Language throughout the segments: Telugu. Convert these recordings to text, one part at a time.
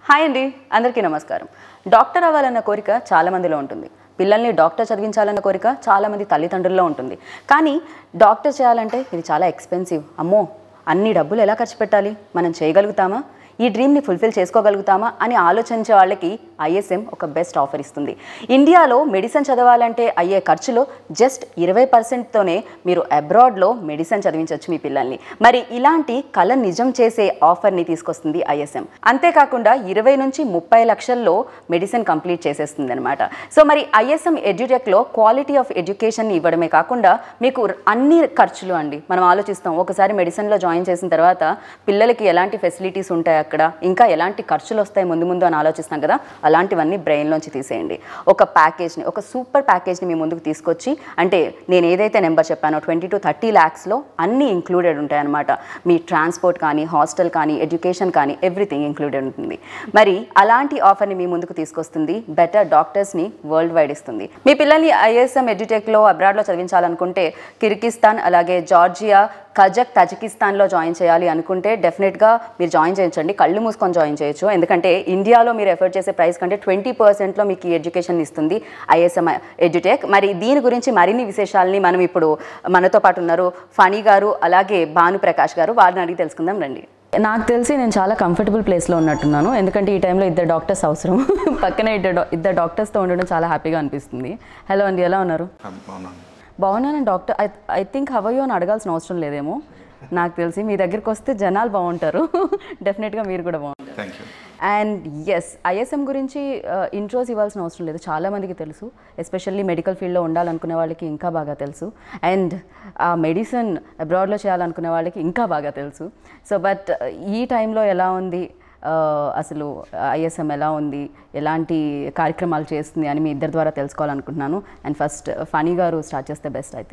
హాయ్ అండి అందరికీ నమస్కారం డాక్టర్ అవ్వాలన్న కోరిక చాలా మందిలో ఉంటుంది పిల్లల్ని డాక్టర్ చదివించాలన్న కోరిక చాలా మంది తల్లిదండ్రుల్లో ఉంటుంది కానీ డాక్టర్ చేయాలంటే ఇది చాలా ఎక్స్పెన్సివ్ అమ్మో అన్ని డబ్బులు ఎలా ఖర్చు పెట్టాలి మనం చేయగలుగుతామా ఈ డ్రీమ్ని ఫుల్ఫిల్ చేసుకోగలుగుతామా అని ఆలోచించే వాళ్ళకి ఐఎస్ఎం ఒక బెస్ట్ ఆఫర్ ఇస్తుంది ఇండియాలో మెడిసిన్ చదవాలంటే అయ్యే ఖర్చులో జస్ట్ ఇరవై పర్సెంట్తోనే మీరు అబ్రాడ్లో మెడిసిన్ చదివించవచ్చు మీ పిల్లల్ని మరి ఇలాంటి కళ నిజం చేసే ఆఫర్ని తీసుకొస్తుంది ఐఎస్ఎం అంతేకాకుండా ఇరవై నుంచి ముప్పై లక్షల్లో మెడిసిన్ కంప్లీట్ చేసేస్తుంది అనమాట సో మరి ఐఎస్ఎం ఎడ్యుటెక్లో క్వాలిటీ ఆఫ్ ఎడ్యుకేషన్ ఇవ్వడమే కాకుండా మీకు అన్ని ఖర్చులు అండి మనం ఆలోచిస్తాం ఒకసారి మెడిసిన్లో జాయిన్ చేసిన తర్వాత పిల్లలకి ఎలాంటి ఫెసిలిటీస్ ఉంటాయి అక్కడ ఇంకా ఎలాంటి ఖర్చులు వస్తాయి ముందు ముందు అని ఆలోచిస్తాం కదా అలాంటివన్నీ బ్రెయిన్లోంచి తీసేయండి ఒక ప్యాకేజ్ని ఒక సూపర్ ప్యాకేజ్ని మీ ముందుకు తీసుకొచ్చి అంటే నేను ఏదైతే నెంబర్ చెప్పానో ట్వంటీ టు థర్టీ ల్యాక్స్లో అన్నీ ఇంక్లూడెడ్ ఉంటాయి అనమాట మీ ట్రాన్స్పోర్ట్ కానీ హాస్టల్ కానీ ఎడ్యుకేషన్ కానీ ఎవ్రీథింగ్ ఇంక్లూడెడ్ ఉంటుంది మరి అలాంటి ఆఫర్ని మీ ముందుకు తీసుకొస్తుంది బెటర్ డాక్టర్స్ని వరల్డ్ వైడ్ ఇస్తుంది మీ పిల్లల్ని ఐఎస్ఎం ఎడ్యుటెక్లో అబ్రాడ్లో చదివించాలనుకుంటే కిర్గిస్తాన్ అలాగే జార్జియా కజక్ తజికిస్తాన్లో జాయిన్ చేయాలి అనుకుంటే డెఫినెట్గా మీరు జాయిన్ చేయించండి కళ్ళు మూసుకొని జాయిన్ చేయొచ్చు ఎందుకంటే ఇండియాలో మీరు ఎఫర్ట్ చేసే ప్రైస్ కంటే ట్వంటీ పర్సెంట్లో మీకు ఈ ఎడ్యుకేషన్ ఇస్తుంది ఐఎస్ఎం ఎడ్యుటెక్ మరి దీని గురించి మరిన్ని విశేషాలని మనం ఇప్పుడు మనతో పాటు ఉన్నారు ఫణి గారు అలాగే భాను ప్రకాష్ గారు వారిని అడిగి తెలుసుకుందాం రండి నాకు తెలిసి నేను చాలా కంఫర్టబుల్ ప్లేస్లో ఉన్నట్టున్నాను ఎందుకంటే ఈ టైంలో ఇద్దరు డాక్టర్స్ అవసరం పక్కనే ఇద్దరు డా- ఇద్దరు డాక్టర్స్తో ఉండడం చాలా హ్యాపీగా అనిపిస్తుంది హలో అండి ఎలా ఉన్నారు అవునండి బాగున్నాను doctor I I think how are you అని అడగాల్సిన అవసరం లేదేమో నాకు తెలిసి మీ దగ్గరికి వస్తే జనాలు బాగుంటారు డెఫినెట్గా మీరు కూడా బాగుంటారు thank you and yes ISM గురించి ఇంట్రోస్ ఇవ్వాల్సిన అవసరం లేదు చాలా మందికి తెలుసు ఎస్పెషల్లీ మెడికల్ ఫీల్డ్లో ఉండాలనుకునే వాళ్ళకి ఇంకా బాగా తెలుసు అండ్ ఆ మెడిసిన్ అబ్రాడ్లో చేయాలనుకునే వాళ్ళకి ఇంకా బాగా తెలుసు సో బట్ ఈ టైంలో ఎలా ఉంది uh, అసలు ఐఎస్ఎం ఎలా ఉంది ఎలాంటి కార్యక్రమాలు చేస్తుంది అని మీ ఇద్దరి ద్వారా తెలుసుకోవాలనుకుంటున్నాను అండ్ ఫస్ట్ ఫనీ గారు స్టార్ట్ చేస్తే బెస్ట్ అయితే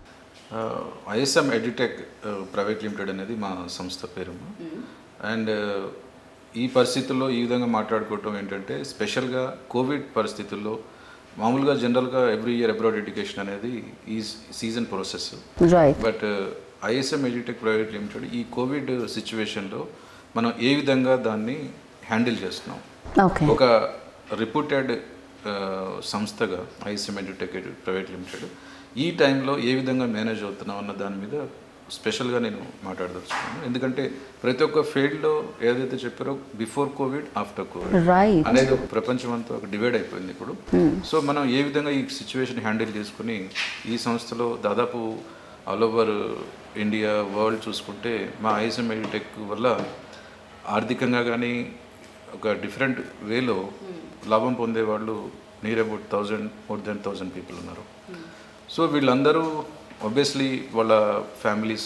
ఐఎస్ఎం ఎడ్యుటెక్ ప్రైవేట్ లిమిటెడ్ అనేది మా సంస్థ పేరు అండ్ ఈ పరిస్థితుల్లో ఈ విధంగా మాట్లాడుకోవటం ఏంటంటే స్పెషల్గా కోవిడ్ పరిస్థితుల్లో మామూలుగా జనరల్గా ఎవ్రీ ఇయర్ అబ్రాడ్ ఎడ్యుకేషన్ అనేది ఈ season process right but ISM edutech private limited ఈ కోవిడ్ సిచ్యువేషన్లో మనం ఏ విధంగా దాన్ని హ్యాండిల్ చేస్తున్నాం ఓకే ఒక రిప్యూటెడ్ సంస్థగా ఐఎస్ఎం ఎడ్యుటెక్ ప్రైవేట్ లిమిటెడ్ ఈ టైంలో ఏ విధంగా మేనేజ్ అవుతున్నాం అన్న దాని మీద స్పెషల్గా నేను మాట్లాడదలుచుకున్నాను ఎందుకంటే ప్రతి ఒక్క ఫీల్డ్లో ఏదైతే చెప్పారో before covid after covid right అనేది ఒక ప్రపంచం అంతా ఒక డివైడ్ అయిపోయింది ఇప్పుడు సో మనం ఏ విధంగా ఈ సిచ్యువేషన్ హ్యాండిల్ చేసుకుని ఈ సంస్థలో దాదాపు ఆల్ ఓవర్ ఇండియా వరల్డ్ చూసుకుంటే మా ఐఎస్ఎం ఎడ్యుటెక్ వల్ల ఆర్థికంగా కానీ ఒక డిఫరెంట్ వేలో లాభం పొందే వాళ్ళు near about thousand more than thousand people ఉన్నారు సో వీళ్ళందరూ ఆబ్వియస్లీ వాళ్ళ ఫ్యామిలీస్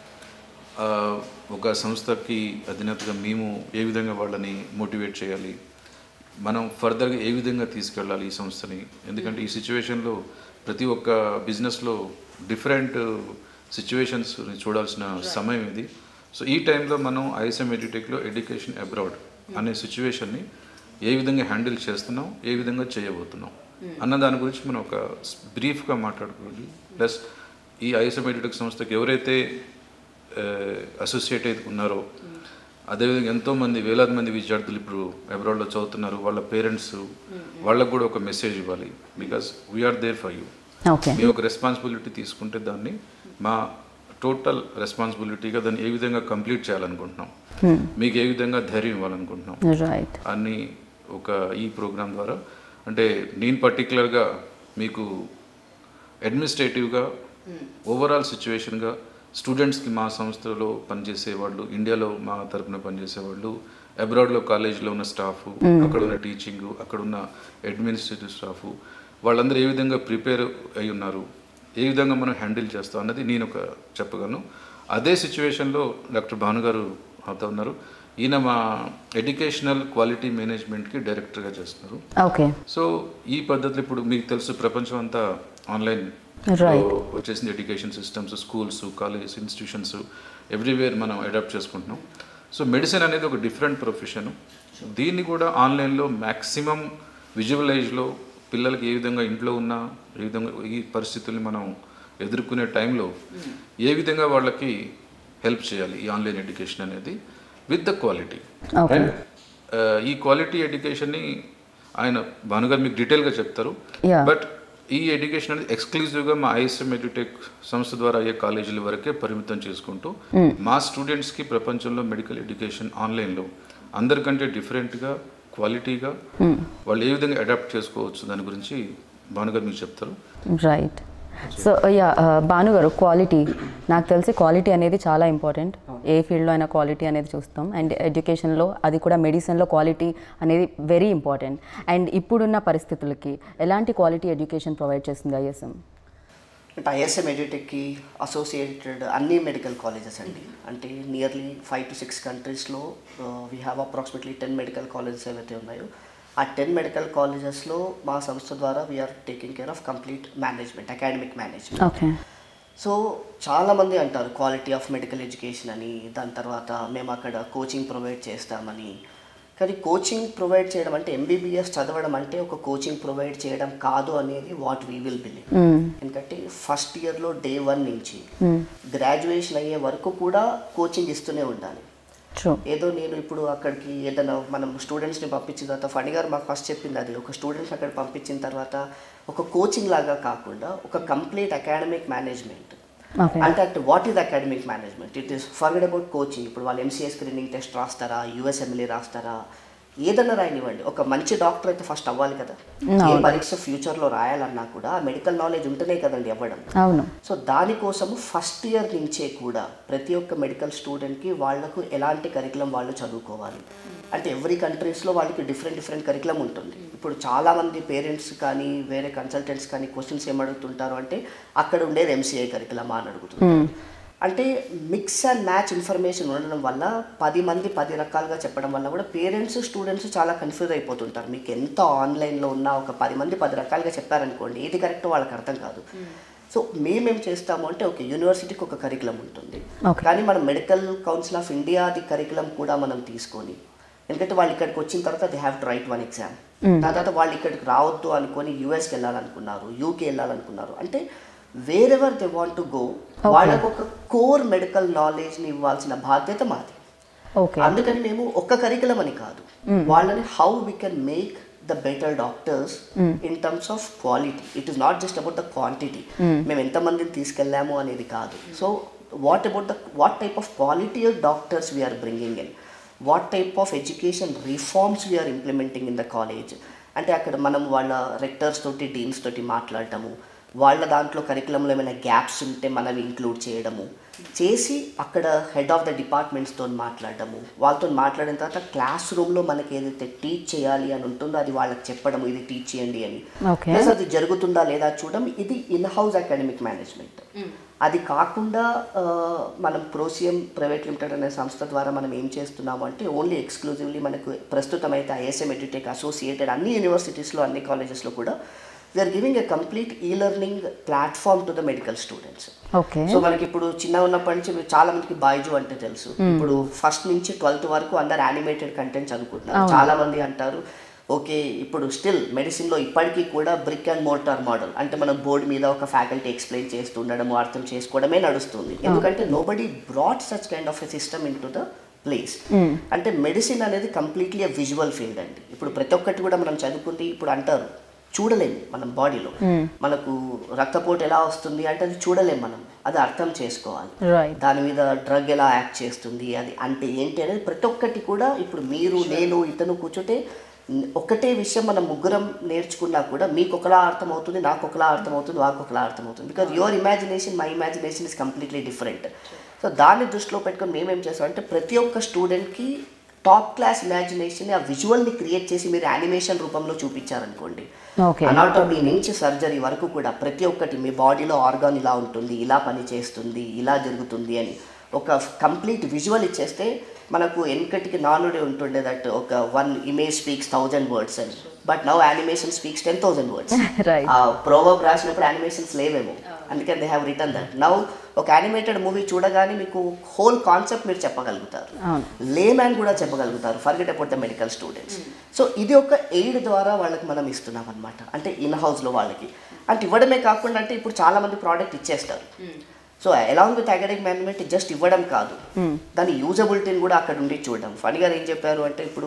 ఒక సంస్థకి అధినేతగా మేము ఏ విధంగా వాళ్ళని మోటివేట్ చేయాలి మనం ఫర్దర్గా ఏ విధంగా తీసుకెళ్ళాలి ఈ సంస్థని ఎందుకంటే ఈ సిచ్యువేషన్లో ప్రతి ఒక్క బిజినెస్లో డిఫరెంట్ సిచ్యువేషన్స్ చూడాల్సిన సమయం ఇది సో ఈ టైంలో మనం ఐఎస్ఎం ఎడ్యుటెక్లో ఎడ్యుకేషన్ అబ్రాడ్ అనే సిచ్యువేషన్ని ఏ విధంగా హ్యాండిల్ చేస్తున్నాం ఏ విధంగా చేయబోతున్నాం అన్న దాని గురించి మనం ఒక బ్రీఫ్గా మాట్లాడుకోవాలి ప్లస్ ఈ ఐఎస్ఎం ఎడ్యుటెక్ సంస్థకి ఎవరైతే అసోసియేట్ అయితే ఉన్నారో అదేవిధంగా ఎంతోమంది వేలాది మంది విద్యార్థులు ఇప్పుడు అబ్రాడ్లో చదువుతున్నారు వాళ్ళ పేరెంట్స్ వాళ్ళకు కూడా ఒక మెసేజ్ ఇవ్వాలి because we're there for you okay మేము ఒక రెస్పాన్సిబిలిటీ తీసుకుంటే దాన్ని మా టోటల్ రెస్పాన్సిబిలిటీగా దాన్ని ఏ విధంగా కంప్లీట్ చేయాలనుకుంటున్నాం మీకు ఏ విధంగా ధైర్యం ఇవ్వాలనుకుంటున్నాం రైట్ అని ఒక ఈ ప్రోగ్రాం ద్వారా అంటే నేను పర్టికులర్గా మీకు అడ్మినిస్ట్రేటివ్గా ఓవరాల్ సిచ్యువేషన్గా స్టూడెంట్స్కి మా సంస్థలో పనిచేసే వాళ్ళు ఇండియాలో మా తరపున పనిచేసే వాళ్ళు అబ్రాడ్లో కాలేజీలో ఉన్న స్టాఫ్ అక్కడ ఉన్న టీచింగ్ అక్కడ ఉన్న అడ్మినిస్ట్రేటివ్ స్టాఫ్ వాళ్ళందరూ ఏ విధంగా ప్రిపేర్ అయి ఉన్నారు ఏ విధంగా మనం హ్యాండిల్ చేస్తాం అన్నది నేను ఒక చెప్పగలను అదే సిచ్యువేషన్లో డాక్టర్ భాను గారు అవుతా ఉన్నారు ఈయన మా ఎడ్యుకేషనల్ క్వాలిటీ మేనేజ్మెంట్కి డైరెక్టర్గా చేస్తున్నారు ఓకే సో ఈ పద్ధతిలో ఇప్పుడు మీకు తెలుసు ప్రపంచం అంతా ఆన్లైన్ Right. వచ్చేసింది education systems schools colleges institutions everywhere మనం అడాప్ట్ చేసుకుంటున్నాం సో మెడిసిన్ అనేది ఒక డిఫరెంట్ ప్రొఫెషన్ దీన్ని కూడా ఆన్లైన్లో మ్యాక్సిమం విజువలైజ్లో పిల్లలకి ఏ విధంగా ఇంట్లో ఉన్నా ఏ విధంగా ఈ పరిస్థితుల్ని మనం ఎదుర్కొనే టైంలో ఏ విధంగా వాళ్ళకి హెల్ప్ చేయాలి ఈ ఆన్లైన్ ఎడ్యుకేషన్ అనేది with the quality Okay. And ఆ, ఈ క్వాలిటీ ఎడ్యుకేషన్ని ఆయన భానుగారు మీకు డీటెయిల్గా చెప్తారు Yeah. బట్ ఈ ఎడ్యుకేషన్ అనేది ఎక్స్క్లూజివ్గా మా ఐఎస్ఎం ఎడ్యుటెక్ సంస్థ ద్వారా అయ్యే కాలేజీల వరకే పరిమితం చేసుకుంటూ మా స్టూడెంట్స్కి ప్రపంచంలో మెడికల్ ఎడ్యుకేషన్ ఆన్లైన్లో అందరికంటే డిఫరెంట్గా క్వాలిటీగా వాళ్ళు ఏ విధంగా అడాప్ట్ చేసుకోవచ్చు దాని గురించి భానుగారు మీకు చెప్తారు రైట్ సో యా భాను గారు క్వాలిటీ నాకు తెలిసి క్వాలిటీ అనేది చాలా ఇంపార్టెంట్ ఏ ఫీల్డ్లో అయినా క్వాలిటీ అనేది చూస్తాం అండ్ ఎడ్యుకేషన్లో అది కూడా మెడిసిన్లో క్వాలిటీ అనేది వెరీ ఇంపార్టెంట్ అండ్ ఇప్పుడున్న పరిస్థితులకి ఎలాంటి క్వాలిటీ ఎడ్యుకేషన్ ప్రొవైడ్ చేస్తుంది ఐఎస్ఎం అంటే ఐఎస్ఎం ఎడ్యుటెక్కి అసోసియేటెడ్ అన్ని మెడికల్ కాలేజెస్ అండి అంటే నియర్లీ ఫైవ్ టు సిక్స్ కంట్రీస్లో we have approximately ten medical colleges ఏవైతే ఉన్నాయో ఆ టెన్ మెడికల్ కాలేజెస్లో మా సంస్థ ద్వారా we're taking care of complete management academic management okay so చాలామంది అంటారు క్వాలిటీ ఆఫ్ మెడికల్ ఎడ్యుకేషన్ అని దాని తర్వాత మేము అక్కడ కోచింగ్ ప్రొవైడ్ చేస్తామని కానీ కోచింగ్ ప్రొవైడ్ చేయడం అంటే ఎంబీబీఎస్ చదవడం అంటే ఒక కోచింగ్ ప్రొవైడ్ చేయడం కాదు అనేది వాట్ వీ విల్ బిలీవ్ ఎందుకంటే ఫస్ట్ ఇయర్లో డే వన్ నుంచి గ్రాడ్యుయేషన్ అయ్యే వరకు కూడా కోచింగ్ ఇస్తూనే ఉండాలి ట్రూ ఏదో నేను ఇప్పుడు అక్కడికి ఏదైనా మనం స్టూడెంట్స్ని పంపించిన తర్వాత ఫణి గారు మాకు ఫస్ట్ చెప్పింది అది ఒక స్టూడెంట్స్ అక్కడ పంపించిన తర్వాత ఒక కోచింగ్ లాగా కాకుండా ఒక కంప్లీట్ అకాడమిక్ మేనేజ్మెంట్ ఓకే అంటే అంటే what is academic management it is forget about coaching ఇప్పుడు వాళ్ళు ఎంసీఏ స్క్రీనింగ్ టెస్ట్ రాస్తారా యూఎస్ఎంఎల్ఏ రాస్తారా ఏదన్నా రాయనివ్వండి ఒక మంచి డాక్టర్ అయితే ఫస్ట్ అవ్వాలి కదా ఏ పరీక్ష ఫ్యూచర్లో రాయాలన్నా కూడా మెడికల్ నాలెడ్జ్ ఉంటేనే కదండి అవ్వడం అవును సో దానికోసము ఫస్ట్ ఇయర్ నుంచే కూడా ప్రతి ఒక్క మెడికల్ స్టూడెంట్కి వాళ్ళకు ఎలాంటి కరికులం వాళ్ళు చదువుకోవాలి అంటే ఎవ్రీ కంట్రీస్లో వాళ్ళకి డిఫరెంట్ డిఫరెంట్ కరికులం ఉంటుంది ఇప్పుడు చాలామంది పేరెంట్స్ కానీ వేరే కన్సల్టెంట్స్ కానీ క్వశ్చన్స్ ఏం అడుగుతుంటారు అంటే అక్కడ ఉండేది ఎంసీఐ కరికులమా అని అడుగుతుంటారు అంటే మిక్స్ అండ్ మ్యాచ్ ఇన్ఫర్మేషన్ ఉండడం వల్ల పది మంది పది రకాలుగా చెప్పడం వల్ల కూడా పేరెంట్స్ స్టూడెంట్స్ చాలా కన్ఫ్యూజ్ అయిపోతుంటారు మీకు ఎంత ఆన్లైన్లో ఉన్న ఒక పది మంది పది రకాలుగా చెప్పారనుకోండి ఏది కరెక్ట్ వాళ్ళకి అర్థం కాదు సో మేమేం చేస్తాము అంటే ఒక యూనివర్సిటీకి ఒక కరికులం ఉంటుంది Okay. కానీ మనం మెడికల్ కౌన్సిల్ ఆఫ్ ఇండియాది కరికులం కూడా మనం తీసుకొని ఎందుకంటే వాళ్ళు ఇక్కడికి వచ్చిన తర్వాత they have to write one exam దాని తర్వాత వాళ్ళు ఇక్కడికి రావద్దు అనుకొని యూఎస్కి వెళ్ళాలనుకున్నారు యూకే వెళ్ళాలనుకున్నారు అంటే wherever they want to go వాళ్ళకు ఒక కోర్ మెడికల్ నాలెడ్జ్ని ఇవ్వాల్సిన బాధ్యత మాది ఓకే అందుకని మేము ఒక్క కరికులం అని కాదు వాళ్ళని how we can make the better doctors in terms of quality it is not just about the quantity మేము ఎంతమందిని తీసుకెళ్ళాము అనేది కాదు so what about the what type of quality of doctors we're bringing in what type of education reforms we're implementing in the college అంటే అక్కడ మనం వాళ్ళ రెక్టర్స్ తోటి డీన్స్ తోటి మాట్లాడటము వాళ్ళ దాంట్లో కరికులంలో ఏమైనా గ్యాప్స్ ఉంటే మనవి ఇంక్లూడ్ చేయడము చేసి అక్కడ హెడ్ ఆఫ్ ద డిపార్ట్మెంట్స్తో మాట్లాడడము వాళ్ళతో మాట్లాడిన తర్వాత క్లాస్ రూమ్లో మనకి ఏదైతే టీచ్ చేయాలి అని ఉంటుందో అది వాళ్ళకి చెప్పడం ఇది టీచ్ చేయండి అని Okay. ప్లస్ అది జరుగుతుందా లేదా చూడడం ఇది ఇన్ హౌస్ అకాడమిక్ మేనేజ్మెంట్ అది కాకుండా ఆ, మనం ప్రోసియం ప్రైవేట్ లిమిటెడ్ అనే సంస్థ ద్వారా మనం ఏం చేస్తున్నాము అంటే ఓన్లీ ఎక్స్క్లూజివ్లీ మనకు ప్రస్తుతం అయితే ఐఎస్ఎం ఎడ్యుటెక్ అసోసియేటెడ్ అన్ని యూనివర్సిటీస్లో అన్ని కాలేజెస్లో కూడా we're giving a complete e learning platform to the medical students okay so మనకి ఇప్పుడు చిన్న ఉన్నప్పటి నుంచి చాలా మందికి బైజు అంటే తెలుసు ఇప్పుడు ఫస్ట్ నుంచి ట్వెల్త్ వరకు అందరు యానిమేటెడ్ కంటెంట్ చదువుకుంటున్నారు చాలా మంది అంటారు ఓకే ఇప్పుడు స్టిల్ మెడిసిన్లో ఇప్పటికీ కూడా బ్రిక్ అండ్ మోటార్ మోడల్ అంటే మనం బోర్డు మీద ఒక ఫ్యాకల్టీ ఎక్స్ప్లెయిన్ చేస్తూ ఉండడము అర్థం చేసుకోవడమే నడుస్తుంది ఎందుకంటే nobody brought such kind of a system into the place అంటే మెడిసిన్ అనేది కంప్లీట్లీ విజువల్ ఫీల్డ్ అండి ఇప్పుడు ప్రతి ఒక్కటి కూడా మనం చదువుకుంటే ఇప్పుడు అంటారు చూడలేము మనం బాడీలో మనకు రక్తపోటు ఎలా వస్తుంది అంటే అది చూడలేము మనం అది అర్థం చేసుకోవాలి రైట్ దాని మీద డ్రగ్ ఎలా యాక్ట్ చేస్తుంది అది అంటే ఏంటి అనేది ప్రతి ఒక్కటి కూడా ఇప్పుడు మీరు నేను ఇతను కూర్చుంటే న్- ఒకటే విషయం మనం ముగ్గురం నేర్చుకున్నా కూడా మీకు ఒకలా అర్థమవుతుంది నాకు ఒకలా అర్థమవుతుంది వాకు ఒకలా అర్థమవుతుంది because your imagination my imagination is completely different so దాన్ని దృష్టిలో పెట్టుకొని మేమేం చేస్తాం అంటే ప్రతి ఒక్క స్టూడెంట్కి టాప్ క్లాస్ ఇమాజినేషన్ ఆ విజువల్ని క్రియేట్ చేసి మీరు యానిమేషన్ రూపంలో చూపించారనుకోండి ఓకే అనాటమీ నుంచి సర్జరీ వరకు కూడా ప్రతి ఒక్కటి మీ బాడీలో ఆర్గాన్ ఇలా ఉంటుంది ఇలా పని చేస్తుంది ఇలా జరుగుతుంది అని ఒక కంప్లీట్ విజువల్ ఇచ్చేస్తే మనకు వెనకటికి నానుడి ఉంటుండే దట్ ఒక one image speaks thousand words అని but now animation speaks ten thousand words right ఆ ప్రోవర్బ్ రాసినప్పుడు యానిమేషన్స్ లేవేమో అందుకని they have written that now ఒక యానిమేటెడ్ మూవీ చూడగానే మీకు హోల్ కాన్సెప్ట్ మీరు చెప్పగలుగుతారు అవును లేమ్యాన్ కూడా చెప్పగలుగుతారు forget about the medical students so ఇది ఒక ఎయిడ్ ద్వారా వాళ్ళకి మనం ఇస్తున్నాం అనమాట అంటే ఇన్ హౌస్లో వాళ్ళకి అంటే ఇవ్వడమే కాకుండా అంటే ఇప్పుడు చాలా మంది ప్రోడక్ట్ ఇచ్చేస్తారు so along with academic management just ఇవ్వడం కాదు దాని యూజబిలిటీని కూడా అక్కడ ఉండి చూడడం ఫణి గారు ఏం చెప్పారు అంటే ఇప్పుడు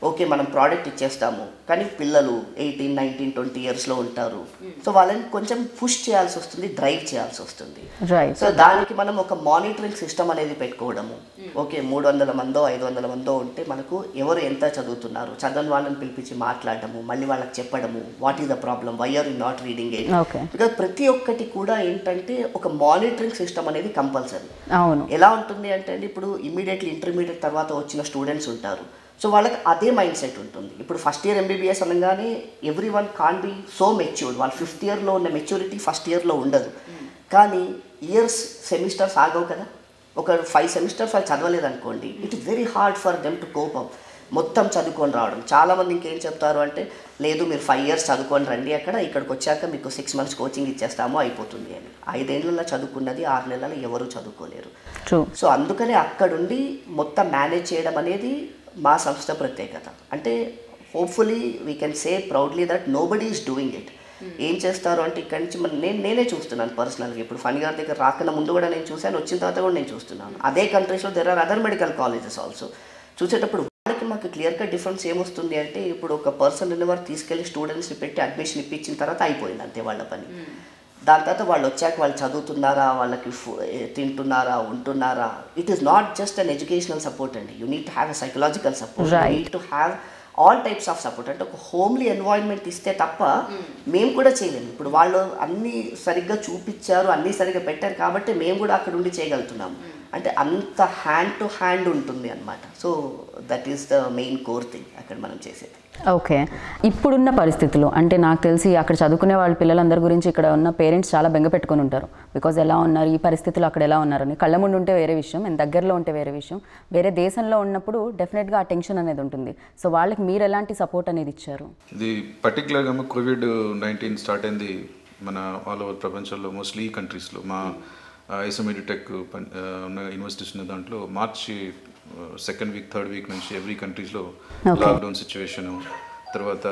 ఓకే మనం ప్రోడక్ట్ ఇచ్చేస్తాము కానీ పిల్లలు ఎయిటీన్ నైన్టీన్ ట్వంటీ ఇయర్స్లో ఉంటారు సో వాళ్ళని కొంచెం పుష్ చేయాల్సి వస్తుంది డ్రైవ్ చేయాల్సి వస్తుంది రైట్ సో దానికి మనం ఒక మానిటరింగ్ సిస్టమ్ అనేది పెట్టుకోవడము ఓకే మూడు వందల మందో ఐదు వందల మందో ఉంటే మనకు ఎవరు ఎంత చదువుతున్నారు చదవని వాళ్ళని పిలిపించి మాట్లాడడము మళ్ళీ వాళ్ళకి చెప్పడము what is the problem why are you not reading it okay because ప్రతి ఒక్కటి కూడా ఏంటంటే ఒక మానిటరింగ్ సిస్టమ్ అనేది కంపల్సరీ అవును ఎలా ఉంటుంది అంటే అండి ఇప్పుడు ఇమీడియట్లీ ఇంటర్మీడియట్ తర్వాత వచ్చిన స్టూడెంట్స్ ఉంటారు సో వాళ్ళకి అదే మైండ్ సెట్ ఉంటుంది ఇప్పుడు ఫస్ట్ ఇయర్ ఎంబీబీఎస్ అనగానే every one can be so matured వాళ్ళ ఫిఫ్త్ ఇయర్లో ఉన్న మెచ్యూరిటీ ఫస్ట్ ఇయర్లో ఉండదు కానీ ఇయర్స్ సెమిస్టర్స్ ఆగవు కదా ఒక ఫైవ్ సెమిస్టర్స్ వాళ్ళు చదవలేదు అనుకోండి it is very hard for them to cope up మొత్తం చదువుకొని రావడం చాలామంది ఇంకేం చెప్తారు అంటే లేదు మీరు ఫైవ్ ఇయర్స్ చదువుకొని రండి అక్కడ ఇక్కడికి వచ్చాక మీకు సిక్స్ మంత్స్ కోచింగ్ ఇచ్చేస్తాము అయిపోతుంది అని ఐదేళ్లలో చదువుకున్నది ఆరు నెలలు ఎవరు చదువుకోలేరు ట్రూ సో అందుకనే అక్కడుండి మొత్తం మేనేజ్ చేయడం అనేది మా సంస్థ ప్రత్యేకత అంటే hopefully we can say proudly that nobody is doing it ఏం చేస్తారు అంటే ఇక్కడి నుంచి మన నేను నేనే చూస్తున్నాను పర్సనల్గా ఇప్పుడు ఫణి గారి దగ్గర రాకన్నా ముందు కూడా నేను చూశాను వచ్చిన తర్వాత కూడా నేను చూస్తున్నాను అదే కంట్రీస్లో there are other medical colleges also చూసేటప్పుడు వాళ్ళకి మాకు క్లియర్ కట్ డిఫరెన్స్ ఏమొస్తుంది అంటే ఇప్పుడు ఒక పర్సన్ వారు తీసుకెళ్లి స్టూడెంట్స్ని పెట్టి అడ్మిషన్ ఇప్పించిన తర్వాత అయిపోయింది అంతే వాళ్ళ పని దాని తర్వాత వాళ్ళు వచ్చాక వాళ్ళు చదువుతున్నారా వాళ్ళకి ఫు- ఏ, తింటున్నారా ఉంటున్నారా it is not just an educational support అండి you need to have a psychological support you Right. Need to have all types of support అంటే ఒక హోమ్లీ ఎన్వాయిన్మెంట్ ఇస్తే తప్ప మేము కూడా చేయలేము ఇప్పుడు వాళ్ళు అన్నీ సరిగ్గా చూపించారు అన్నీ సరిగ్గా పెట్టారు కాబట్టి మేము కూడా అక్కడ ఉండి చేయగలుగుతున్నాము అంటే అంత హ్యాండ్ టు హ్యాండ్ ఉంటుంది అనమాట so that is the main core thing అక్కడ మనం చేసేది ఓకే ఇప్పుడున్న పరిస్థితులు అంటే నాకు తెలిసి అక్కడ చదువుకునే వాళ్ళ పిల్లలందరి గురించి ఇక్కడ ఉన్న పేరెంట్స్ చాలా బెంగ పెట్టుకొని ఉంటారు బికాజ్ ఎలా ఉన్నారు ఈ పరిస్థితులు అక్కడ ఎలా ఉన్నారని కళ్ళ ముందు ఉంటే వేరే విషయం అండ్ దగ్గరలో ఉంటే వేరే విషయం వేరే దేశంలో ఉన్నప్పుడు డెఫినెట్గా ఆ టెన్షన్ అనేది ఉంటుంది సో వాళ్ళకి మీరు ఎలాంటి సపోర్ట్ అనేది ఇచ్చారు ఇది పర్టికులర్గా కోవిడ్ నైన్టీన్ స్టార్ట్ అయింది మన ఆల్ ఓవర్ ప్రపంచంలో మోస్ట్లీ ఈ కంట్రీస్లో మా ఐసోమెడిటెక్ ఉన్న యూనివర్సిటీస్ ఉన్న దాంట్లో మార్చి సెకండ్ వీక్ థర్డ్ వీక్ నుంచి ఎవ్రీ కంట్రీస్లో Okay. లాక్డౌన్ సిచ్యువేషను తర్వాత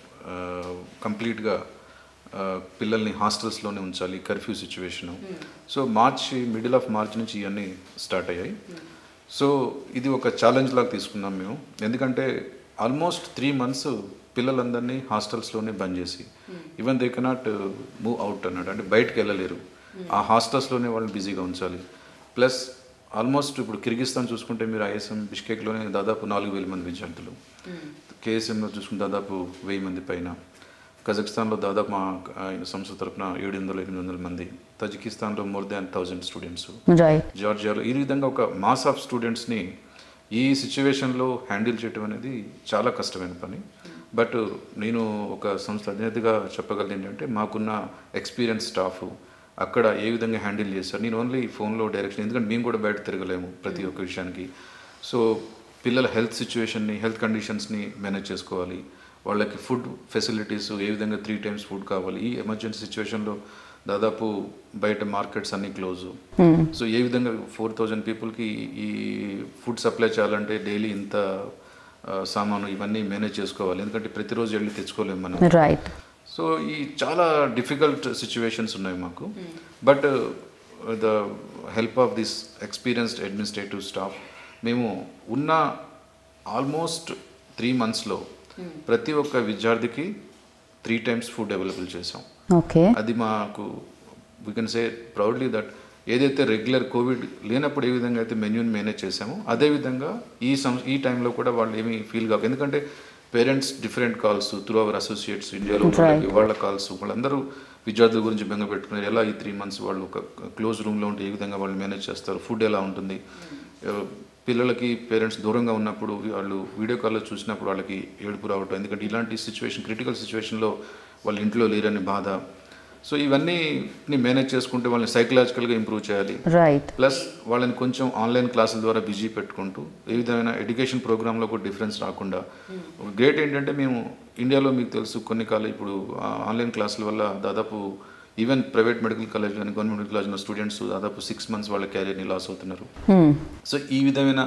కంప్లీట్గా పిల్లల్ని హాస్టల్స్లోనే ఉంచాలి కర్ఫ్యూ సిచ్యువేషను సో మార్చి మిడిల్ ఆఫ్ మార్చ్ నుంచి ఇవన్నీ స్టార్ట్ అయ్యాయి సో ఇది ఒక ఛాలెంజ్ లాగా తీసుకున్నాం మేము ఎందుకంటే ఆల్మోస్ట్ త్రీ మంత్స్ పిల్లలందరినీ హాస్టల్స్లోనే బంద్ చేసి even they cannot move out అన్నాడు అంటే బయటకు వెళ్ళలేరు ఆ హాస్టల్స్లోనే వాళ్ళని బిజీగా ఉంచాలి ప్లస్ ఆల్మోస్ట్ ఇప్పుడు కిర్గిస్తాన్ చూసుకుంటే మీరు ఐఎస్ఎం బిష్కేక్లోనే దాదాపు నాలుగు వేల మంది విద్యార్థులు కేఎస్ఎంలో చూసుకుంటే దాదాపు వెయ్యి మంది పైన కజకిస్తాన్లో దాదాపు మా ఆయన సంస్థ తరపున ఏడు వందల ఎనిమిది వందల మంది తజికిస్తాన్లో more than thousand students right జార్జియాలో ఈ విధంగా ఒక మాస్ ఆఫ్ స్టూడెంట్స్ని ఈ సిచ్యువేషన్లో హ్యాండిల్ చేయడం అనేది చాలా కష్టమైన పని బట్ నేను ఒక సంస్థ అధినేతగా చెప్పగలిగింది ఏంటంటే మాకున్న ఎక్స్పీరియన్స్ స్టాఫ్ అక్కడ ఏ విధంగా హ్యాండిల్ చేస్తారు నేను ఓన్లీ ఫోన్లో డైరెక్షన్ ఎందుకంటే మేము కూడా బయట తిరగలేము ప్రతి ఒక్క విషయానికి సో పిల్లల హెల్త్ సిచ్యువేషన్ని హెల్త్ కండిషన్స్ని మేనేజ్ చేసుకోవాలి వాళ్ళకి ఫుడ్ ఫెసిలిటీస్ ఏ విధంగా త్రీ టైమ్స్ ఫుడ్ కావాలి ఈ ఎమర్జెన్సీ సిచ్యువేషన్లో దాదాపు బయట మార్కెట్స్ అన్నీ క్లోజ్ సో ఏ విధంగా ఫోర్ థౌజండ్ పీపుల్కి ఈ ఫుడ్ సప్లై చేయాలంటే డైలీ ఇంత ఆ, సామాను ఇవన్నీ మేనేజ్ చేసుకోవాలి ఎందుకంటే ప్రతిరోజు వెళ్ళి తెచ్చుకోలేము మనం రైట్ సో ఈ చాలా డిఫికల్ట్ సిచ్యువేషన్స్ ఉన్నాయి మాకు but the help of this experienced administrative staff మేము ఉన్న ఆల్మోస్ట్ త్రీ మంత్స్లో ప్రతి ఒక్క విద్యార్థికి త్రీ టైమ్స్ ఫుడ్ అవైలబుల్ చేసాం ఓకే అది మాకు we can say proudly that ఏదైతే రెగ్యులర్ కోవిడ్ లేనప్పుడు ఏ విధంగా అయితే మెన్యూని మేనేజ్ చేసామో అదే విధంగా ఈ సం ఈ టైంలో కూడా వాళ్ళు ఏమీ ఫీల్ కావు ఎందుకంటే parents different calls through our associates ఇండియాలో వాళ్ళకి వాళ్ళ కాల్స్ వాళ్ళందరూ విద్యార్థుల గురించి బెంగ పెట్టుకున్నారు ఎలా ఈ త్రీ మంత్స్ వాళ్ళు ఒక క్లోజ్ రూమ్లో ఉంటే ఏ విధంగా వాళ్ళు మేనేజ్ చేస్తారు ఫుడ్ ఎలా ఉంటుంది ఎవ- పిల్లలకి పేరెంట్స్ దూరంగా ఉన్నప్పుడు వాళ్ళు వీడియో కాల్లో చూసినప్పుడు వాళ్ళకి ఏడుపు రావటం ఎందుకంటే ఇలాంటి సిచ్యువేషన్ క్రిటికల్ సిచ్యువేషన్లో వాళ్ళ ఇంట్లో లేరని బాధ సో ఇవన్నీ మేనేజ్ చేసుకుంటే వాళ్ళని సైకలాజికల్గా ఇంప్రూవ్ చేయాలి రైట్ ప్లస్ వాళ్ళని కొంచెం ఆన్లైన్ క్లాసుల ద్వారా బిజీ పెట్టుకుంటూ ఏ విధమైన ఎడ్యుకేషన్ ప్రోగ్రాంలో కూడా డిఫరెన్స్ రాకుండా ఒక గ్రేట్ ఏంటంటే మేము ఇండియాలో మీకు తెలుసు కొన్ని కాలేజ్ ఇప్పుడు ఆ ఆన్లైన్ క్లాసుల వల్ల దాదాపు ఈవెన్ ప్రైవేట్ మెడికల్ కాలేజ్ కానీ గవర్నమెంట్ మెడికల్ కాలేజ్లో స్టూడెంట్స్ దాదాపు సిక్స్ మంత్స్ వాళ్ళ క్యారియర్ని లాస్ అవుతున్నారు సో ఈ విధమైన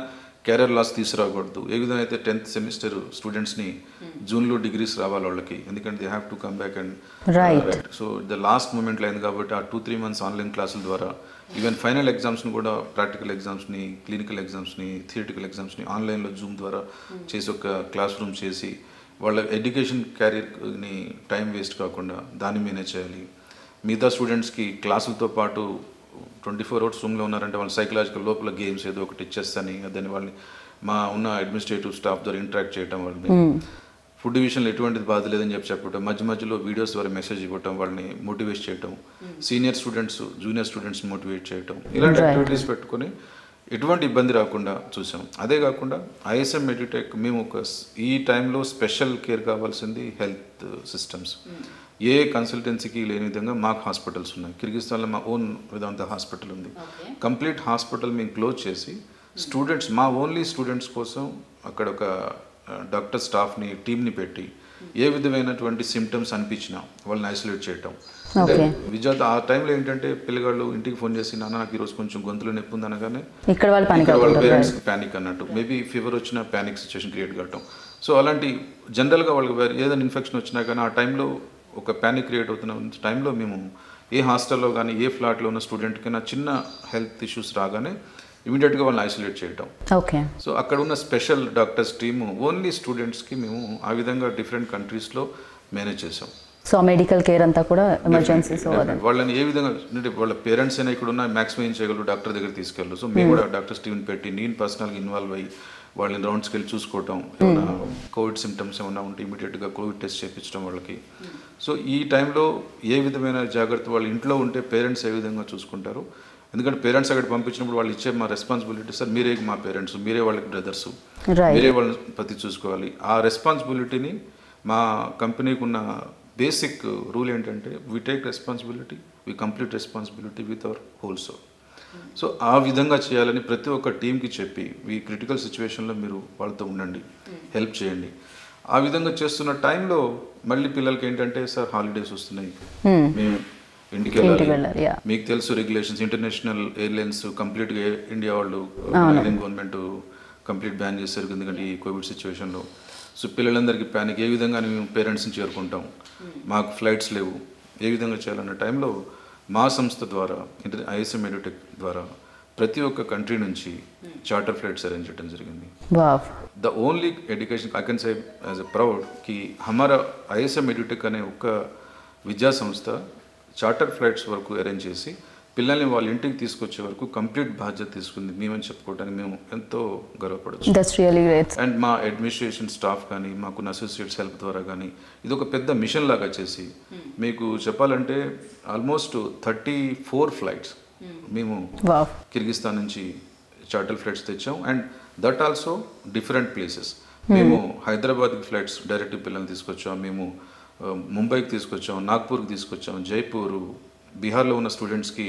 కెరీర్ లాస్ తీసుకురాకూడదు ఏ విధంగా అయితే టెన్త్ సెమిస్టర్ స్టూడెంట్స్ని జూన్లో డిగ్రీస్ రావాలి వాళ్ళకి ఎందుకంటే they have to come back and Right. So the last మూమెంట్లో అయింది కాబట్టి ఆ టూ త్రీ మంత్స్ ఆన్లైన్ క్లాసుల ద్వారా ఈవెన్ ఫైనల్ ఎగ్జామ్స్ని కూడా ప్రాక్టికల్ ఎగ్జామ్స్ని క్లినికల్ ఎగ్జామ్స్ని థియరిటికల్ ఎగ్జామ్స్ని ఆన్లైన్లో జూమ్ ద్వారా చేసి ఒక క్లాస్ రూమ్ చేసి వాళ్ళ ఎడ్యుకేషన్ క్యారియర్ని టైం వేస్ట్ కాకుండా దాన్ని మేనేజ్ చేయాలి మిగతా స్టూడెంట్స్కి క్లాసులతో పాటు ట్వంటీ ఫోర్ అవర్స్ రూమ్లో ఉన్నారంటే వాళ్ళు సైకలాజికల్ లోపల గేమ్స్ ఏదో ఒకటి ఇచ్చేస్తాని దాన్ని వాళ్ళని మా ఉన్న అడ్మినిస్ట్రేటివ్ స్టాఫ్ ద్వారా ఇంటరాక్ట్ చేయటం వాళ్ళని ఫుడ్ విషయంలో ఎటువంటిది బాధ లేదని చెప్పి చెప్పడం మధ్య మధ్యలో వీడియోస్ ద్వారా మెసేజ్ ఇవ్వటం వాళ్ళని మోటివేట్ చేయటం senior students junior students motivate చేయటం ఇలాంటి Right. యాక్టివిటీస్ పెట్టుకొని ఎటువంటి ఇబ్బంది రాకుండా చూసాం అదే కాకుండా ఐఎస్ఎం మెడిటెక్ మేము ఒక స్- ఈ టైంలో స్పెషల్ కేర్ కావాల్సింది హెల్త్ సిస్టమ్స్ ఏ కన్సల్టెన్సీకి లేని విధంగా మాకు హాస్పిటల్స్ ఉన్నాయి కిర్గిస్తాన్లో మా ఓన్ వేదాంత హాస్పిటల్ ఉంది కంప్లీట్ హాస్పిటల్ మేము క్లోజ్ చేసి స్టూడెంట్స్ మా ఓన్లీ స్టూడెంట్స్ కోసం అక్కడ ఒక డాక్టర్ స్టాఫ్ని టీమ్ని పెట్టి ఏ విధమైనటువంటి సిమ్టమ్స్ అనిపించినా వాళ్ళని ఐసోలేట్ చేయటం అంటే Okay. విద్యార్థి ఆ టైంలో ఏంటంటే పిల్లగాళ్ళు ఇంటికి ఫోన్ చేసి నాన్న నాకు ఈరోజు కొంచెం గొంతులో నొప్పి ఉంది అనగానే ఇక్కడ వాళ్ళు పని ఇక్కడ వాళ్ళ కాకుండా పేరెంట్స్ ప్యానిక్ అన్నట్టు మేబీ ఫీవర్ వచ్చిన ప్యానిక్ సిచ్యువేషన్ క్రియేట్ కావటం సో అలాంటి జనరల్గా వాళ్ళకి వేరే ఏదైనా ఇన్ఫెక్షన్ వచ్చినా కానీ ఆ టైంలో ఒక ప్యానిక్ క్రియేట్ అవుతున్న టైంలో మేము ఏ హాస్టల్లో కానీ ఏ ఫ్లాట్లో ఉన్న స్టూడెంట్కైనా చిన్న హెల్త్ ఇష్యూస్ రాగానే ఇమీడియట్గా వాళ్ళని ఐసోలేట్ చేయటం ఓకే సో అక్కడ ఉన్న స్పెషల్ డాక్టర్స్ టీము ఓన్లీ స్టూడెంట్స్కి మేము ఆ విధంగా డిఫరెంట్ కంట్రీస్లో మేనేజ్ చేసాం సో మెడికల్ కేర్ అంతా కూడా ఎమర్జెన్సీస్ Definitely. వాళ్ళని ఏ విధంగా అంటే వాళ్ళ పేరెంట్స్ అయినా ఇక్కడ ఉన్న మ్యాక్సిమం ఏం చేయగలరు డాక్టర్ దగ్గర తీసుకెళ్ళరు సో మేము కూడా డాక్టర్ స్టీవెన్ పెట్టి నేను పర్సనల్గా ఇన్వాల్వ్ అయ్యి వాళ్ళని రౌండ్స్కి వెళ్ళి చూసుకోవటం ఏమైనా కోవిడ్ సిమ్టమ్స్ ఏమైనా ఉంటే ఇమీడియట్గా కోవిడ్ టెస్ట్ చేయించడం వాళ్ళకి సో ఈ టైంలో ఏ విధమైన జాగ్రత్త వాళ్ళు ఇంట్లో ఉంటే పేరెంట్స్ ఏ విధంగా చూసుకుంటారు ఎందుకంటే పేరెంట్స్ అక్కడ పంపించినప్పుడు వాళ్ళు ఇచ్చే మా రెస్పాన్సిబిలిటీ సార్ మీరే మా పేరెంట్స్ మీరే వాళ్ళకి బ్రదర్స్ Right. మీరే వాళ్ళని ప్రతి చూసుకోవాలి ఆ రెస్పాన్సిబిలిటీని మా కంపెనీకి ఉన్న బేసిక్ రూల్ ఏంటంటే we take responsibility we complete responsibility with our whole so so ఆ విధంగా చేయాలని ప్రతి ఒక్క టీంకి చెప్పి ఈ క్రిటికల్ సిచ్యువేషన్లో మీరు వాళ్ళతో ఉండండి హెల్ప్ చేయండి ఆ విధంగా చేస్తున్న టైంలో మళ్ళీ పిల్లలకి ఏంటంటే సార్ హాలిడేస్ వస్తున్నాయి మేము ఇంటికి ఇంటికి వెళ్ళాలి వెళ్ళాలి, yeah. మీకు తెలుసు రెగ్యులేషన్స్ ఇంటర్నేషనల్ ఎయిర్లైన్స్ కంప్లీట్గా ఇండియా వాళ్ళు ఇండియన్ గవర్నమెంట్ కంప్లీట్ బ్యాన్ చేశారు ఎందుకంటే ఈ కోవిడ్ సిచ్యువేషన్లో సో పిల్లలందరికీ ప్యానిక్ ఏ విధంగా మేము పేరెంట్స్ని చేరుకుంటాం మాకు ఫ్లైట్స్ లేవు ఏ విధంగా చేయాలన్న టైంలో మా సంస్థ ద్వారా ఇంటర్ ఐఎస్ఎం ఎడ్యుటెక్ ద్వారా ప్రతి ఒక్క కంట్రీ నుంచి చార్టర్ ఫ్లైట్స్ అరేంజ్ చేయడం జరిగింది wow the only education I can say as a proud కి హమారా ఐఎస్ఎం ఎడ్యుటెక్ అనే ఒక విద్యా సంస్థ చార్టర్ ఫ్లైట్స్ వరకు అరేంజ్ చేసి పిల్లల్ని వాళ్ళ ఇంటికి తీసుకొచ్చే వరకు కంప్లీట్ బాధ్యత తీసుకుంది మేమని చెప్పుకోవడానికి మేము ఎంతో గర్వపడచ్చు దట్స్ రియలీ గ్రేట్ అండ్ మా అడ్మినిస్ట్రేషన్ స్టాఫ్ కానీ మాకున్న అసోసియేట్స్ హెల్ప్ ద్వారా కానీ ఇది ఒక పెద్ద మిషన్ లాగా చేసి మీకు చెప్పాలంటే ఆల్మోస్ట్ థర్టీ ఫోర్ ఫ్లైట్స్ మేము వావ్ కిర్గిస్తాన్ నుంచి చార్టర్ ఫ్లైట్స్ తెచ్చాం and that also different places మేము హైదరాబాద్కి ఫ్లైట్స్ డైరెక్ట్ పిల్లల్ని తీసుకొచ్చాం మేము ఆ, ముంబైకి తీసుకొచ్చాం నాగ్పూర్కి తీసుకొచ్చాం జైపూర్ బీహార్లో ఉన్న స్టూడెంట్స్కి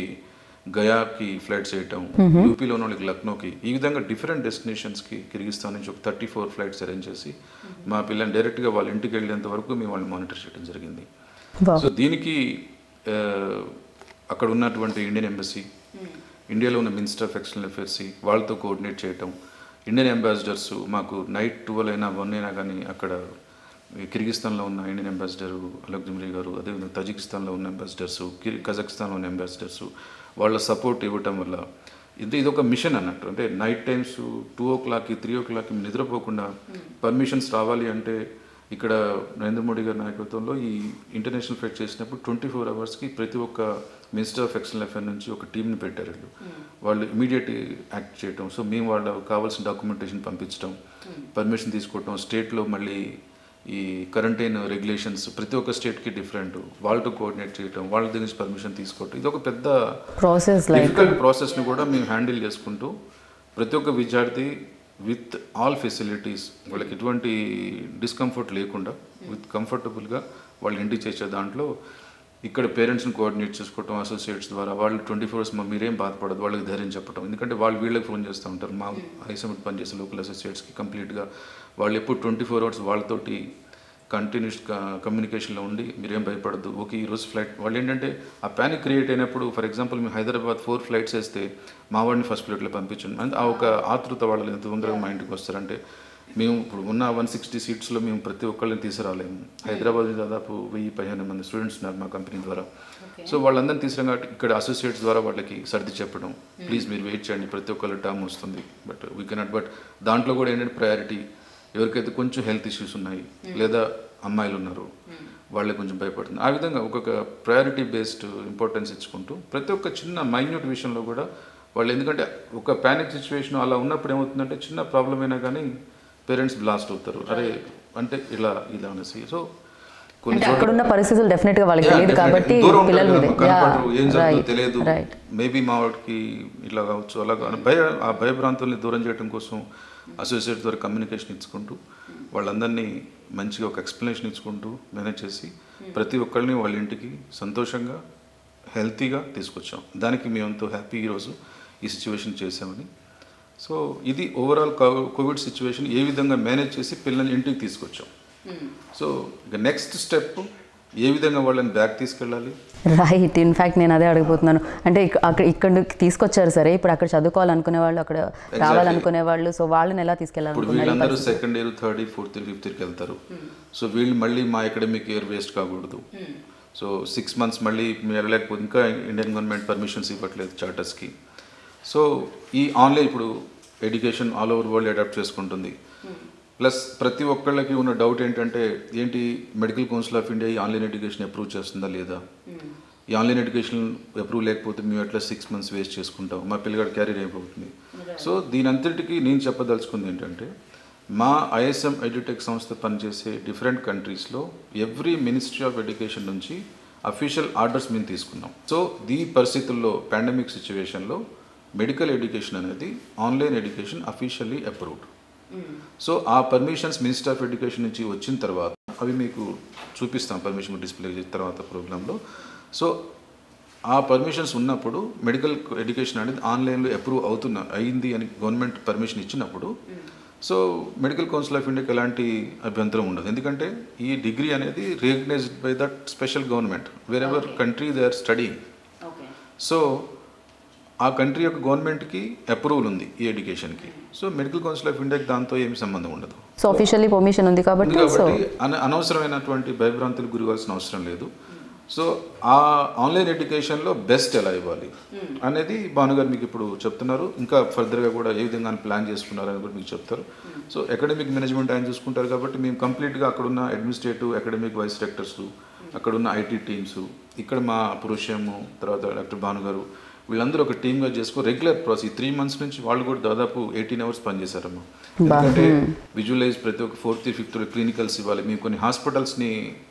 గయాకి ఫ్లైట్స్ వేయటం యూపీలో ఉన్న వాళ్ళకి లక్నోకి ఈ విధంగా డిఫరెంట్ డెస్టినేషన్స్కి కిర్గిస్తాన్ నుంచి ఒక థర్టీ ఫోర్ ఫ్లైట్స్ అరేంజ్ చేసి మా పిల్లల్ని డైరెక్ట్గా వాళ్ళ ఇంటికి వెళ్ళేంత వరకు మేము వాళ్ళని మానిటర్ చేయడం జరిగింది వావ్ సో దీనికి ఆ, అక్కడ ఉన్నటువంటి ఇండియన్ ఎంబసీ ఇండియాలో ఉన్న మినిస్టర్ ఆఫ్ ఎక్స్టర్నల్ అఫేర్స్ వాళ్ళతో కోఆర్డినేట్ చేయటం ఇండియన్ అంబాసిడర్స్ మాకు నైట్ ట్వెల్వ్ అయినా వన్ అయినా కానీ అక్కడ ఈ కిర్గిస్తాన్లో ఉన్న ఇండియన్ అంబాసిడర్ అలక్జమ్రీ గారు అదేవిధంగా తజికిస్తాన్లో ఉన్న అంబాసిడర్స్ కిర్ కజకిస్తాన్లో ఉన్న అంబాసిడర్స్ వాళ్ళ సపోర్ట్ ఇవ్వటం వల్ల ఇది ఇది ఒక మిషన్ అన్నట్టు అంటే నైట్ టైమ్స్ టూ ఓ క్లాక్కి త్రీ ఓ క్లాక్కి నిద్రపోకుండా పర్మిషన్స్ రావాలి అంటే ఇక్కడ నరేంద్ర మోడీ గారి నాయకత్వంలో ఈ ఇంటర్నేషనల్ ఫ్లైట్ చేసినప్పుడు ట్వంటీ ఫోర్ అవర్స్కి ప్రతి ఒక్క మినిస్టర్ ఆఫ్ ఎక్స్టర్నల్ అఫేర్ నుంచి ఒక టీంని పెట్టారు వీళ్ళు వాళ్ళు ఇమీడియట్ యాక్ట్ చేయటం సో మేము వాళ్ళ కావాల్సిన డాక్యుమెంటేషన్ పంపించడం పర్మిషన్ తీసుకోవటం స్టేట్లో మళ్ళీ ఈ కరెంటైన్ రెగ్యులేషన్స్ ప్రతి ఒక్క స్టేట్కి డిఫరెంట్ వాళ్ళతో కోఆర్డినేట్ చేయటం వాళ్ళ దగ్గర నుంచి పర్మిషన్ తీసుకోవటం ఇది ఒక పెద్ద ప్రాసెస్ లైక్ డిఫికల్ట్ ప్రాసెస్ని కూడా మేము హ్యాండిల్ చేసుకుంటూ ప్రతి ఒక్క విద్యార్థి విత్ ఆల్ ఫెసిలిటీస్ వాళ్ళకి ఎటువంటి డిస్కంఫర్ట్ లేకుండా విత్ కంఫర్టబుల్గా వాళ్ళ ఇంటికి చేసే దాంట్లో ఇక్కడ పేరెంట్స్ని కోఆర్డినేట్ చేసుకోవటం అసోసియేట్స్ ద్వారా వాళ్ళు ట్వంటీ ఫోర్స్ మీరేం బాధపడదు వాళ్ళకి ధైర్యం చెప్పడం ఎందుకంటే వాళ్ళు వీళ్ళకి ఫోన్ చేస్తూ ఉంటారు మా ఐసమిట్ పనిచేసే లోకల్ అసోసియేట్స్కి కంప్లీట్గా వాళ్ళు ఎప్పుడు ట్వంటీ ఫోర్ అవర్స్ వాళ్ళతోటి కంటిన్యూస్ కమ్యూనికేషన్లో ఉండి మీరేం భయపడద్దు ఓకే ఈరోజు ఫ్లైట్ వాళ్ళు ఏంటంటే ఆ ప్యానిక్ క్రియేట్ అయినప్పుడు ఫర్ ఎగ్జాంపుల్ మేము హైదరాబాద్ ఫోర్ ఫ్లైట్స్ వేస్తే మా వాడిని ఫస్ట్ ఫ్లైట్లో పంపించండి అంటే ఆ ఒక ఆతృత వాళ్ళు ఎంత తొందరగా మా ఇంటికి వస్తారంటే మేము ఇప్పుడు ఉన్న వన్ సిక్స్టీ సీట్స్లో మేము ప్రతి ఒక్కళ్ళని తీసుకురాలేము హైదరాబాద్ దాదాపు వెయ్యి పదిహేను మంది స్టూడెంట్స్ ఉన్నారు మా కంపెనీ ద్వారా సో వాళ్ళందరినీ తీసుకురాం కాబట్టి ఇక్కడ అసోసియేట్స్ ద్వారా వాళ్ళకి సర్ది చెప్పడం ప్లీజ్ మీరు వెయిట్ చేయండి ప్రతి ఒక్కళ్ళ టర్మ్ వస్తుంది బట్ వీ కెనాట్ బట్ దాంట్లో కూడా ఏంటంటే ప్రయారిటీ ఎవరికైతే కొంచెం హెల్త్ ఇష్యూస్ ఉన్నాయి లేదా అమ్మాయిలు ఉన్నారు వాళ్ళకి కొంచెం భయపడుతుంది ఆ విధంగా ఒక్కొక్క ప్రయారిటీ బేస్డ్ ఇంపార్టెన్స్ ఇచ్చుకుంటూ ప్రతి ఒక్క చిన్న మైన్యూట్ విషయంలో కూడా వాళ్ళు ఎందుకంటే ఒక ప్యానిక్ సిచ్యువేషన్ అలా ఉన్నప్పుడు ఏమవుతుందంటే చిన్న ప్రాబ్లం అయినా కానీ పేరెంట్స్ బ్లాస్ట్ అవుతారు అరే అంటే ఇలా ఇలా అనేసి సో కొన్ని అంటే చోట్ల అక్కడున్న పరిస్థితులు డెఫినెట్ గా వాళ్ళకి Yeah, తెలియదు definitely. కాబట్టి దూరం ఉంటారు పిల్లల కదా, మీద కనపడరు, ఏం జరుగుతుందో రైట్ తెలియదు రైట్ మేబీ మా వాడికి ఇట్లా కావచ్చు అలా కావచ్చు. భయ ఆ భయభ్రాంతుల్ని దూరం చేయడం కోసం అసోసియేట్ ద్వారా కమ్యూనికేషన్ ఇచ్చుకుంటూ వాళ్ళందరినీ మంచిగా ఒక ఎక్స్ప్లెనేషన్ ఇచ్చుకుంటూ మేనేజ్ చేసి ప్రతి ఒక్కరిని వాళ్ళ ఇంటికి సంతోషంగా హెల్తీగా తీసుకొచ్చాం దానికి మేమంతో హ్యాపీ ఈరోజు ఈ సిచ్యువేషన్ చేసామని సో ఇది ఓవరాల్ కోవిడ్ సిచ్యువేషన్ ఏ విధంగా మేనేజ్ చేసి పిల్లల్ని ఇంటికి తీసుకొచ్చాం సో ఇక నెక్స్ట్ స్టెప్ ఏ విధంగా వాళ్ళని బ్యాక్ తీసుకెళ్ళాలి రైట్ ఇన్ఫాక్ట్ నేను అదే అడగబోతున్నాను అంటే ఇక- అక్కడ ఇక్కడ నుంచి తీసుకొచ్చారు సరే ఇప్పుడు అక్కడ చదువుకోవాలనుకునే వాళ్ళు అక్కడ రావాలనుకునే వాళ్ళు సో వాళ్ళని ఎలా ఇప్పుడు తీసుకెళ్ళాలనుకున్నారు ఈ వీళ్ళందరూ పరిస్థితి? Second year third year fourth year fifth ఇయర్కి వెళ్తారు సో వీళ్ళు మళ్ళీ మా అకాడమిక్ ఇయర్ వేస్ట్ కాకూడదు సో సిక్స్ మంత్స్ మళ్ళీ మీరు వెళ్ళలేకపోతే ఇంకా ఇండియన్ గవర్నమెంట్ పర్మిషన్స్ ఇవ్వట్లేదు చార్టర్స్కి సో ఈ ఆన్లైన్ ఇప్పుడు education all over world adapt చేసుకుంటుంది ప్లస్ ప్రతి ఒక్కళ్ళకి ఉన్న డౌట్ ఏంటంటే ఏంటి మెడికల్ కౌన్సిల్ ఆఫ్ ఇండియా ఈ ఆన్లైన్ ఎడ్యుకేషన్ అప్రూవ్ చేస్తుందా లేదా ఈ ఆన్లైన్ ఎడ్యుకేషన్ అప్రూవ్ లేకపోతే మేము ఎట్లా సిక్స్ మంత్స్ వేస్ట్ చేసుకుంటాం మా పిల్లగాడు క్యారీర్ అయిపోతుంది సో దీని అంతటికీ నేను చెప్పదలుచుకుంది ఏంటంటే మా ఐఎస్ఎం ఎడ్యుటెక్ సంస్థ పనిచేసే డిఫరెంట్ కంట్రీస్లో ఎవ్రీ మినిస్ట్రీ ఆఫ్ ఎడ్యుకేషన్ నుంచి అఫీషియల్ ఆర్డర్స్ మేము తీసుకున్నాం సో ఈ పరిస్థితుల్లో పాండమిక్ సిచ్యువేషన్లో మెడికల్ ఎడ్యుకేషన్ అనేది online education officially approved so ఆ పర్మిషన్స్ మినిస్టర్ ఆఫ్ ఎడ్యుకేషన్ నుంచి వచ్చిన తర్వాత అవి మీకు చూపిస్తాం పర్మిషన్ డిస్ప్లే చేసిన తర్వాత ప్రోగ్రాంలో సో ఆ పర్మిషన్స్ ఉన్నప్పుడు మెడికల్ ఎడ్యుకేషన్ అనేది ఆన్లైన్లో అప్రూవ్ అవుతున్న అయింది అని గవర్నమెంట్ పర్మిషన్ ఇచ్చినప్పుడు సో మెడికల్ కౌన్సిల్ ఆఫ్ ఇండియాకి ఎలాంటి అభ్యంతరం ఉండదు ఎందుకంటే ఈ డిగ్రీ అనేది recognised by that special government wherever country they are study so ఆ కంట్రీ యొక్క గవర్నమెంట్కి అప్రూవల్ ఉంది ఈ ఎడ్యుకేషన్కి సో మెడికల్ కౌన్సిల్ ఆఫ్ ఇండియాకి దాంతో ఏమి సంబంధం ఉండదు సో అఫీషియల్లీ పర్మిషన్ ఉంది ఉంది కాబట్టి సో కాబట్టి అన- అనవసరమైనటువంటి భయభ్రాంతులకు గురివాల్సిన అవసరం లేదు సో ఆ ఆన్లైన్ ఎడ్యుకేషన్లో బెస్ట్ ఎలా ఇవ్వాలి అనేది భానుగారు మీకు ఇప్పుడు చెప్తున్నారు ఇంకా ఫర్దర్గా కూడా ఏ విధంగా ప్లాన్ చేసుకున్నారు అని కూడా మీకు చెప్తారు సో అకాడమిక్ మేనేజ్మెంట్ ఆయన చూసుకుంటారు కాబట్టి మేము కంప్లీట్గా అక్కడున్న అడ్మినిస్ట్రేటివ్ అకాడమిక్ వైస్ డైరెక్టర్స్ అక్కడున్న ఐటీ టీమ్స్ ఇక్కడ మా పురుషము తర్వాత డాక్టర్ భానుగారు వీళ్ళందరూ ఒక టీమ్గా చేసుకో రెగ్యులర్ ప్రాసెస్ త్రీ మంత్స్ నుంచి వాళ్ళు కూడా దాదాపు ఎయిటీన్ అవర్స్ పనిచేశారమ్మా ఎందుకంటే విజువలైజ్ ప్రతి ఒక్క ఫోర్త్ ఫిఫ్త్ క్లినికల్స్ ఇవ్వాలి మేము కొన్ని హాస్పిటల్స్ని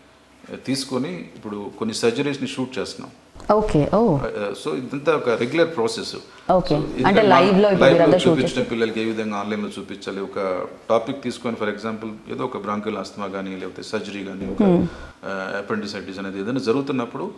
తీసుకొని ఇప్పుడు కొన్ని సర్జరీస్ని షూట్ చేస్తున్నాం ఓకే ఓ సో ఇదంతా ఒక రెగ్యులర్ ప్రాసెస్ Okay. అంటే live లో ఇప్పుడు మీరంతా shoot చూపించిన పిల్లలకి ఏ విధంగా ఆన్లైన్లో చూపించాలి ఒక టాపిక్ తీసుకొని ఫర్ ఎగ్జాంపుల్ ఏదో ఒక బ్రాంకిల్ ఆస్తమా కానీ లేకపోతే సర్జరీ కానీ ఒక అపెండిసైటిస్ అనేది ఏదైనా జరుగుతున్నప్పుడు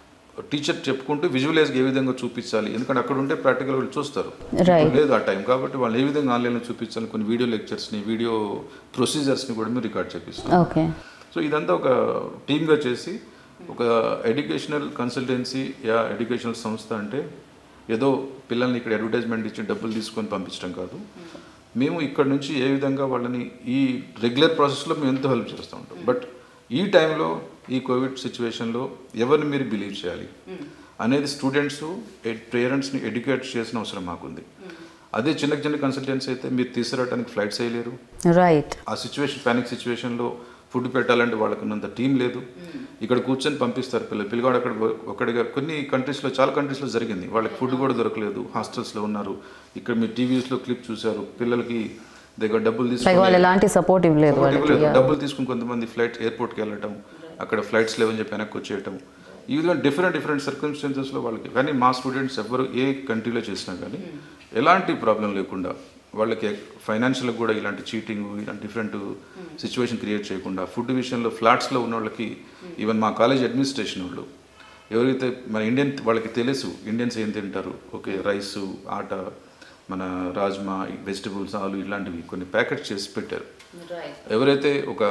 టీచర్ చెప్పుకుంటూ విజువలైజ్ ఏ విధంగా చూపించాలి ఎందుకంటే అక్కడ ఉంటే ప్రాక్టికల్ వాళ్ళు చూస్తారు Right. ఇప్పుడు లేదు ఆ టైం కాబట్టి వాళ్ళు ఏ విధంగా ఆన్లైన్లో చూపించాలి కొన్ని వీడియో లెక్చర్స్ని వీడియో ప్రొసీజర్స్ని కూడా మేము రికార్డ్ చేపిస్తాం ఓకే సో ఇదంతా ఒక టీమ్గా చేసి ఒక ఎడ్యుకేషనల్ కన్సల్టెన్సీ యా ఎడ్యుకేషనల్ సంస్థ అంటే ఏదో పిల్లల్ని ఇక్కడ అడ్వర్టైజ్మెంట్ ఇచ్చి డబ్బులు తీసుకొని పంపించడం కాదు మేము ఇక్కడ నుంచి ఏ విధంగా వాళ్ళని ఈ రెగ్యులర్ ప్రాసెస్లో మేము ఎంతో హెల్ప్ చేస్తూ ఉంటాం బట్ ఈ టైంలో ఈ కోవిడ్ సిచ్యువేషన్లో ఎవరిని మీరు బిలీవ్ చేయాలి అనేది స్టూడెంట్స్ పేరెంట్స్ని ఎడ్యుకేట్ చేసిన అవసరం మాకుంది అదే చిన్న చిన్న కన్సల్టెన్సీ అయితే మీరు తీసుకురావడానికి ఫ్లైట్స్ వేయలేరు రైట్ ఆ సిచ్యువేషన్ పానిక్ సిచ్యువేషన్లో ఫుడ్ పెట్టాలంటే వాళ్ళకు ఉన్నంత టీం లేదు ఇక్కడ కూర్చొని పంపిస్తారు పిల్లలు పిల్లగాడు అక్కడ ఒకటిగా కొన్ని కంట్రీస్లో చాలా కంట్రీస్లో జరిగింది వాళ్ళకి ఫుడ్ కూడా దొరకలేదు హాస్టల్స్లో ఉన్నారు ఇక్కడ మీరు టీవీస్లో క్లిప్ చూశారు పిల్లలకి దగ్గర డబ్బులు లైక్ తీసుకొని వాళ్ళు ఎలాంటి సపోర్ట్ ఇవ్వలేదు Support వాళ్ళకి ఇవ్వలేదు. yeah. డబ్బులు తీసుకుని కొంతమంది ఫ్లైట్ ఎయిర్పోర్ట్కి వెళ్ళటం అక్కడ ఫ్లైట్స్ లేవని చెప్పి వెనక్కి వచ్చేయటం ఈ విధంగా డిఫరెంట్ డిఫరెంట్ సర్కమ్స్టాన్సెస్లో వాళ్ళకి కానీ మా స్టూడెంట్స్ ఎవరు ఏ కంట్రీలో చేసినా కానీ ఎలాంటి ప్రాబ్లం లేకుండా వాళ్ళకి ఫైనాన్షియల్గా కూడా ఇలాంటి చీటింగ్ ఇలాంటి డిఫరెంట్ సిచ్యువేషన్ క్రియేట్ చేయకుండా ఫుడ్ విషయంలో ఫ్లాట్స్లో ఉన్న వాళ్ళకి ఈవెన్ మా కాలేజ్ అడ్మినిస్ట్రేషన్ వాళ్ళు ఎవరైతే మన ఇండియన్ వాళ్ళకి తెలుసు ఇండియన్స్ ఏం తింటారు ఓకే రైసు ఆట మన రాజ్మా వెజిటబుల్స్ ఆలు ఇలాంటివి కొన్ని ప్యాకెట్స్ చేసి పెట్టారు ఎవరైతే ఒక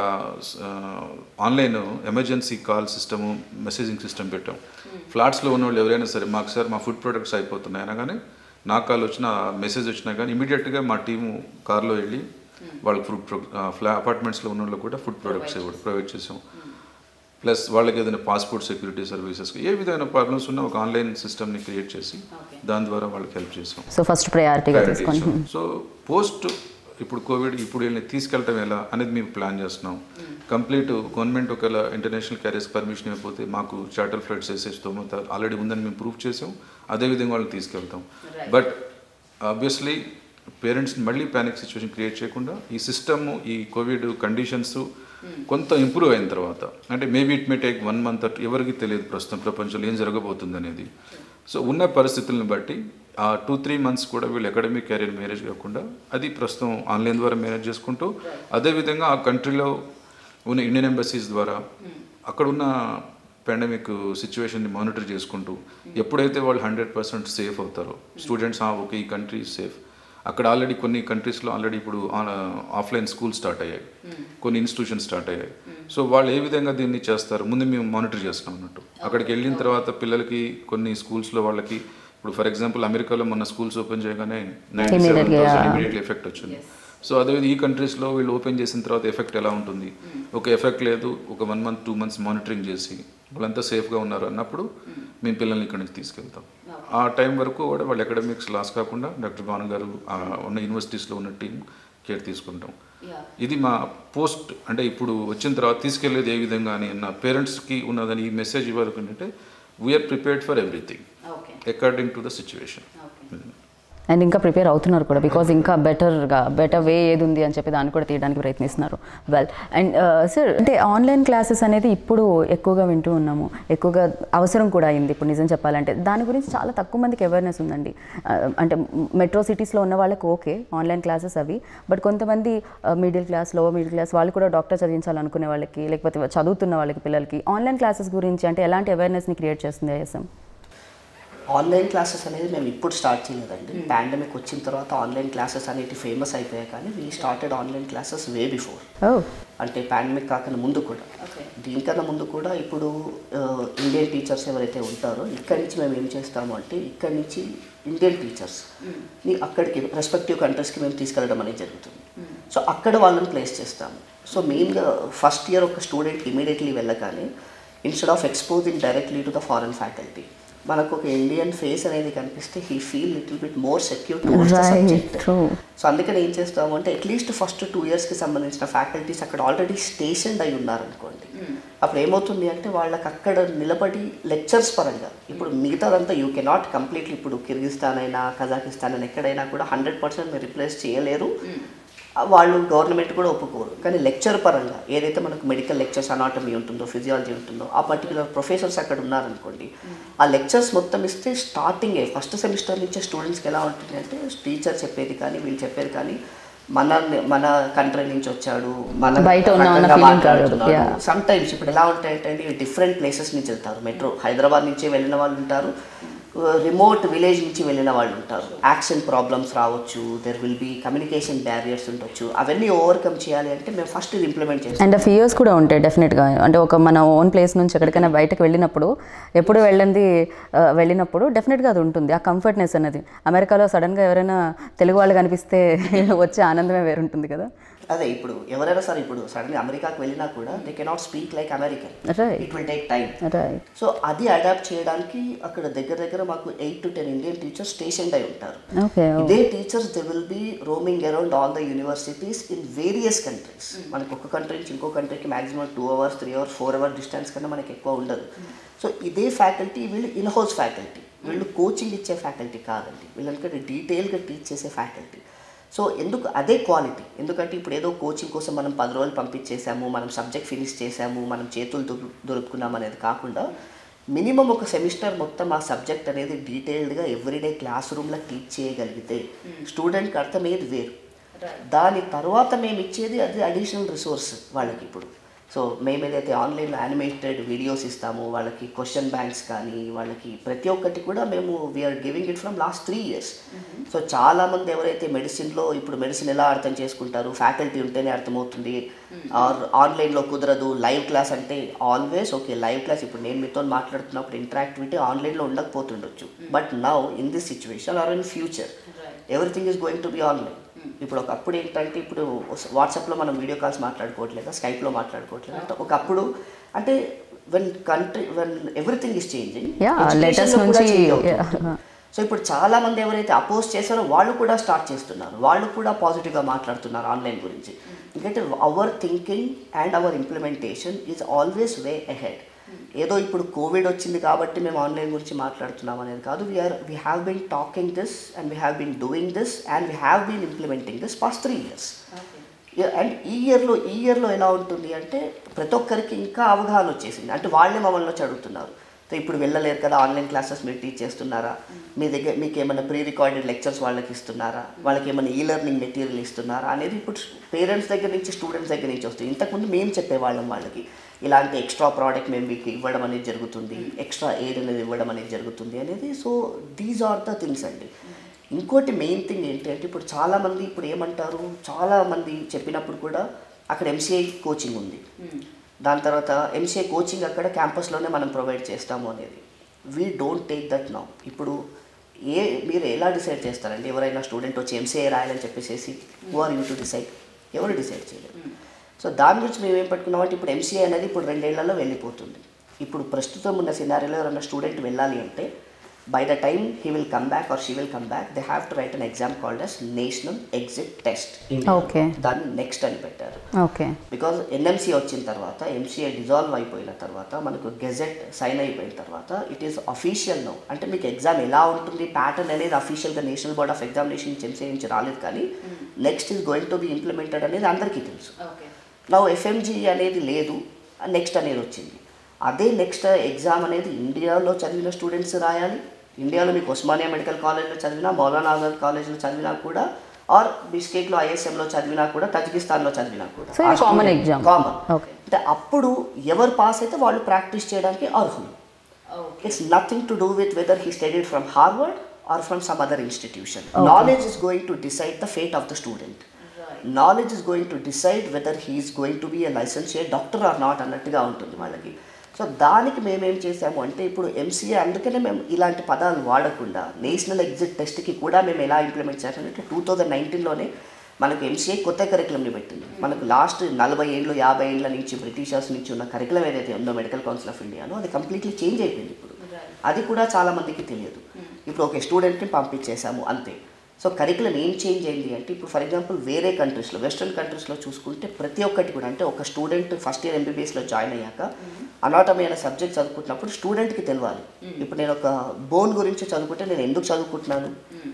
online emergency call system messaging system పెట్టాం ఫ్లాట్స్లో ఉన్న వాళ్ళు ఎవరైనా సరే మాకు సార్ మా ఫుడ్ ప్రొడక్ట్స్ అయిపోతున్నాయి అనగానే నా కాల్ వచ్చిన మెసేజ్ వచ్చినా కానీ ఇమీడియట్గా మా టీము కార్లో వెళ్ళి వాళ్ళకి ఫుడ్ ప్రొ ఫ్లా అపార్ట్మెంట్స్లో ఉన్న వాళ్ళకి కూడా ఫుడ్ ప్రొడక్ట్స్ ఇవ్వడం ప్రొవైడ్ చేసాం ప్లస్ వాళ్ళకి ఏదైనా పాస్పోర్ట్ సెక్యూరిటీ సర్వీసెస్ ఏ విధమైన ప్రాబ్లమ్స్ ఉన్నా ఒక ఆన్లైన్ సిస్టమ్ని క్రియేట్ చేసి దాని ద్వారా వాళ్ళకి హెల్ప్ చేసాం సో ఫస్ట్ ప్రయారిటీగా తీసుకోండి సో పోస్ట్ ఇప్పుడు కోవిడ్ ఇప్పుడు వీళ్ళని తీసుకెళ్ళటం ఎలా అనేది మేము ప్లాన్ చేస్తున్నాం కంప్లీట్ గవర్నమెంట్ ఒకవేళ ఇంటర్నేషనల్ క్యారియర్స్ పర్మిషన్ ఇవ్వకపోతే మాకు చార్టర్ ఫ్లైట్స్ వేసే స్తోమత ఆల్రెడీ ఉందని మేము ప్రూవ్ చేసాం అదేవిధంగా వాళ్ళని తీసుకెళ్తాం బట్ ఆబ్వియస్లీ పేరెంట్స్ని మళ్ళీ ప్యానిక్ సిచ్యువేషన్ క్రియేట్ చేయకుండా ఈ సిస్టమ్ ఈ కోవిడ్ కండిషన్స్ కొంత ఇంప్రూవ్ అయిన తర్వాత అంటే maybe it may take one month ఎవరికి తెలియదు ప్రస్తుతం ప్రపంచంలో ఏం జరగబోతుంది అనేది సో ఉన్న పరిస్థితులను బట్టి ఆ టూ త్రీ మంత్స్ కూడా వీళ్ళు అకాడమిక్ కెరీర్ మేనేజ్ కాకుండా అది ప్రస్తుతం ఆన్లైన్ ద్వారా మేనేజ్ చేసుకుంటూ అదేవిధంగా ఆ కంట్రీలో ఉన్న ఇండియన్ ఎంబసీస్ ద్వారా అక్కడ ఉన్న పాండమిక్ సిచ్యువేషన్ని మానిటర్ చేసుకుంటూ ఎప్పుడైతే వాళ్ళు హండ్రెడ్ పర్సెంట్ సేఫ్ అవుతారో స్టూడెంట్స్ ఓకే ఈ కంట్రీ సేఫ్ అక్కడ ఆల్రెడీ కొన్ని కంట్రీస్లో ఆల్రెడీ ఇప్పుడు ఆఫ్లైన్ స్కూల్ స్టార్ట్ అయ్యాయి కొన్ని ఇన్స్టిట్యూషన్స్ స్టార్ట్ అయ్యాయి సో వాళ్ళు ఏ విధంగా దీన్ని చేస్తారు ముందు మేము మానిటర్ చేస్తాం అన్నట్టు అక్కడికి వెళ్ళిన తర్వాత పిల్లలకి కొన్ని స్కూల్స్లో వాళ్ళకి ఇప్పుడు ఫర్ ఎగ్జాంపుల్ అమెరికాలో మొన్న స్కూల్స్ ఓపెన్ చేయగానే ninety seven Immediately, yeah. Immediately effect వచ్చింది సో అదే ఈ కంట్రీస్లో వీళ్ళు ఓపెన్ చేసిన తర్వాత ఎఫెక్ట్ ఎలా ఉంటుంది ఒక ఎఫెక్ట్ లేదు ఒక one month two months monitoring చేసి వాళ్ళంతా సేఫ్గా ఉన్నారు అన్నప్పుడు మేము పిల్లల్ని ఇక్కడి నుంచి తీసుకెళ్తాం ఆ టైం వరకు కూడా వాళ్ళ అకాడమిక్స్ లాస్ కాకుండా డాక్టర్ భాను గారు ఆ ఉన్న యూనివర్సిటీస్లో ఉన్న టీం కేర్ తీసుకుంటాం ఇది మా పోస్ట్ అంటే ఇప్పుడు వచ్చిన తర్వాత తీసుకెళ్లేది ఏ విధంగా అని నా పేరెంట్స్కి ఉన్నదని ఈ మెసేజ్ ఇవ్వాలి అంటే we're prepared for everything according to the situation and ఇంకా ప్రిపేర్ అవుతున్నారు కూడా బికాజ్ ఇంకా బెటర్గా బెటర్ వే ఏది ఉంది అని చెప్పి దాన్ని కూడా తీయడానికి ప్రయత్నిస్తున్నారు వెల్ అండ్ సార్ అంటే ఆన్లైన్ క్లాసెస్ అనేది ఇప్పుడు ఎక్కువగా వింటూ ఉన్నాము ఎక్కువగా అవసరం కూడా అయింది ఇప్పుడు నిజం చెప్పాలంటే దాని గురించి చాలా తక్కువ మందికి అవేర్నెస్ ఉందండి Uh, అంటే మెట్రో సిటీస్లో ఉన్న వాళ్ళకి ఓకే ఆన్లైన్ క్లాసెస్ అవి బట్ కొంతమంది middle class lower middle class వాళ్ళు కూడా డాక్టర్ చదివించాలనుకునే వాళ్ళకి లేకపోతే చదువుతున్న వాళ్ళకి పిల్లలకి ఆన్లైన్ క్లాసెస్ గురించి అంటే ఎలాంటి అవేర్నెస్ని క్రియేట్ చేస్తుంది ఐఎస్ఎం ఆన్లైన్ క్లాసెస్ అనేది మేము ఇప్పుడు స్టార్ట్ చేయలేదండి పాండమిక్ వచ్చిన తర్వాత ఆన్లైన్ క్లాసెస్ అనేవి ఫేమస్ అయిపోయాయి కానీ we started online classes way before oh అంటే పాండమిక్ కాకుండా ముందు కూడా దీనికన్నా ముందు కూడా ఇప్పుడు ఆ, ఇండియన్ టీచర్స్ ఎవరైతే ఉంటారో ఇక్కడి నుంచి మేము ఏం చేస్తాము అంటే ఇక్కడి నుంచి ఇండియన్ టీచర్స్ ని అక్కడికి రెస్పెక్టివ్ కంట్రీస్కి మేము తీసుకెళ్ళడం అనేది జరుగుతుంది సో అక్కడ వాళ్ళని ప్లేస్ చేస్తాము సో మెయిన్గా ఫస్ట్ ఇయర్ ఒక స్టూడెంట్ ఇమీడియట్లీ వెళ్ళగానే instead of exposing directly to the foreign faculty మనకు ఒక ఇండియన్ ఫేస్ అనేది కనిపిస్తే he feel little bit more secure towards the right subject true so అందుకని ఏం చేస్తాము అంటే అట్లీస్ట్ ఫస్ట్ టూ ఇయర్స్కి సంబంధించిన ఫ్యాకల్టీస్ అక్కడ ఆల్రెడీ స్టేషన్డ్ అయి ఉన్నారనుకోండి అప్పుడు ఏమవుతుంది అంటే వాళ్ళకి అక్కడ నిలబడి లెక్చర్స్ పరంగా ఇప్పుడు మిగతాదంతా యూ కెనాట్ కంప్లీట్లీ ఇప్పుడు కిర్గిస్తాన్ అయినా కజాకిస్తాన్ అయినా ఎక్కడైనా కూడా హండ్రెడ్ పర్సెంట్ మీరు రిప్లేస్ చేయలేరు ఆ, వాళ్ళు గవర్నమెంట్ కూడా ఒప్పుకోరు కానీ లెక్చర్ పరంగా ఏదైతే మనకు మెడికల్ లెక్చర్స్ అనాటమీ ఉంటుందో ఫిజియాలజీ ఉంటుందో ఆ పర్టికులర్ ప్రొఫెసర్స్ అక్కడ ఉన్నారనుకోండి ఆ లెక్చర్స్ మొత్తం ఇస్తే స్టార్టింగే ఫస్ట్ సెమిస్టర్ నుంచే స్టూడెంట్స్కి ఎలా ఉంటుంది అంటే టీచర్ చెప్పేది కానీ వీళ్ళు చెప్పేది కానీ మన మన కంట్రీ నుంచి వచ్చాడు మన బయట ఉన్న అన్న రకంగా feeling కాదు. మాట్లాడుతున్నాడు. Yeah. సమ్ టైమ్స్ ఇప్పుడు ఎలా ఉంటాయంటే డిఫరెంట్ ప్లేసెస్ నుంచి వెళ్తారు మెట్రో హైదరాబాద్ నుంచి వెళ్ళిన వాళ్ళు ఉంటారు రిమోట్ విలేజ్ నుంచి వెళ్ళిన వాళ్ళు ఉంటారు యాక్షన్ ప్రాబ్లమ్స్ రావచ్చు there will be communication barriers ఉండొచ్చు అవన్నీ ఓవర్కమ్ చేయాలి అంటే మేము ఫస్ట్ ఇది ఇంప్లిమెంట్ చేస్తాం అండ్ ఫియర్స్ కూడా ఉంటాయి డెఫినెట్గా అంటే ఒక మన ఓన్ ప్లేస్ నుంచి ఎక్కడికైనా బయటకు వెళ్ళినప్పుడు ఎప్పుడు వెళ్ళింది ఆ, వెళ్ళినప్పుడు డెఫినెట్గా అది ఉంటుంది ఆ కంఫర్ట్నెస్ అనేది అమెరికాలో సడన్గా ఎవరైనా తెలుగు వాళ్ళు కనిపిస్తే వచ్చే ఆనందమే వేరుంటుంది కదా అదే ఇప్పుడు ఎవరైనా సరే ఇప్పుడు సడన్గా అమెరికాకి వెళ్ళినా కూడా they cannot speak like American right it will take time right so అది అడాప్ట్ చేయడానికి అక్కడ దగ్గర దగ్గర మాకు eight to ten Indian teachers station అయి ఉంటారు ఓకే ఇదే teachers they will be roaming around all the universities in various countries మనకి ఒక కంట్రీ నుంచి ఇంకో కంట్రీకి maximum two hours three hours four hour distance కన్నా మనకి ఎక్కువ ఉండదు సో ఇదే ఫ్యాకల్టీ వీళ్ళు ఇన్ హౌస్ ఫ్యాకల్టీ వీళ్ళు కోచింగ్ ఇచ్చే ఫ్యాకల్టీ కాదండి వీళ్ళకి డీటెయిల్గా టీచ్ చేసే ఫ్యాకల్టీ సో ఎందుకు అదే క్వాలిటీ ఎందుకంటే ఇప్పుడు ఏదో కోచింగ్ కోసం మనం పది రోజులు పంపించేసాము మనం సబ్జెక్ట్ ఫినిష్ చేసాము మనం చేతులు దొరు దొరుకున్నాం అనేది కాకుండా మినిమం ఒక సెమిస్టర్ మొత్తం ఆ సబ్జెక్ట్ అనేది డీటెయిల్డ్గా ఎవ్రీడే క్లాస్ రూమ్లో టీచ్ చేయగలిగితే స్టూడెంట్కి అర్థమయ్యేది వేరు దాని తర్వాత మేము ఇచ్చేది అది అడిషనల్ రిసోర్స్ వాళ్ళకి ఇప్పుడు సో మేము ఏదైతే ఆన్లైన్లో యానిమేటెడ్ వీడియోస్ ఇస్తామో వాళ్ళకి క్వశ్చన్ బ్యాంక్స్ కానీ వాళ్ళకి ప్రతి ఒక్కటి కూడా మేము we're giving it from last three years so చాలామంది ఎవరైతే మెడిసిన్లో ఇప్పుడు మెడిసిన్ ఎలా అర్థం చేసుకుంటారు ఫ్యాకల్టీ ఉంటేనే అర్థమవుతుంది ఆర్ ఆన్లైన్లో కుదరదు లైవ్ క్లాస్ అంటే ఆల్వేస్ ఓకే లైవ్ క్లాస్ ఇప్పుడు నేను మీతో మాట్లాడుతున్నప్పుడు ఇంటరాక్టివిటీ ఆన్లైన్లో ఉండకపోతుండొచ్చు but now in this situation or in future everything is going to be online ఇప్పుడు ఒకప్పుడు ఏంటంటే ఇప్పుడు వాట్సాప్లో మనం వీడియో కాల్స్ మాట్లాడుకోవట్లేదా స్కైప్లో మాట్లాడుకోవట్లేదు అంటే ఒకప్పుడు అంటే when country when everything is changing Yeah, letters నుంచి, yeah. సో ఇప్పుడు చాలా మంది ఎవరైతే అపోజ్ చేశారో వాళ్ళు కూడా స్టార్ట్ చేస్తున్నారు వాళ్ళు కూడా పాజిటివ్గా మాట్లాడుతున్నారు ఆన్లైన్ గురించి ఎందుకంటే our thinking and our implementation is always way ahead ఏదో ఇప్పుడు కోవిడ్ వచ్చింది కాబట్టి మేము ఆన్లైన్ గురించి మాట్లాడుతున్నాం అనేది కాదు we're we have been talking this and we have been doing this and we have been implementing this past three years and ఈ ఇయర్లో ఈ ఇయర్లో ఎలా ఉంటుంది అంటే ప్రతి ఒక్కరికి ఇంకా అవగాహన వచ్చేసింది అంటే వాళ్ళే మమ్మల్ని వచ్చి అడుగుతున్నారు సో ఇప్పుడు వెళ్ళలేరు కదా ఆన్లైన్ క్లాసెస్ మీరు టీచ్ చేస్తున్నారా మీ దగ్గర మీకు ఏమైనా ప్రీ రికార్డెడ్ లెక్చర్స్ వాళ్ళకి ఇస్తున్నారా వాళ్ళకి ఏమైనా ఈ లెర్నింగ్ మెటీరియల్ ఇస్తున్నారా అనేది ఇప్పుడు పేరెంట్స్ దగ్గర నుంచి స్టూడెంట్స్ దగ్గర నుంచి వస్తుంది ఇంతకుముందు మేము చెప్పేవాళ్ళం వాళ్ళకి ఇలాంటి ఎక్స్ట్రా ప్రోడక్ట్ మేము మీకు ఇవ్వడం అనేది జరుగుతుంది ఎక్స్ట్రా ఎయిర్ అనేది ఇవ్వడం అనేది జరుగుతుంది అనేది so these are the things అండి ఇంకోటి మెయిన్ థింగ్ ఏంటంటే ఇప్పుడు చాలామంది ఇప్పుడు ఏమంటారు చాలామంది చెప్పినప్పుడు కూడా అక్కడ ఎంసీఐ కోచింగ్ ఉంది దాని తర్వాత ఎంసీఐ కోచింగ్ అక్కడ క్యాంపస్లోనే మనం ప్రొవైడ్ చేస్తాము అనేది we don't take that now ఇప్పుడు ఏ మీరు ఎలా డిసైడ్ చేస్తారండి ఎవరైనా స్టూడెంట్ వచ్చి ఎంసీఐ రాయాలని చెప్పేసి who are you to decide ఎవరు డిసైడ్ చేయలేరు సో దాని గురించి మేము ఏం పట్టుకున్నామంటే ఇప్పుడు ఎంసీఐ అనేది ఇప్పుడు రెండేళ్లలో వెళ్ళిపోతుంది ఇప్పుడు ప్రస్తుతం ఉన్న సినారీలో ఎవరైనా స్టూడెంట్ వెళ్ళాలి అంటే by the time he will come back or she will come back they have to write an exam called as national exit test Okay. దాన్ని నెక్స్ట్ అని పెట్టారు ఓకే బికాజ్ ఎన్ఎంసీ వచ్చిన తర్వాత ఎంసీఐ డిజాల్వ్ అయిపోయిన తర్వాత మనకు గెజెట్ సైన్ అయిపోయిన తర్వాత ఇట్ ఈస్ అఫీషియల్ నో అంటే మీకు ఎగ్జామ్ ఎలా ఉంటుంది ప్యాటర్న్ అనేది అఫీషియల్గా నేషనల్ బోర్డ్ ఆఫ్ ఎగ్జామినేషన్ నుంచి ఎంసీఐ నుంచి రాలేదు కానీ next is going to be implemented అనేది అందరికీ తెలుసు నా ఎఫ్ఎంజీ అనేది లేదు నెక్స్ట్ అనేది వచ్చింది అదే నెక్స్ట్ ఎగ్జామ్ అనేది ఇండియాలో చదివిన స్టూడెంట్స్ రాయాలి ఇండియాలో మీకు ఉస్మానియా మెడికల్ కాలేజ్లో చదివినా మౌలానా ఆజాద్ కాలేజ్లో చదివినా కూడా ఆర్ బిస్కెట్లో ఐఎస్ఎంలో చదివినా కూడా తజికిస్తాన్లో చదివినా కూడా So, ఇది common exam. Common Okay. అంటే అప్పుడు ఎవరు పాస్ అయితే వాళ్ళు ప్రాక్టీస్ చేయడానికి అర్హులు it's nothing to do with whether he studied from Harvard or from some other institution knowledge is going to decide the fate of the student knowledge is going to decide whether he is going to be a licentiate doctor or not అన్నట్టుగా ఉంటుంది వాళ్ళకి సో దానికి మేమేం చేసాము అంటే ఇప్పుడు ఎంసీఏ అందుకనే మేము ఇలాంటి పదాలు వాడకుండా నేషనల్ ఎగ్జిట్ టెస్ట్కి కూడా మేము ఎలా ఇంప్లిమెంట్ చేసామంటే టూ థౌజండ్ నైన్టీన్లోనే మనకు ఎంసీఏ కొత్త కరికులంని పెట్టింది మనకు లాస్ట్ నలభై ఏళ్ళు యాభై ఏళ్ళ నుంచి బ్రిటిషర్స్ నుంచి ఉన్న కరికులం ఏదైతే ఉందో మెడికల్ కౌన్సిల్ ఆఫ్ ఇండియాలో అది కంప్లీట్లీ చేంజ్ అయిపోయింది ఇప్పుడు అది కూడా చాలా మందికి తెలియదు ఇప్పుడు ఒక స్టూడెంట్ని పంపించేశాము అంతే సో కరికులం ఏం చేంజ్ అయింది అంటే ఇప్పుడు ఫర్ ఎగ్జాంపుల్ వేరే కంట్రీస్లో వెస్ట్రన్ కంట్రీస్లో చూసుకుంటే ప్రతి ఒక్కటి కూడా అంటే ఒక స్టూడెంట్ ఫస్ట్ ఇయర్ ఎంబీబీఎస్లో జాయిన్ అయ్యాక అనాటమీ అనే సబ్జెక్ట్ చదువుకుంటున్నప్పుడు స్టూడెంట్కి తెలియాలి ఇప్పుడు నేను ఒక బోన్ గురించి చదువుకుంటే నేను ఎందుకు చదువుకుంటున్నాను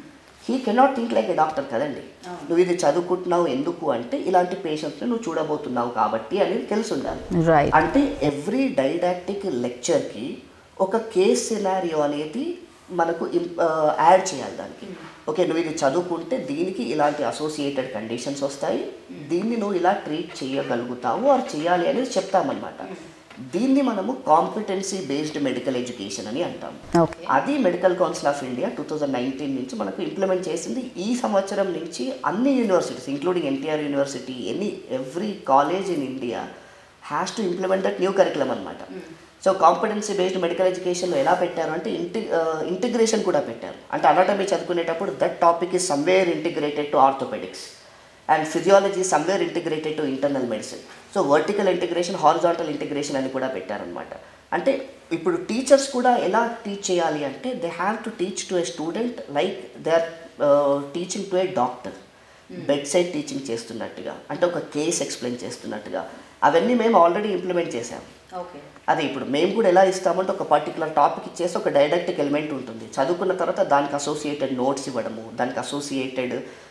he cannot think like a doctor కదండి నువ్వు ఇది చదువుకుంటున్నావు ఎందుకు అంటే ఇలాంటి పేషెంట్స్ని నువ్వు చూడబోతున్నావు కాబట్టి అనేది తెలిసి ఉండాలి రైట్ అంటే ఎవ్రీ డైడాక్టిక్ లెక్చర్కి ఒక కేస్ సినారియో అనేది మనకు యాడ్ చేయాలి దానికి ఓకే నువ్వు ఇది చదువుకుంటే దీనికి ఇలాంటి అసోసియేటెడ్ కండిషన్స్ వస్తాయి దీన్ని నువ్వు ఇలా ట్రీట్ చేయగలుగుతావు ఆర్ చేయాలి అనేది చెప్తామన్నమాట దీన్ని మనము కాంపిటెన్సీ బేస్డ్ మెడికల్ ఎడ్యుకేషన్ అని అంటాం ఓకే అది medical council of India two thousand nineteen నుంచి మనకు ఇంప్లిమెంట్ చేసింది ఈ సంవత్సరం నుంచి అన్ని universities including NTR university any every college in India has to implement that new curriculum అనమాట సో కాంపిటెన్సీ బేస్డ్ మెడికల్ ఎడ్యుకేషన్లో ఎలా పెట్టారు అంటే ఇంటి ఇంటిగ్రేషన్ కూడా పెట్టారు అంటే అనాటమీ చదువుకునేటప్పుడు that topic is somewhere integrated to orthopaedics and physiology somewhere integrated to internal medicine so vertical integration horizontal integration అని కూడా పెట్టారనమాట అంటే ఇప్పుడు టీచర్స్ కూడా ఎలా టీచ్ చేయాలి అంటే they have to teach to a student like they are teaching to a doctor bedside teaching చేస్తున్నట్టుగా అంటే ఒక కేస్ ఎక్స్ప్లెయిన్ చేస్తున్నట్టుగా అవన్నీ మేము ఆల్రెడీ ఇంప్లిమెంట్ చేసాం ఓకే అదే ఇప్పుడు మేము కూడా ఎలా ఇస్తామంటే ఒక పర్టికులర్ టాపిక్ ఇచ్చేసి ఒక డైడక్టిక్ ఎలిమెంట్ ఉంటుంది చదువుకున్న తర్వాత దానికి అసోసియేటెడ్ నోట్స్ ఇవ్వడము దానికి అసోసియేటెడ్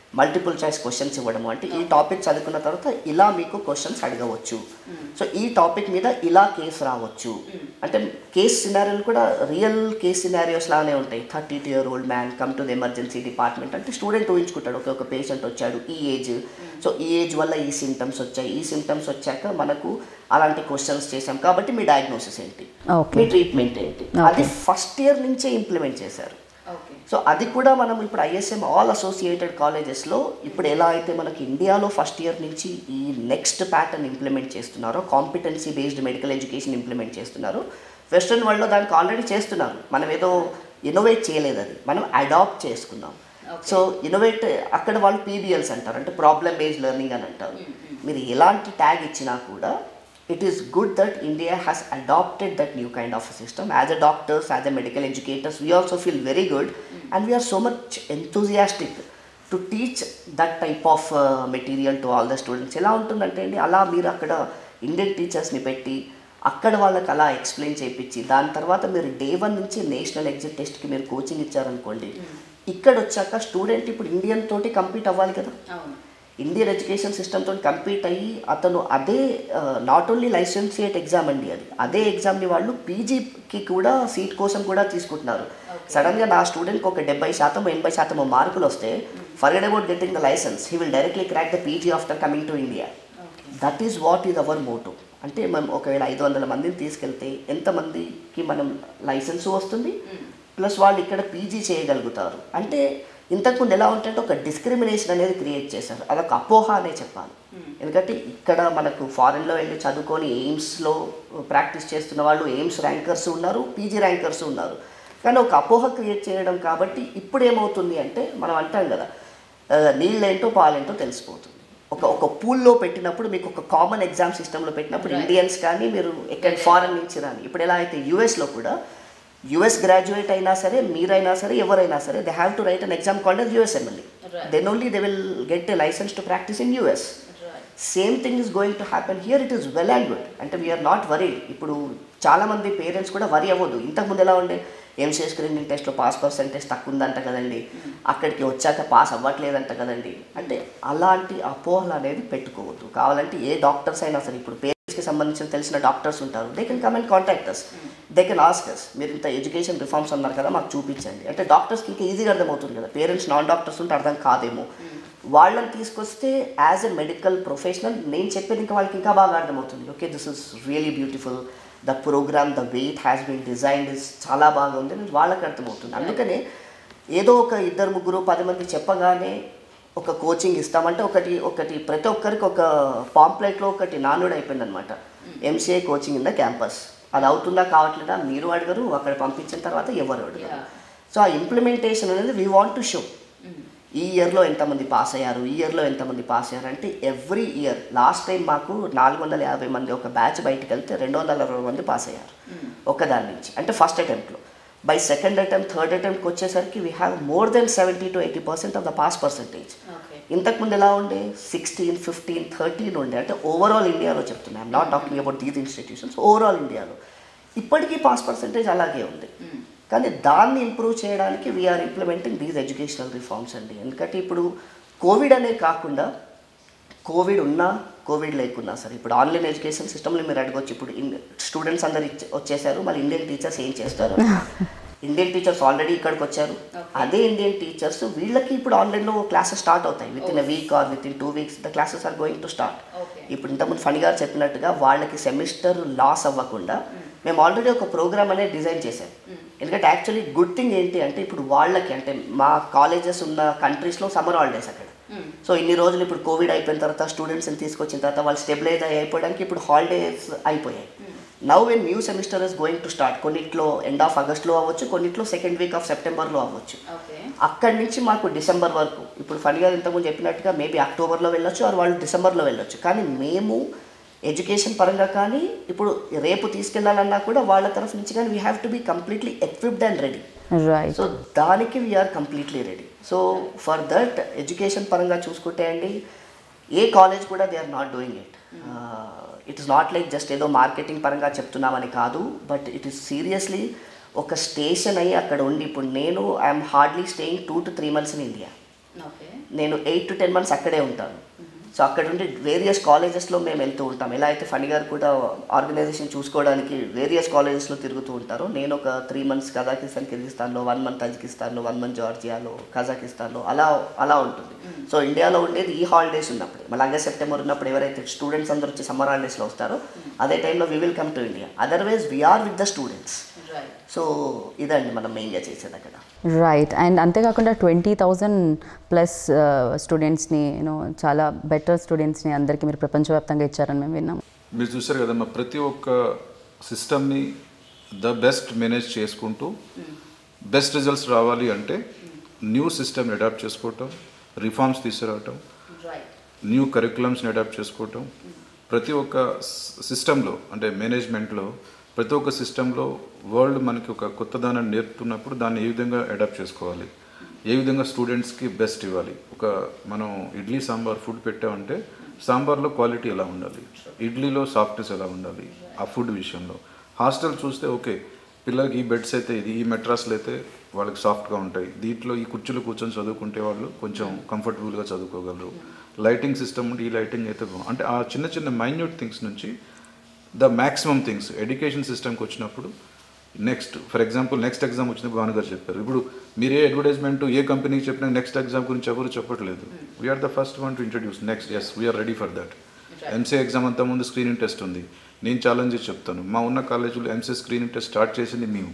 మల్టిపుల్ చాయిస్ క్వశ్చన్స్ ఇవ్వడము అంటే ఈ టాపిక్ చదువుకున్న తర్వాత ఇలా మీకు క్వశ్చన్స్ అడగవచ్చు సో ఈ టాపిక్ మీద ఇలా కేసు రావచ్చు అంటే కేస్ సినారియోలు కూడా రియల్ కేస్ సినారియోస్ లానే ఉంటాయి thirty two year old man come to the emergency department అంటే స్టూడెంట్ ఊహించుకుంటాడు ఒక ఒక పేషెంట్ వచ్చాడు ఈ ఏజ్ సో ఈ ఏజ్ వల్ల ఈ సిమ్టమ్స్ వచ్చాయి ఈ సిమ్టమ్స్ వచ్చాక మనకు అలాంటి క్వశ్చన్స్ చేశాం కాబట్టి మీ డయాగ్నోసిస్ ఏంటి Okay. మీ ట్రీట్మెంట్ ఏంటి అది ఫస్ట్ ఇయర్ నుంచే ఇంప్లిమెంట్ చేశారు సో అది కూడా మనం ఇప్పుడు ఐఎస్ఎం ఆల్ అసోసియేటెడ్ కాలేజెస్లో ఇప్పుడు ఎలా అయితే మనకి ఇండియాలో ఫస్ట్ ఇయర్ నుంచి ఈ నెక్స్ట్ ప్యాటర్న్ ఇంప్లిమెంట్ చేస్తున్నారో competency based medical education implement చేస్తున్నారో వెస్ట్రన్ వరల్డ్లో దానికి ఆల్రెడీ చేస్తున్నారు మనం ఏదో ఇన్నోవేట్ చేయలేదు అది మనం అడాప్ట్ చేసుకున్నాం సో ఇన్నోవేట్ అక్కడ వాళ్ళు పీబీఎల్స్ అంటారు అంటే ప్రాబ్లమ్ బేస్డ్ లెర్నింగ్ అని అంటారు మీరు ఎలాంటి ట్యాగ్ ఇచ్చినా కూడా it is good that India has adopted that new kind of a system. As a doctors, as a medical educators, we also feel very good and we are so much enthusiastic to teach that type of uh, material to all the students. ఎలా ఉంటుందంటే అండి అలా మీరు అక్కడ ఇండియన్ టీచర్స్ని పెట్టి అక్కడ వాళ్ళకి అలా ఎక్స్ప్లెయిన్ చేయించి దాని తర్వాత మీరు డే వన్ నుంచి నేషనల్ ఎగ్జిట్ టెస్ట్కి మీరు కోచింగ్ ఇచ్చారనుకోండి ఇక్కడ వచ్చాక స్టూడెంట్ ఇప్పుడు ఇండియన్ తోటి కంపీట్ అవ్వాలి కదా ఇండియన్ ఎడ్యుకేషన్ సిస్టమ్తో కంపీట్ అయ్యి అతను అదే నాట్ ఓన్లీ లైసెన్సియేట్ ఎగ్జామ్ అండి అది అదే ఎగ్జామ్ని వాళ్ళు పీజీకి కూడా సీట్ కోసం కూడా తీసుకుంటున్నారు సడన్గా నా స్టూడెంట్కి ఒక డెబ్బై శాతం ఎనభై శాతం మార్కులు వస్తే forget about getting the licence he will directly crack the PG after coming to India that is what is our motto అంటే మనం ఒకవేళ ఐదు వందల మందిని తీసుకెళ్తే ఎంతమందికి మనం లైసెన్స్ వస్తుంది ప్లస్ వాళ్ళు ఇక్కడ పీజీ చేయగలుగుతారు అంటే ఇంతకుముందు ఎలా ఉంటుందంటే ఒక డిస్క్రిమినేషన్ అనేది క్రియేట్ చేశారు అదొక అపోహ అనే చెప్పాలి ఎందుకంటే ఇక్కడ మనకు ఫారెన్లో వెళ్ళి చదువుకొని ఎయిమ్స్లో ప్రాక్టీస్ చేస్తున్న వాళ్ళు ఎయిమ్స్ ర్యాంకర్స్ ఉన్నారు పీజీ ర్యాంకర్స్ ఉన్నారు కానీ ఒక అపోహ క్రియేట్ చేయడం కాబట్టి ఇప్పుడు ఏమవుతుంది అంటే మనం అంటాం కదా ఆ, నీళ్ళేంటో పాలేంటో తెలిసిపోతుంది ఒక ఒక పూల్లో పెట్టినప్పుడు మీకు ఒక కామన్ ఎగ్జామ్ సిస్టంలో పెట్టినప్పుడు ఇండియన్స్ కానీ మీరు ఎక్కడ ఫారెన్ నుంచి రాని ఇప్పుడు ఎలా అయితే యూఎస్లో కూడా యుఎస్ గ్రాడ్యుయేట్ అయినా సరే మీరైనా సరే ఎవరైనా సరే they have to write an exam called as USMLE then only they will get a licence to practise in US same thing is going to happen here it is well and good అంటే వీఆర్ నాట్ వరీడ్ ఇప్పుడు చాలామంది పేరెంట్స్ కూడా వరి అవ్వదు ఇంతకుముందు ఎలా ఉండే ఎంసీఏ స్క్రీనింగ్ టెస్ట్లో పాస్ పర్సెంటేజ్ తక్కువ ఉందంట కదండి అక్కడికి వచ్చాక పాస్ అవ్వట్లేదంట కదండి అంటే అలాంటి అపోహలు అనేది పెట్టుకోవద్దు కావాలంటే ఏ డాక్టర్స్ అయినా సరే ఇప్పుడు పేరెంట్స్కి సంబంధించిన తెలిసిన డాక్టర్స్ ఉంటారు they can come and contact us they can ask us మీరు ఇంత ఎడ్యుకేషన్ రిఫార్మ్స్ అన్నారు కదా మాకు చూపించండి అంటే డాక్టర్స్కి ఇంకా ఈజీగా అర్థమవుతుంది కదా పేరెంట్స్ నాన్ డాక్టర్స్ ఉంటే అర్థం కాదేమో వాళ్ళని తీసుకొస్తే యాజ్ ఎ మెడికల్ ప్రొఫెషనల్ నేను చెప్పేది ఇంకా వాళ్ళకి ఇంకా బాగా అర్థమవుతుంది okay this is really beautiful the programme the way it has been designed is చాలా బాగా ఉంది అని వాళ్ళకి అర్థమవుతుంది అందుకనే ఏదో ఒక ఇద్దరు ముగ్గురు పది మంది చెప్పగానే ఒక కోచింగ్ ఇస్తామంటే ఒకటి ఒకటి ప్రతి ఒక్కరికి ఒక పాంప్లెట్లో ఒకటి నానుడు అయిపోయింది అనమాట MCA coaching in the campus అది అవుతుందా కావట్లేదా మీరు అడగరు అక్కడ పంపించిన తర్వాత ఎవరు అడగరు సో ఆ ఇంప్లిమెంటేషన్ అనేది వీ వాంట్ టు షో ఈ ఇయర్లో ఎంతమంది పాస్ అయ్యారు ఈ ఇయర్లో ఎంతమంది పాస్ అయ్యారు అంటే ఎవ్రీ ఇయర్ లాస్ట్ టైం మాకు నాలుగు వందల యాభై మంది ఒక బ్యాచ్ బయటకు వెళ్తే రెండు వందల అరవై మంది పాస్ అయ్యారు ఒకదాని నుంచి అంటే ఫస్ట్ అటెంప్ట్లో బై సెకండ్ అటెంప్ట్ థర్డ్ అటెంప్ట్కి వచ్చేసరికి we have more than seventy to eighty percent of the pass percentage ఇంతకుముందు ఎలా ఉండే సిక్స్టీన్ ఫిఫ్టీన్ థర్టీన్ ఉండే అంటే ఓవరాల్ ఇండియాలో చెప్తున్నా I'm not talking about these institutions overall ఇండియాలో ఇప్పటికీ పాస్ పర్సెంటేజ్ అలాగే ఉంది కానీ దాన్ని ఇంప్రూవ్ చేయడానికి we're implementing these educational reforms అండి ఎందుకంటే ఇప్పుడు కోవిడ్ అనే కాకుండా కోవిడ్ ఉన్నా కోవిడ్ లేకున్నా సరే ఇప్పుడు ఆన్లైన్ ఎడ్యుకేషన్ సిస్టమ్లో మీరు అడగొచ్చు ఇప్పుడు స్టూడెంట్స్ అందరు ఇచ్చే- వచ్చేసారు మళ్ళీ ఇండియన్ టీచర్స్ ఏం చేస్తారు ఇండియన్ టీచర్స్ ఆల్రెడీ ఇక్కడికి వచ్చారు అదే ఇండియన్ టీచర్స్ వీళ్ళకి ఇప్పుడు ఆన్లైన్లో క్లాసెస్ స్టార్ట్ అవుతాయి within a week or within two weeks the classes are going to start ఇప్పుడు ఇంతకుముందు ఫణి గారు చెప్పినట్టుగా వాళ్ళకి సెమిస్టర్ లాస్ అవ్వకుండా మేము ఆల్రెడీ ఒక ప్రోగ్రామ్ అనేది డిజైన్ చేసాం ఎందుకంటే యాక్చువల్లీ గుడ్ థింగ్ ఏంటి అంటే ఇప్పుడు వాళ్ళకి అంటే మా కాలేజెస్ ఉన్న కంట్రీస్లో సమ్మర్ హాలిడేస్ అక్కడ సో ఇన్ని రోజులు ఇప్పుడు కోవిడ్ అయిపోయిన తర్వాత స్టూడెంట్స్ని తీసుకొచ్చిన తర్వాత వాళ్ళు స్టెబిలైజ్ అయిపోవడానికి ఇప్పుడు హాలిడేస్ అయిపోయాయి now when new semester is going to start కొన్నిట్లో ఎండ్ ఆఫ్ ఆగస్ట్లో అవ్వచ్చు కొన్నిట్లో సెకండ్ వీక్ ఆఫ్ సెప్టెంబర్లో అవ్వచ్చు అక్కడి నుంచి మాకు డిసెంబర్ వరకు ఇప్పుడు ఫణి గారు ఇంతకుముందు చెప్పినట్టుగా మేబీ అక్టోబర్లో వెళ్ళొచ్చు ఆర్ వాళ్ళు డిసెంబర్లో వెళ్ళొచ్చు కానీ మేము ఎడ్యుకేషన్ పరంగా కానీ ఇప్పుడు రేపు తీసుకెళ్లాలన్నా కూడా వాళ్ళ తరఫు నుంచి కానీ we have to be completely equipped and ready right so దానికి we're completely ready so for that education పరంగా చూసుకుంటే అండి ఏ కాలేజ్ కూడా they are not doing it it is not like just ఏదో మార్కెటింగ్ పరంగా చెప్తున్నామని కాదు బట్ ఇట్ ఈస్ సీరియస్లీ ఒక స్టేషన్ అయ్యి అక్కడ ఉండి ఇప్పుడు నేను I'm hardly staying two to three months in India నేను ఎయిట్ టు టెన్ మంత్స్ అక్కడే ఉంటాను సో అక్కడ నుండి వేరియస్ కాలేజెస్లో మేము వెళ్తూ ఉంటాం ఎలా అయితే ఫణి గారు కూడా ఆర్గనైజేషన్ చూసుకోవడానికి వేరియస్ కాలేజెస్లో తిరుగుతూ ఉంటారు నేను ఒక త్రీ మంత్స్ కజాకిస్తాన్ కిర్గిస్తాన్లో వన్ మంత్ తజికిస్తాన్లో వన్ మంత్ జార్జియాలో కజాకిస్తాన్లో అలా అలా ఉంటుంది సో ఇండియాలో ఉండేది ఈ హాలిడేస్ ఉన్నప్పుడు మళ్ళీ ఆగస్ట్ సెప్టెంబర్ ఉన్నప్పుడు ఎవరైతే స్టూడెంట్స్ అందరూ వచ్చి సమ్మర్ హాలిడేస్లో వస్తారో అదే టైంలో we will come to India otherwise we are with the students so ఇదండి మనం మెయిన్గా చేసేది అక్కడ రైట్ అండ్ అంతేకాకుండా ట్వంటీ థౌజండ్ ప్లస్ స్టూడెంట్స్ని యూనో చాలా బెటర్ స్టూడెంట్స్ని అందరికీ మీరు ప్రపంచవ్యాప్తంగా ఇచ్చారని మేము విన్నాం మీరు చూసారు కదమ్మా ప్రతి ఒక్క సిస్టమ్ని ద బెస్ట్ మేనేజ్ చేసుకుంటూ బెస్ట్ రిజల్ట్స్ రావాలి అంటే న్యూ సిస్టమ్ని అడాప్ట్ చేసుకోవటం రిఫార్మ్స్ తీసుకురావటం న్యూ కరికులమ్స్ని అడాప్ట్ చేసుకోవటం ప్రతి ఒక్క సిస్టంలో అంటే మేనేజ్మెంట్లో ప్రతి ఒక్క సిస్టంలో వరల్డ్ మనకి ఒక కొత్త దానాన్ని నేర్పుతున్నప్పుడు దాన్ని ఏ విధంగా అడాప్ట్ చేసుకోవాలి ఏ విధంగా స్టూడెంట్స్కి బెస్ట్ ఇవ్వాలి ఒక మనం ఇడ్లీ సాంబార్ ఫుడ్ పెట్టామంటే సాంబార్లో క్వాలిటీ ఎలా ఉండాలి ఇడ్లీలో సాఫ్ట్నెస్ ఎలా ఉండాలి ఆ ఫుడ్ విషయంలో హాస్టల్ చూస్తే ఓకే పిల్లలకి ఈ బెడ్స్ అయితే ఇది ఈ మెట్రాస్లు అయితే వాళ్ళకి సాఫ్ట్గా ఉంటాయి దీంట్లో ఈ కుర్చీలు కూర్చొని చదువుకుంటే వాళ్ళు కొంచెం కంఫర్టబుల్గా చదువుకోగలరు లైటింగ్ సిస్టమ్ ఉంటే ఈ లైటింగ్ అయితే బాగుంది అంటే ఆ చిన్న చిన్న మైన్యూట్ థింగ్స్ నుంచి ద మ్యాక్సిమం థింగ్స్ ఎడ్యుకేషన్ సిస్టమ్కి వచ్చినప్పుడు next for example next exam వచ్చినప్పుడు భాను గారు చెప్పారు ఇప్పుడు మీరు ఏ అడ్వర్టైజ్మెంట్ ఏ కంపెనీకి చెప్పినా నెక్స్ట్ ఎగ్జామ్ గురించి ఎవరు చెప్పట్లేదు we are the first one to introduce next yes we are ready for that MCA exam అంతా ముందు స్క్రీనింగ్ టెస్ట్ ఉంది నేను ఛాలెంజ్ చేసి చెప్తాను మా ఉన్న కాలేజీలో ఎంసీఏ స్క్రీనింగ్ టెస్ట్ స్టార్ట్ చేసింది మేము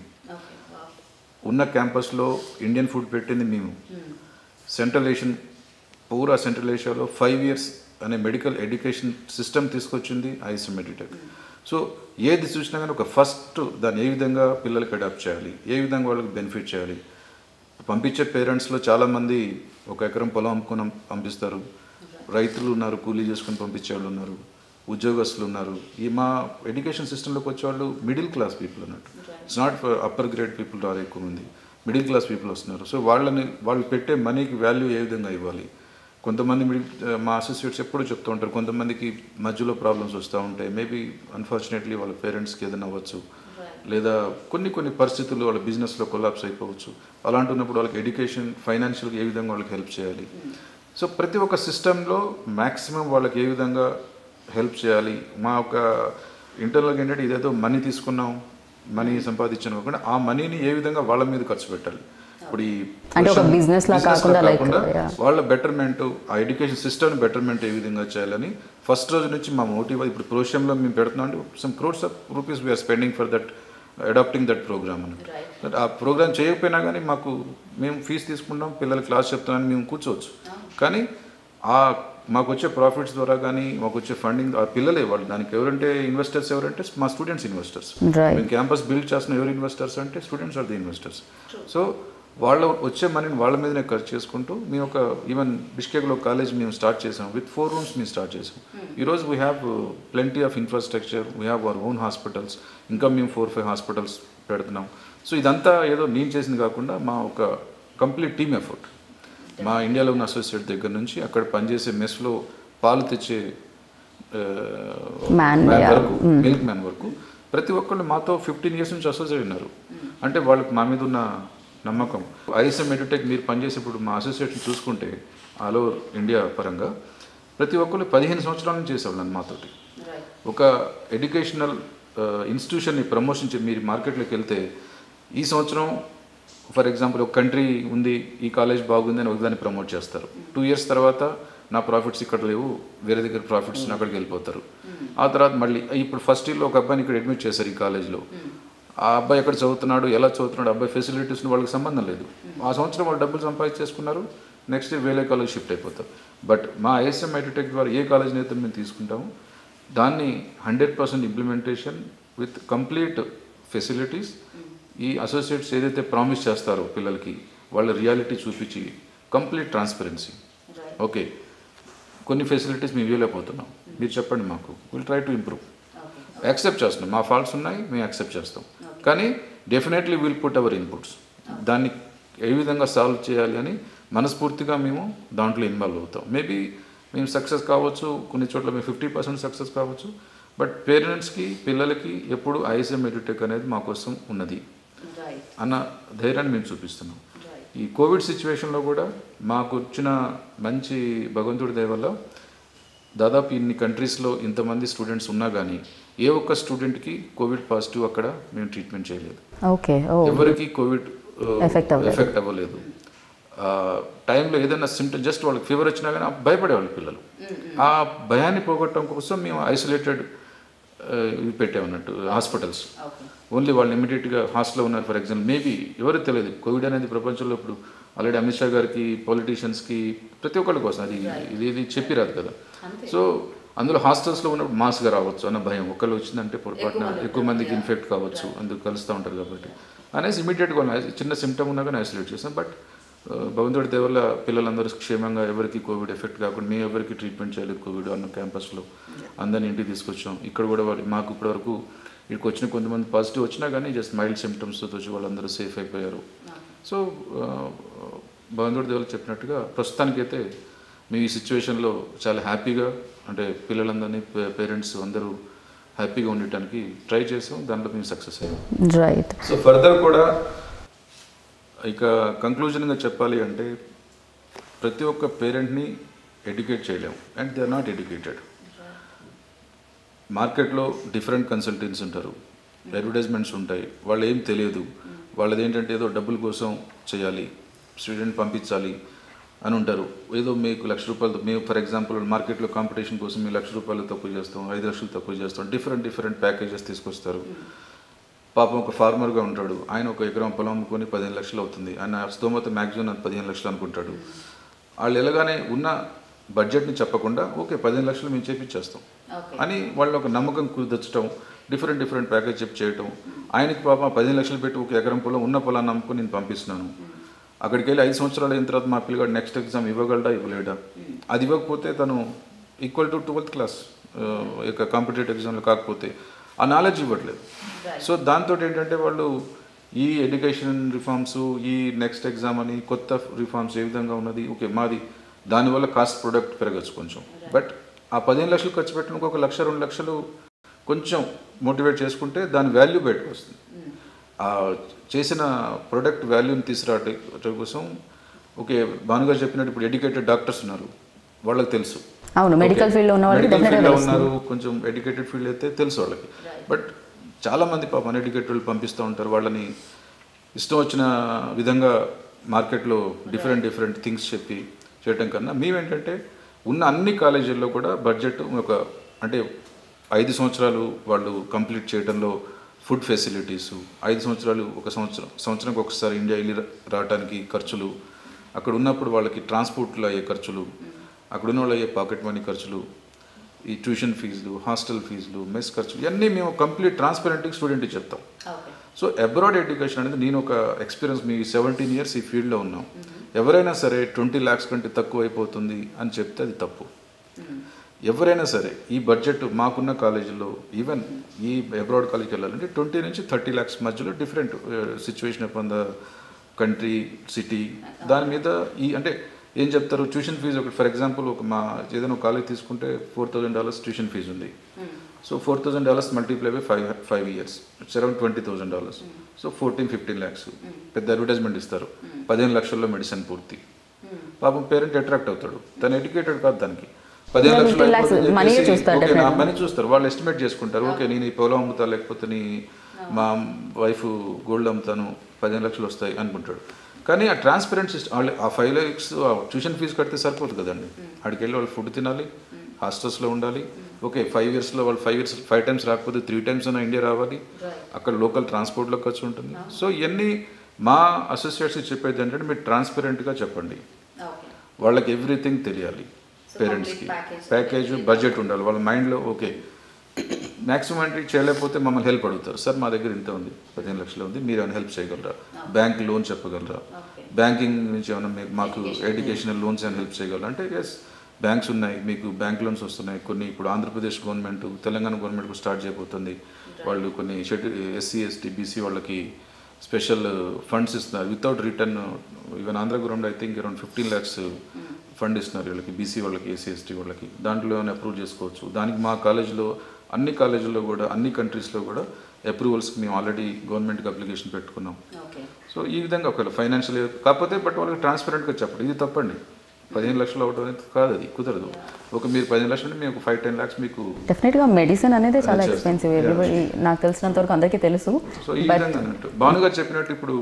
ఉన్న క్యాంపస్లో ఇండియన్ ఫుడ్ పెట్టింది మేము సెంట్రల్ ఏషియన్ పూరా సెంట్రల్ ఏషియాలో ఫైవ్ ఇయర్స్ అనే మెడికల్ ఎడ్యుకేషన్ సిస్టమ్ తీసుకొచ్చింది ఐఎస్ఎం మెడిటెక్ సో ఏది చూసినా కానీ ఒక ఫస్ట్ దాన్ని ఏ విధంగా పిల్లలకి అడాప్ట్ చేయాలి ఏ విధంగా వాళ్ళకి బెనిఫిట్ చేయాలి పంపించే పేరెంట్స్లో చాలామంది ఒక ఎకరం పొలం అమ్ముకొని పంపిస్తారు రైతులు ఉన్నారు కూలీ చేసుకొని పంపించే వాళ్ళు ఉన్నారు ఉద్యోగస్తులు ఉన్నారు ఈ మా ఎడ్యుకేషన్ సిస్టంలోకి వచ్చే వాళ్ళు మిడిల్ క్లాస్ పీపుల్ అన్నట్టు it's not for upper grade people రారు ఎక్కువ మంది మిడిల్ క్లాస్ పీపుల్ వస్తున్నారు సో వాళ్ళని వాళ్ళు పెట్టే మనీకి వాల్యూ ఏ విధంగా ఇవ్వాలి కొంతమంది మిడిల్ మా అసోసియేట్స్ ఎప్పుడు చెప్తూ ఉంటారు కొంతమందికి మధ్యలో ప్రాబ్లమ్స్ వస్తూ ఉంటాయి మేబీ అన్ఫార్చునేట్లీ వాళ్ళ పేరెంట్స్కి ఏదైనా అవ్వచ్చు లేదా కొన్ని కొన్ని పరిస్థితులు వాళ్ళ బిజినెస్లో కొలాప్స్ అయిపోవచ్చు అలాంటి ఉన్నప్పుడు వాళ్ళకి ఎడ్యుకేషన్ ఫైనాన్షియల్గా ఏ విధంగా వాళ్ళకి హెల్ప్ చేయాలి సో ప్రతి ఒక్క సిస్టంలో మ్యాక్సిమం వాళ్ళకి ఏ విధంగా హెల్ప్ చేయాలి మా ఒక ఇంటర్నల్గా ఏంటంటే ఇదేదో మనీ తీసుకున్నాం మనీ సంపాదించాను కాకుండా ఆ మనీని ఏ విధంగా వాళ్ళ మీద ఖర్చు పెట్టాలి ఇప్పుడు ఈ అంటే ఒక profession- business లా business లా కాకుండా like, కాకుండా yeah. వాళ్ళ బెటర్మెంట్ ఆ ఎడ్యుకేషన్ సిస్టమ్ బెటర్మెంట్ ఏ విధంగా చేయాలని ఫస్ట్ రోజు నుంచి మా మోటివ్ ఇప్పుడు ప్రోషియంలో మేము పెడుతున్నాం అంటే some crores of rupees we are spending for that adapting that programme అని But ఆ ప్రోగ్రామ్ చేయకపోయినా కానీ మాకు మేము ఫీజు తీసుకుంటాం పిల్లలు క్లాస్ చెప్తామని మేము కూర్చోవచ్చు కానీ ఆ మాకు వచ్చే ప్రాఫిట్స్ ద్వారా కానీ మాకు వచ్చే ఫండింగ్ ఆ పిల్లలే వాళ్ళు దానికి ఎవరంటే ఇన్వెస్టర్స్ ఎవరంటే మా స్టూడెంట్స్ ఇన్వెస్టర్స్ Right. మేము క్యాంపస్ బిల్డ్ చేస్తున్న ఎవరు ఇన్వెస్టర్స్ అంటే students are the investors so వాళ్ళ వచ్చే మనీని వాళ్ళ మీదనే ఖర్చు చేసుకుంటూ మేము ఒక ఈవెన్ బిష్కేక్లో కాలేజ్ మేము స్టార్ట్ చేసాం విత్ ఫోర్ రూమ్స్ మేము స్టార్ట్ చేసాం ఈరోజు we have plenty of infrastructure we have our own hospitals ఇంకా మేము ఫోర్ ఫైవ్ హాస్పిటల్స్ పెడుతున్నాం సో ఇదంతా ఏదో నేను చేసింది కాకుండా మా ఒక కంప్లీట్ టీమ్ ఎఫర్ట్ మా ఇండియాలో ఉన్న అసోసియేట్ దగ్గర నుంచి అక్కడ పనిచేసే మెస్లో పాలు తెచ్చే Man, మ్యాన్ yeah. వరకు మిల్క్ మ్యాన్ వరకు ప్రతి ఒక్కళ్ళు మాతో ఫిఫ్టీన్ ఇయర్స్ నుంచి అసోసియేట్ ఉన్నారు అంటే వాళ్ళకి మా మీద ఉన్న నమ్మకం ఐఎస్ఎం ఎడ్యుటెక్ మీరు పనిచేసేప్పుడు మా అసోసియేషన్ చూసుకుంటే ఆల్ ఓవర్ ఇండియా పరంగా ప్రతి ఒక్కళ్ళు పదిహేను సంవత్సరాల నుంచి చేసేవాళ్ళు మాతోటి ఒక ఎడ్యుకేషనల్ ఇన్స్టిట్యూషన్ని ప్రమోషన్ చే- మీరు మార్కెట్లోకి వెళ్తే ఈ సంవత్సరం ఫర్ ఎగ్జాంపుల్ ఒక కంట్రీ ఉంది ఈ కాలేజ్ బాగుంది అని ఒకదాన్ని ప్రమోట్ చేస్తారు టూ ఇయర్స్ తర్వాత నా ప్రాఫిట్స్ ఇక్కడ లేవు వేరే దగ్గర ప్రాఫిట్స్ అక్కడికి వెళ్ళిపోతారు ఆ తర్వాత మళ్ళీ ఇప్పుడు ఫస్ట్ ఇయర్లో ఒక అబ్బాయిని ఇక్కడ అడ్మిట్ చేశారు ఈ కాలేజ్లో ఆ అబ్బాయి ఎక్కడ చదువుతున్నాడు ఎలా చదువుతున్నాడు అబ్బాయి ఫెసిలిటీస్ వాళ్ళకి సంబంధం లేదు ఆ సంవత్సరం వాళ్ళు డబ్బులు సంపాదించేసుకున్నారు నెక్స్ట్ ఇయర్ వేరే కాలేజ్ షిఫ్ట్ అయిపోతారు బట్ మా ఐఎస్ఎం ఐటీటెక్ ద్వారా ఏ కాలేజ్ అయితే మేము తీసుకుంటామో దాన్ని hundred percent implementation with complete facilities ఈ అసోసియేట్స్ ఏదైతే ప్రామిస్ చేస్తారో పిల్లలకి వాళ్ళ రియాలిటీ చూపించి కంప్లీట్ ట్రాన్స్పరెన్సీ ఓకే కొన్ని ఫెసిలిటీస్ మేము ఇవ్వలేకపోతున్నాం మీరు చెప్పండి మాకు will try to improve accept చేస్తున్నాం మా ఫాల్ట్స్ ఉన్నాయి మేము యాక్సెప్ట్ చేస్తాం కానీ definitely will put our inputs దాన్ని ఏ విధంగా సాల్వ్ చేయాలి అని మనస్ఫూర్తిగా మేము దాంట్లో ఇన్వాల్వ్ అవుతాం మేబీ మేము సక్సెస్ కావచ్చు కొన్ని చోట్ల మేము ఫిఫ్టీ పర్సెంట్ సక్సెస్ కావచ్చు బట్ పేరెంట్స్కి పిల్లలకి ఎప్పుడు ఐఎస్ఎం ఎడ్యుటెక్ అనేది మా కోసం ఉన్నది అన్న ధైర్యాన్ని మేము చూపిస్తున్నాం ఈ కోవిడ్ సిచ్యువేషన్లో కూడా మాకు వచ్చిన మంచి భగవంతుడి దయ వల్ల దాదాపు ఇన్ని కంట్రీస్లో ఇంతమంది స్టూడెంట్స్ ఉన్నా కానీ ఏ ఒక్క స్టూడెంట్కి కోవిడ్ పాజిటివ్ అక్కడ మేము ట్రీట్మెంట్ చేయలేదు ఓకే ఓ ఎవరికి కోవిడ్ Effect అవ్వలేదు. ఎఫెక్ట్ అవ్వలేదు ఆ టైంలో ఏదైనా సిమ్టమ్ జస్ట్ వాళ్ళకి ఫీవర్ వచ్చినా కానీ భయపడేవాళ్ళు పిల్లలు ఆ భయాన్ని పోగొట్టడం కోసం మేము ఐసోలేటెడ్ ఇవి పెట్టామన్నట్టు హాస్పిటల్స్ ఓన్లీ వాళ్ళు ఇమీడియట్గా హాస్టల్లో ఉన్నారు ఫర్ ఎగ్జాంపుల్ మేబీ ఎవరికి తెలియదు కోవిడ్ అనేది ప్రపంచంలో ఇప్పుడు ఆల్రెడీ అమిత్ షా గారికి పొలిటీషియన్స్కి ప్రతి ఒక్కరి కోసం అది ఇది ఇది చెప్పిరాదు కదా సో అందులో హాస్టల్స్లో ఉన్నప్పుడు మాస్గా రావచ్చు అన్న భయం ఒకళ్ళు వచ్చిందంటే పొరపాటున ఎక్కువ మందికి ఇన్ఫెక్ట్ కావచ్చు అందుకు కలుస్తూ ఉంటారు కాబట్టి అనేసి ఇమీడియట్గా చిన్న సిమ్టమ్ ఉన్నా కానీ ఐసోలేట్ చేస్తాం బట్ భగవంతుడి దేవల్ల పిల్లలందరూ క్షేమంగా ఎవరికి కోవిడ్ ఎఫెక్ట్ కాకుండా మేము ఎవరికి ట్రీట్మెంట్ చేయలేదు కోవిడ్ అన్న క్యాంపస్లో అందరిని ఇంటికి తీసుకొచ్చాం ఇక్కడ కూడా వాళ్ళు మాకు ఇప్పటివరకు ఇక్కడికి వచ్చిన కొంతమంది పాజిటివ్ వచ్చినా కానీ జస్ట్ మైల్డ్ సిమ్టమ్స్తో వచ్చి వాళ్ళందరూ సేఫ్ అయిపోయారు సో భగవంతుడి దేవులు చెప్పినట్టుగా ప్రస్తుతానికైతే మేము ఈ సిచ్యువేషన్లో చాలా హ్యాపీగా అంటే పిల్లలందరినీ పేరెంట్స్ అందరూ హ్యాపీగా ఉండటానికి ట్రై చేసాం దాంట్లో మేము సక్సెస్ అయ్యాం రైట్ సో ఫర్దర్ కూడా ఇక కంక్లూజన్గా చెప్పాలి అంటే ప్రతి ఒక్క పేరెంట్ని ఎడ్యుకేట్ చేయలేము and they are not educated మార్కెట్లో డిఫరెంట్ కన్సల్టెంట్స్ ఉంటారు అడ్వర్టైజ్మెంట్స్ ఉంటాయి వాళ్ళు ఏం తెలియదు వాళ్ళది ఏంటంటే ఏదో డబ్బుల కోసం చేయాలి స్టూడెంట్ పంపించాలి అని ఉంటారు ఏదో మీకు లక్ష రూపాయలు మేము ఫర్ ఎగ్జాంపుల్ మార్కెట్లో కాంపిటీషన్ కోసం మేము లక్ష రూపాయలు తక్కువ చేస్తాం ఐదు లక్షలు తక్కువ చేస్తాం డిఫరెంట్ డిఫరెంట్ ప్యాకేజెస్ తీసుకొస్తారు పాపం ఒక ఫార్మర్గా ఉంటాడు ఆయన ఒక ఎకరం పొలం అమ్ముకొని పదిహేను లక్షలు అవుతుంది ఆయన స్తోమత మ్యాక్సిమం పదిహేను లక్షలు అనుకుంటాడు వాళ్ళు ఎలాగానే ఉన్న బడ్జెట్ని చెప్పకుండా ఓకే పదిహేను లక్షలు మేము చేపించేస్తాం అని వాళ్ళు ఒక నమ్మకం కుదర్చడం డిఫరెంట్ డిఫరెంట్ ప్యాకేజ్ చెప్పి చేయటం ఆయనకి పాపం పదిహేను లక్షలు పెట్టి ఒక ఎకరం పొలం ఉన్న పొలాన్ని నమ్ముకొని నేను పంపిస్తున్నాను అక్కడికి వెళ్ళి ఐదు సంవత్సరాలు అయిన తర్వాత మా పిల్లగాడు నెక్స్ట్ ఎగ్జామ్ ఇవ్వగలడా ఇవ్వలేడా అది ఇవ్వకపోతే తను ఈక్వల్ టు ట్వెల్త్ క్లాస్ యొక్క కాంపిటేటివ్ ఎగ్జామ్లో కాకపోతే ఆ నాలెడ్జ్ ఇవ్వట్లేదు సో దాంతో ఏంటంటే వాళ్ళు ఈ ఎడ్యుకేషన్ రిఫార్మ్స్ ఈ నెక్స్ట్ ఎగ్జామ్ అని కొత్త రిఫార్మ్స్ ఏ విధంగా ఉన్నది ఓకే మాది దానివల్ల కాస్ట్ ప్రొడక్ట్ పెరగచ్చు కొంచెం బట్ ఆ పదిహేను లక్షలు ఖర్చు పెట్టడానికి ఒక లక్ష రెండు లక్షలు కొంచెం మోటివేట్ చేసుకుంటే దాని వాల్యూ బయటకు వస్తుంది ఆ చేసిన ప్రొడక్ట్ వాల్యూని తీసుకురావటం కోసం ఓకే భానుగారు చెప్పినట్టు ఇప్పుడు ఎడ్యుకేటెడ్ డాక్టర్స్ ఉన్నారు వాళ్ళకి తెలుసు అవును మెడికల్ ఫీల్డ్లో ఉన్న వాళ్ళకి మెడికల్ డెఫినెట్గా ఫీల్డ్లో ఉన్నారు కొంచెం ఎడ్యుకేటెడ్ ఫీల్డ్ అయితే తెలుసు వాళ్ళకి బట్ చాలా మంది పాపం అన్ఎడ్యుకేటెడ్ వాళ్ళు పంపిస్తూ ఉంటారు వాళ్ళని ఇష్టం వచ్చిన విధంగా మార్కెట్లో డిఫరెంట్ డిఫరెంట్ థింగ్స్ చెప్పి చేయటం కన్నా మేమేంటంటే ఉన్న అన్ని కాలేజీల్లో కూడా బడ్జెట్ ఒక అంటే ఐదు సంవత్సరాలు వాళ్ళు కంప్లీట్ చేయడంలో ఫుడ్ ఫెసిలిటీస్ ఐదు సంవత్సరాలు ఒక సంవత్సరం సంవత్సరానికి ఒకసారి ఇండియా వెళ్ళి రా- రావడానికి ఖర్చులు అక్కడ ఉన్నప్పుడు వాళ్ళకి ట్రాన్స్పోర్ట్లో అయ్యే ఖర్చులు అక్కడ ఉన్న వాళ్ళు అయ్యే పాకెట్ మనీ ఖర్చులు ఈ ట్యూషన్ ఫీజులు హాస్టల్ ఫీజులు మెస్ ఖర్చులు ఇవన్నీ మేము కంప్లీట్ ట్రాన్స్పరెంట్గా స్టూడెంట్కి చెప్తాం సో అబ్రాడ్ ఎడ్యుకేషన్ అనేది నేను ఒక ఎక్స్పీరియన్స్ మీ సెవెంటీన్ ఇయర్స్ ఈ ఫీల్డ్లో ఉన్నాం ఎవరైనా సరే ట్వంటీ ల్యాక్స్ కంటే తక్కువ అయిపోతుంది అని చెప్తే అది తప్పు ఎవరైనా సరే ఈ బడ్జెట్ మాకున్న కాలేజీలో ఈవెన్ ఈ అబ్రాడ్ కాలేజ్కి వెళ్ళాలంటే ట్వంటీ నుంచి థర్టీ ల్యాక్స్ మధ్యలో different situation upon the country city దాని మీద ఈ అంటే ఏం చెప్తారు ట్యూషన్ ఫీజు ఒకటి ఫర్ ఎగ్జాంపుల్ ఒక మా ఏదైనా ఒక కాలేజ్ తీసుకుంటే four thousand dollars tuition fee ఉంది so four thousand dollars multiply by five five years it's around twenty thousand dollars so fourteen fifteen lakhs పెద్ద అడ్వర్టైజ్మెంట్ ఇస్తారు పదిహేను లక్షల్లో మెడిసిన్ పూర్తి పాపం పేరెంట్ అట్రాక్ట్ అవుతాడు తను ఎడ్యుకేటెడ్ కాదు దానికి పదిహేను Yeah, లక్షలు 15 lakhs అయిపోతుందని money చెప్పేసి, చూస్తారు okay, నా definitely. మనీ చూస్తారు వాళ్ళు ఎస్టిమేట్ చేసుకుంటారు ఓకే నేను ఈ పొలం అమ్ముతా లేకపోతే నీ మా వైఫ్ గోల్డ్ అమ్ముతాను పదిహేను లక్షలు వస్తాయి అనుకుంటాడు కానీ ఆ ట్రాన్స్పరెన్సీ వాళ్ళు ఆ ఫైవ్ ల్యాక్స్ ట్యూషన్ ఫీజు కడితే సరిపోదు కదండి అక్కడికి వెళ్ళి వాళ్ళు ఫుడ్ తినాలి హాస్టల్స్లో ఉండాలి ఓకే ఫైవ్ ఇయర్స్లో వాళ్ళు ఫైవ్ ఇయర్స్ ఫైవ్ టైమ్స్ రాకపోతే త్రీ టైమ్స్ అయినా ఇండియా రావాలి అక్కడ లోకల్ ట్రాన్స్పోర్ట్లో ఖర్చు ఉంటుంది సో ఇవన్నీ మా అసోసియేట్స్ చెప్పేది ఏంటంటే మీరు ట్రాన్స్పరెంట్గా చెప్పండి వాళ్ళకి ఎవ్రీథింగ్ తెలియాలి పేరెంట్స్కి ప్యాకేజ్ బడ్జెట్ ఉండాలి వాళ్ళ మైండ్లో ఓకే మ్యాక్సిమం అంటే చేయలేకపోతే మమ్మల్ని హెల్ప్ అడుగుతారు సార్ మా దగ్గర ఇంత ఉంది పదిహేను లక్షలు ఉంది మీరు ఏమైనా హెల్ప్ చేయగలరా బ్యాంక్ లోన్ చెప్పగలరా బ్యాంకింగ్ నుంచి ఏమైనా మీకు మాకు ఎడ్యుకేషనల్ లోన్స్ ఏమైనా హెల్ప్ చేయగలరా అంటే ఎస్ బ్యాంక్స్ ఉన్నాయి మీకు బ్యాంక్ లోన్స్ వస్తున్నాయి కొన్ని ఇప్పుడు Andhra Pradesh government Telangana government start చేయబోతుంది వాళ్ళు కొన్ని షెడ్యూల్ ఎస్సీ ఎస్టీ బీసీ వాళ్ళకి స్పెషల్ ఫండ్స్ ఇస్తున్నారు without return even Andhra government I think around fifteen lakhs fund ఇస్తున్నారు వీళ్ళకి బీసీ వాళ్ళకి ఎస్సీ ఎస్టీ వాళ్ళకి దాంట్లో ఏమైనా అప్రూవ్ చేసుకోవచ్చు దానికి మా కాలేజీలో అన్ని కాలేజీల్లో కూడా అన్ని కంట్రీస్లో కూడా అప్రూవల్స్కి మేము ఆల్రెడీ గవర్నమెంట్కి అప్లికేషన్ పెట్టుకున్నాం సో ఈ విధంగా ఒకవేళ ఫైనాన్షియల్ కాకపోతే బట్ వాళ్ళకి ట్రాన్స్పరెంట్గా చెప్పండి ఇది తప్పండి పదిహేను లక్షలు అవడం అనేది కాదు అది కుదరదు ఒక మీరు పదిహేను లక్షలు అంటే మీకు ఫైవ్ టెన్ ల్యాక్స్ మీకు డెఫినెట్గా మెడిసిన్ అనేది చాలా చేస్తాం. ఎక్స్పెన్సివ్ ఎవ్రీబడి నాకు తెలిసినంత వరకు అందరికీ తెలుసు సో ఈ విధంగా అన్నట్టు భాను గారు చెప్పినట్టు ఇప్పుడు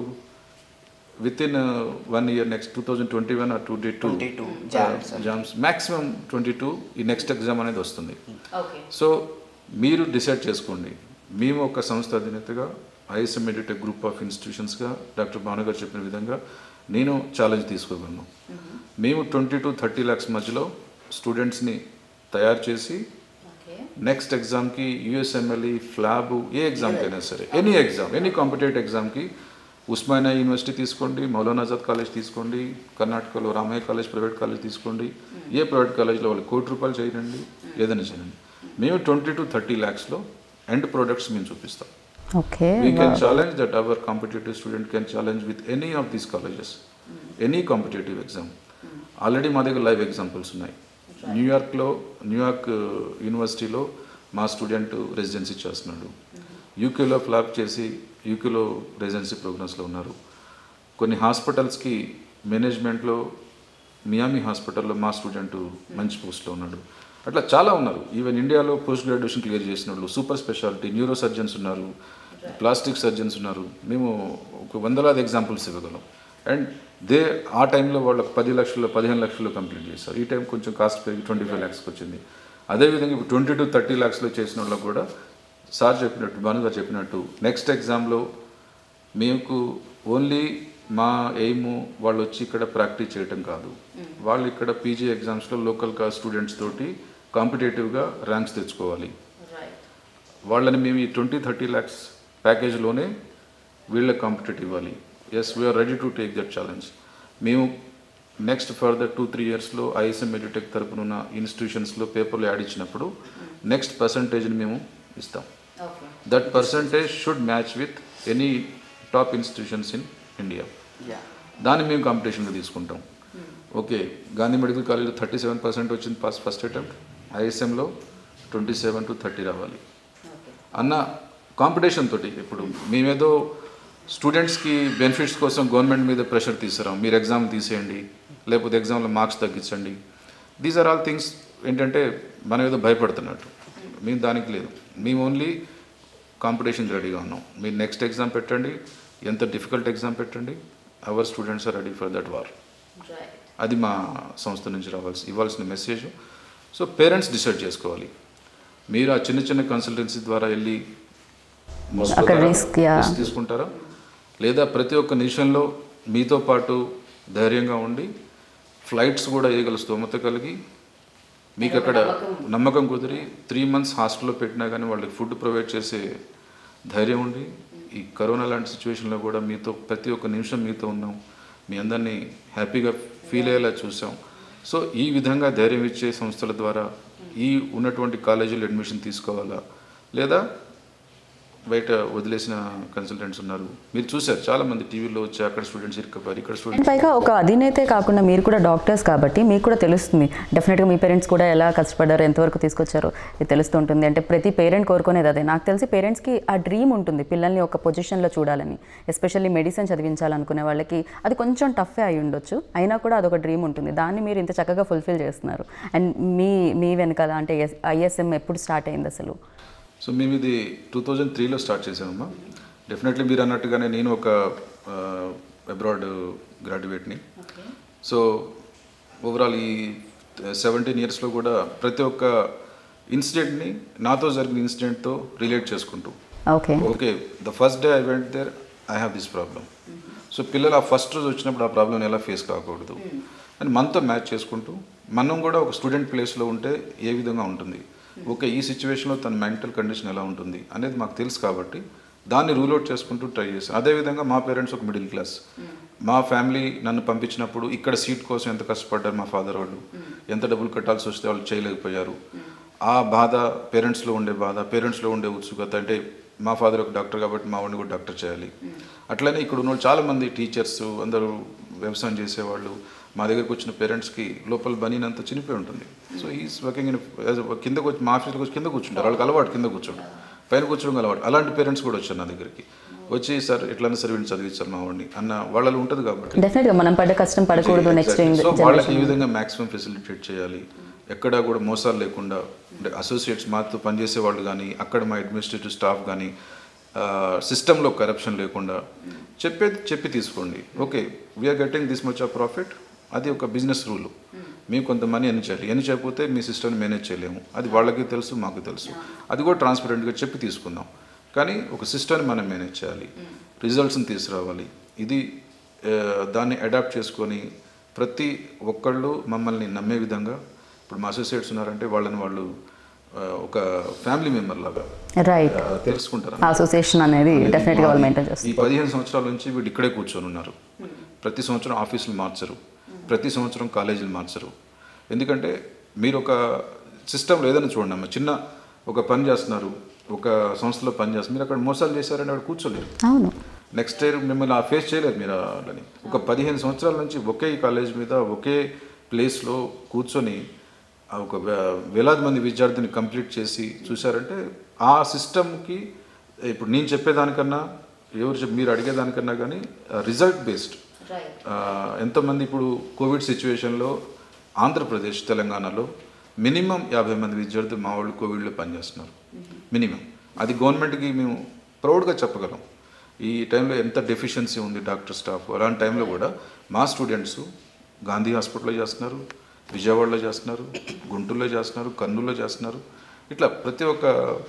with in one year next two thousand twenty one or twenty two 22 Jams. Jams maximum twenty two ఈ నెక్స్ట్ ఎగ్జామ్ అనేది వస్తుంది ఓకే సో మీరు డిసైడ్ చేసుకోండి మేము ఒక సంస్థ అధినేతగా ఐఎస్ఎం ఎడ్యుటెక్ గ్రూప్ ఆఫ్ ఇన్స్టిట్యూషన్స్గా డాక్టర్ భాను గారు చెప్పిన విధంగా నేను ఛాలెంజ్ తీసుకోగలను మేము ట్వంటీ టు థర్టీ ల్యాక్స్ మధ్యలో స్టూడెంట్స్ని తయారు చేసి నెక్స్ట్ ఎగ్జామ్కి యూఎస్ఎంఎల్ఈ ఫ్లాబ్ ఏ ఎగ్జామ్కి అయినా సరే ఎనీ ఎగ్జామ్ ఎనీ కాంపిటేటివ్ ఎగ్జామ్కి ఉస్మానియా యూనివర్సిటీ తీసుకోండి మౌలానా ఆజాద్ కాలేజ్ తీసుకోండి కర్ణాటకలో రామయ్య కాలేజ్ ప్రైవేట్ కాలేజ్ తీసుకోండి ఏ ప్రైవేట్ కాలేజ్లో వాళ్ళు కోటి రూపాయలు చేయండి ఏదైనా చేయండి మేము ట్వంటీ టు థర్టీ ల్యాక్స్లో ఎండ్ ప్రోడక్ట్స్ మేము చూపిస్తాం okay we can challenge that our competitive student can challenge with any of these colleges any competitive exam already మా దగ్గర లైవ్ ఎగ్జాంపుల్స్ ఉన్నాయి న్యూయార్క్లో న్యూయార్క్ యూనివర్సిటీలో మా స్టూడెంట్ రెసిడెన్సీ చేస్తున్నాడు యూకేలో ఫ్లాప్ చేసి యూకేలో రెసిడెన్సీ ప్రోగ్రామ్స్లో ఉన్నారు కొన్ని హాస్పిటల్స్కి మేనేజ్మెంట్లో మియామి హాస్పిటల్లో మా స్టూడెంట్ మంచి పోస్ట్లో ఉన్నాడు అట్లా చాలా ఉన్నారు ఈవెన్ ఇండియాలో పోస్ట్ గ్రాడ్యుయేషన్ క్లియర్ చేసిన వాళ్ళు సూపర్ స్పెషాలిటీ న్యూరో సర్జన్స్ ఉన్నారు ప్లాస్టిక్ సర్జన్స్ ఉన్నారు మేము ఒక వందలాది ఎగ్జాంపుల్స్ ఇవ్వగలం అండ్ దే ఆ టైంలో వాళ్ళకి పది లక్షలు పదిహేను లక్షలు కంప్లీట్ చేశారు ఈ టైం కొంచెం కాస్ట్ పెరిగి ట్వంటీ ఫైవ్ ల్యాక్స్కి వచ్చింది అదేవిధంగా ఇప్పుడు ట్వంటీ టు థర్టీ ల్యాక్స్లో చేసిన వాళ్ళకి కూడా సార్ చెప్పినట్టు భానుగా చెప్పినట్టు నెక్స్ట్ ఎగ్జామ్లో మీకు ఓన్లీ మా ఎయిమ్ వాళ్ళు వచ్చి ఇక్కడ ప్రాక్టీస్ చేయటం కాదు వాళ్ళు ఇక్కడ పీజీ ఎగ్జామ్స్లో లోకల్ కా స్టూడెంట్స్ తోటి కాంపిటేటివ్గా ర్యాంక్స్ తెచ్చుకోవాలి వాళ్ళని మేము ఈ ట్వంటీ థర్టీ ల్యాక్స్ ప్యాకేజ్లోనే వీళ్ళకి కాంపిటేటివ్ ఇవ్వాలి yes we are ready to take that challenge మేము నెక్స్ట్ ఫర్దర్ టూ త్రీ ఇయర్స్లో ఐఎస్ఎం ఎడ్యుటెక్ తరపున ఉన్న ఇన్స్టిట్యూషన్స్లో పేపర్లు యాడ్ ఇచ్చినప్పుడు నెక్స్ట్ పర్సంటేజ్ని మేము ఇస్తాం that percentage should match with any top institutions in India ya దాన్ని మేము కాంపిటీషన్గా తీసుకుంటాం ఓకే గాంధీ మెడికల్ కాలేజ్లో థర్టీ సెవెన్ పర్సెంట్ వచ్చింది ఫస్ట్ ఫస్ట్ అటెంప్ట్ ఐఎస్ఎంలో ట్వంటీ సెవెన్ టు థర్టీ రావాలి అన్న కాంపిటీషన్ తోటి ఇప్పుడు మేమేదో స్టూడెంట్స్కి బెనిఫిట్స్ కోసం గవర్నమెంట్ మీద ప్రెషర్ తీసుకురాం మీరు ఎగ్జామ్ తీసేయండి లేకపోతే ఎగ్జామ్లో మార్క్స్ తగ్గించండి దీస్ ఆర్ ఆల్ థింగ్స్ ఏంటంటే మనం ఏదో భయపడుతున్నట్టు మేము దానికి లేదు మేము ఓన్లీ కాంపిటీషన్ రెడీగా ఉన్నాం మీరు నెక్స్ట్ ఎగ్జామ్ పెట్టండి ఎంత డిఫికల్ట్ ఎగ్జామ్ పెట్టండి our students are ready for that war అది మా సంస్థ నుంచి రావాల్సి ఇవ్వాల్సిన మెసేజ్ సో పేరెంట్స్ డిసైడ్ చేసుకోవాలి మీరు ఆ చిన్న చిన్న కన్సల్టెన్సీ ద్వారా వెళ్ళి అక్కడ risk, yeah. risk తీసుకుంటారా లేదా ప్రతి ఒక్క నిమిషంలో మీతో పాటు ధైర్యంగా ఉండి ఫ్లైట్స్ కూడా వేయగల స్తోమత కలిగి మీకు అక్కడ నమ్మకం కుదిరి త్రీ మంత్స్ హాస్టల్లో పెట్టినా కానీ వాళ్ళకి ఫుడ్ ప్రొవైడ్ చేసే ధైర్యం ఉండి ఈ కరోనా లాంటి సిచ్యువేషన్లో కూడా మీతో ప్రతి ఒక్క నిమిషం మీతో ఉన్నాం మీ అందరినీ హ్యాపీగా ఫీల్ అయ్యేలా చూసాం సో ఈ విధంగా ధైర్యం ఇచ్చే సంస్థల ద్వారా ఈ ఉన్నటువంటి కాలేజీలో అడ్మిషన్ తీసుకోవాలా లేదా బయట వదిలేసిన కన్సల్టెంట్స్ ఉన్నారు మీరు చూశారు చాలా మంది టీవీలో వచ్చి అక్కడ స్టూడెంట్స్ ఇరుక్కుపోయారు ఇక్కడ అండ్ స్టూడెంట్స్ పైగా ఒక అధినేతే కాకుండా మీరు కూడా డాక్టర్స్ కాబట్టి మీకు కూడా తెలుస్తుంది డెఫినెట్గా మీ పేరెంట్స్ కూడా ఎలా కష్టపడ్డారు ఎంతవరకు తీసుకొచ్చారో ఇది తెలుస్తుంటుంది అంటే ప్రతి పేరెంట్ కోరుకునేది అదే నాకు తెలిసి పేరెంట్స్కి ఆ డ్రీమ్ ఉంటుంది పిల్లల్ని ఒక పొజిషన్లో చూడాలని ఎస్పెషల్లీ మెడిసిన్ చదివించాలనుకునే వాళ్ళకి అది కొంచెం టఫే అయి ఉండొచ్చు అయినా కూడా అదొక డ్రీమ్ ఉంటుంది దాన్ని మీరు ఇంత చక్కగా ఫుల్ఫిల్ చేస్తున్నారు అండ్ మీ మీ వెనకాల అంటే ఐఎస్ఎం ఎప్పుడు స్టార్ట్ అయింది అసలు సో మేము ఇది టూ థౌజండ్ త్రీలో స్టార్ట్ చేసామమ్మా డెఫినెట్లీ మీరు అన్నట్టుగానే నేను ఒక అబ్రాడ్ గ్రాడ్యుయేట్ని సో ఓవరాల్ ఈ సెవెంటీన్ ఇయర్స్లో కూడా ప్రతి ఒక్క ఇన్సిడెంట్ని నాతో జరిగిన ఇన్సిడెంట్తో రిలేట్ చేసుకుంటూ okay okay the first day I went there I have this problem so పిల్లలు ఆ ఫస్ట్ రోజు వచ్చినప్పుడు ఆ ప్రాబ్లం ఎలా ఫేస్ కాకూడదు అని మనతో మ్యాచ్ చేసుకుంటూ మనం కూడా ఒక స్టూడెంట్ ప్లేస్లో ఉంటే ఏ విధంగా ఉంటుంది ఓకే ఈ సిచ్యువేషన్లో తన మెంటల్ కండిషన్ ఎలా ఉంటుంది అనేది మాకు తెలుసు కాబట్టి దాన్ని రూల్ అవుట్ చేసుకుంటూ ట్రై చేస్తాం అదేవిధంగా మా పేరెంట్స్ ఒక మిడిల్ క్లాస్ మా ఫ్యామిలీ నన్ను పంపించినప్పుడు ఇక్కడ సీట్ కోసం ఎంత కష్టపడ్డారు మా ఫాదర్ వాళ్ళు ఎంత డబ్బులు కట్టాల్సి వస్తే వాళ్ళు చేయలేకపోయారు ఆ బాధ పేరెంట్స్లో ఉండే బాధ పేరెంట్స్లో ఉండే ఉత్సుకత అంటే మా ఫాదర్ ఒక డాక్టర్ కాబట్టి మా వాడిని కూడా డాక్టర్ చేయాలి అట్లనే ఇక్కడ ఉన్న వాళ్ళు చాలామంది టీచర్స్ అందరూ వ్యవసాయం చేసేవాళ్ళు మా దగ్గరికి వచ్చిన పేరెంట్స్కి లోపల బనీనంతా చినిపోయి ఉంటుంది సో ఈస్ వర్కింగ్ ఇన్ కిందకు వచ్చి మా ఆఫీస్కి వచ్చి కింద కూర్చుంటారు వాళ్ళకి అలవాటు కింద కూర్చోండి పైన కూర్చోవడం అలవాటు అలాంటి పేరెంట్స్ కూడా వచ్చారు నా దగ్గరికి వచ్చి సార్ ఎట్లన్నా సరే వీడిని చదివించాలి మా వాడిని అన్న వాళ్ళలో ఉంటుంది కాబట్టి డెఫినెట్గా మనం పడ్డ కష్టం పడకూడదు నెక్స్ట్ సో వాళ్ళకి ఏ విధంగా మాక్సిమం ఫెసిలిటేట్ చేయాలి ఎక్కడా కూడా మోసాలు లేకుండా అంటే అసోసియేట్స్ మాతో పనిచేసే వాళ్ళు కానీ అక్కడ మా అడ్మినిస్ట్రేటివ్ స్టాఫ్ కానీ సిస్టంలో కరప్షన్ లేకుండా చెప్పేది చెప్పి తీసుకోండి okay we are getting this much of profit అది ఒక బిజినెస్ రూల్ మేము కొంత మనీ ఎన్ని చేయాలి ఎన్ని చేయకపోతే మీ సిస్టమ్ని మేనేజ్ చేయలేము అది వాళ్ళకి తెలుసు మాకు తెలుసు అది కూడా ట్రాన్స్పరెంట్గా చెప్పి తీసుకుందాం కానీ ఒక సిస్టమ్ని మనం మేనేజ్ చేయాలి రిజల్ట్స్ని తీసుకురావాలి ఇది ఆ, దాన్ని అడాప్ట్ చేసుకొని ప్రతి ఒక్కళ్ళు మమ్మల్ని నమ్మే విధంగా ఇప్పుడు మా అసోసియేట్స్ ఉన్నారంటే వాళ్ళని వాళ్ళు ఆ, ఒక ఫ్యామిలీ మెంబర్ లాగా రైట్ ఆ, తెలుసుకుంటారు అసోసియేషన్ అనేది డెఫినెట్గా వాళ్ళు మెయింటైన్ చేస్తారు ఈ పదిహేను సంవత్సరాల నుంచి వీళ్ళు ఇక్కడే కూర్చొని ఉన్నారు ప్రతి సంవత్సరం ఆఫీసులు మార్చరు ప్రతి సంవత్సరం కాలేజీలు మార్చరు ఎందుకంటే మీరు ఒక సిస్టంలో ఏదైనా చూడండి అమ్మ చిన్న ఒక పని చేస్తున్నారు ఒక సంస్థలో పని చేస్తున్నారు మీరు అక్కడ మోసాలు చేశారని అక్కడ కూర్చోలేరు అవును నెక్స్ట్ ఇయర్ మిమ్మల్ని ఆ ఫేస్ చేయలేదు మీరు వాళ్ళని ఒక పదిహేను సంవత్సరాల నుంచి ఒకే కాలేజ్ మీద ఒకే ప్లేస్లో కూర్చొని ఆ ఒక వే- వేలాది మంది విద్యార్థిని కంప్లీట్ చేసి చూశారంటే ఆ సిస్టమ్కి ఇప్పుడు నేను చెప్పేదానికన్నా ఎవరు చెప్ మీరు అడిగేదానికన్నా కానీ రిజల్ట్ బేస్డ్ ఎంతమంది ఇప్పుడు కోవిడ్ సిచ్యువేషన్లో ఆంధ్రప్రదేశ్ తెలంగాణలో మినిమం యాభై మంది విద్యార్థులు మా వాళ్ళు కోవిడ్లో పనిచేస్తున్నారు మినిమం అది గవర్నమెంట్కి మేము ప్రౌడ్గా చెప్పగలం ఈ టైంలో ఎంత డెఫిషియన్సీ ఉంది డాక్టర్ స్టాఫ్ అలాంటి టైంలో కూడా మా స్టూడెంట్స్ గాంధీ హాస్పిటల్లో చేస్తున్నారు విజయవాడలో చేస్తున్నారు గుంటూరులో చేస్తున్నారు కర్నూలులో చేస్తున్నారు ఇట్లా ప్రతి ఒక్క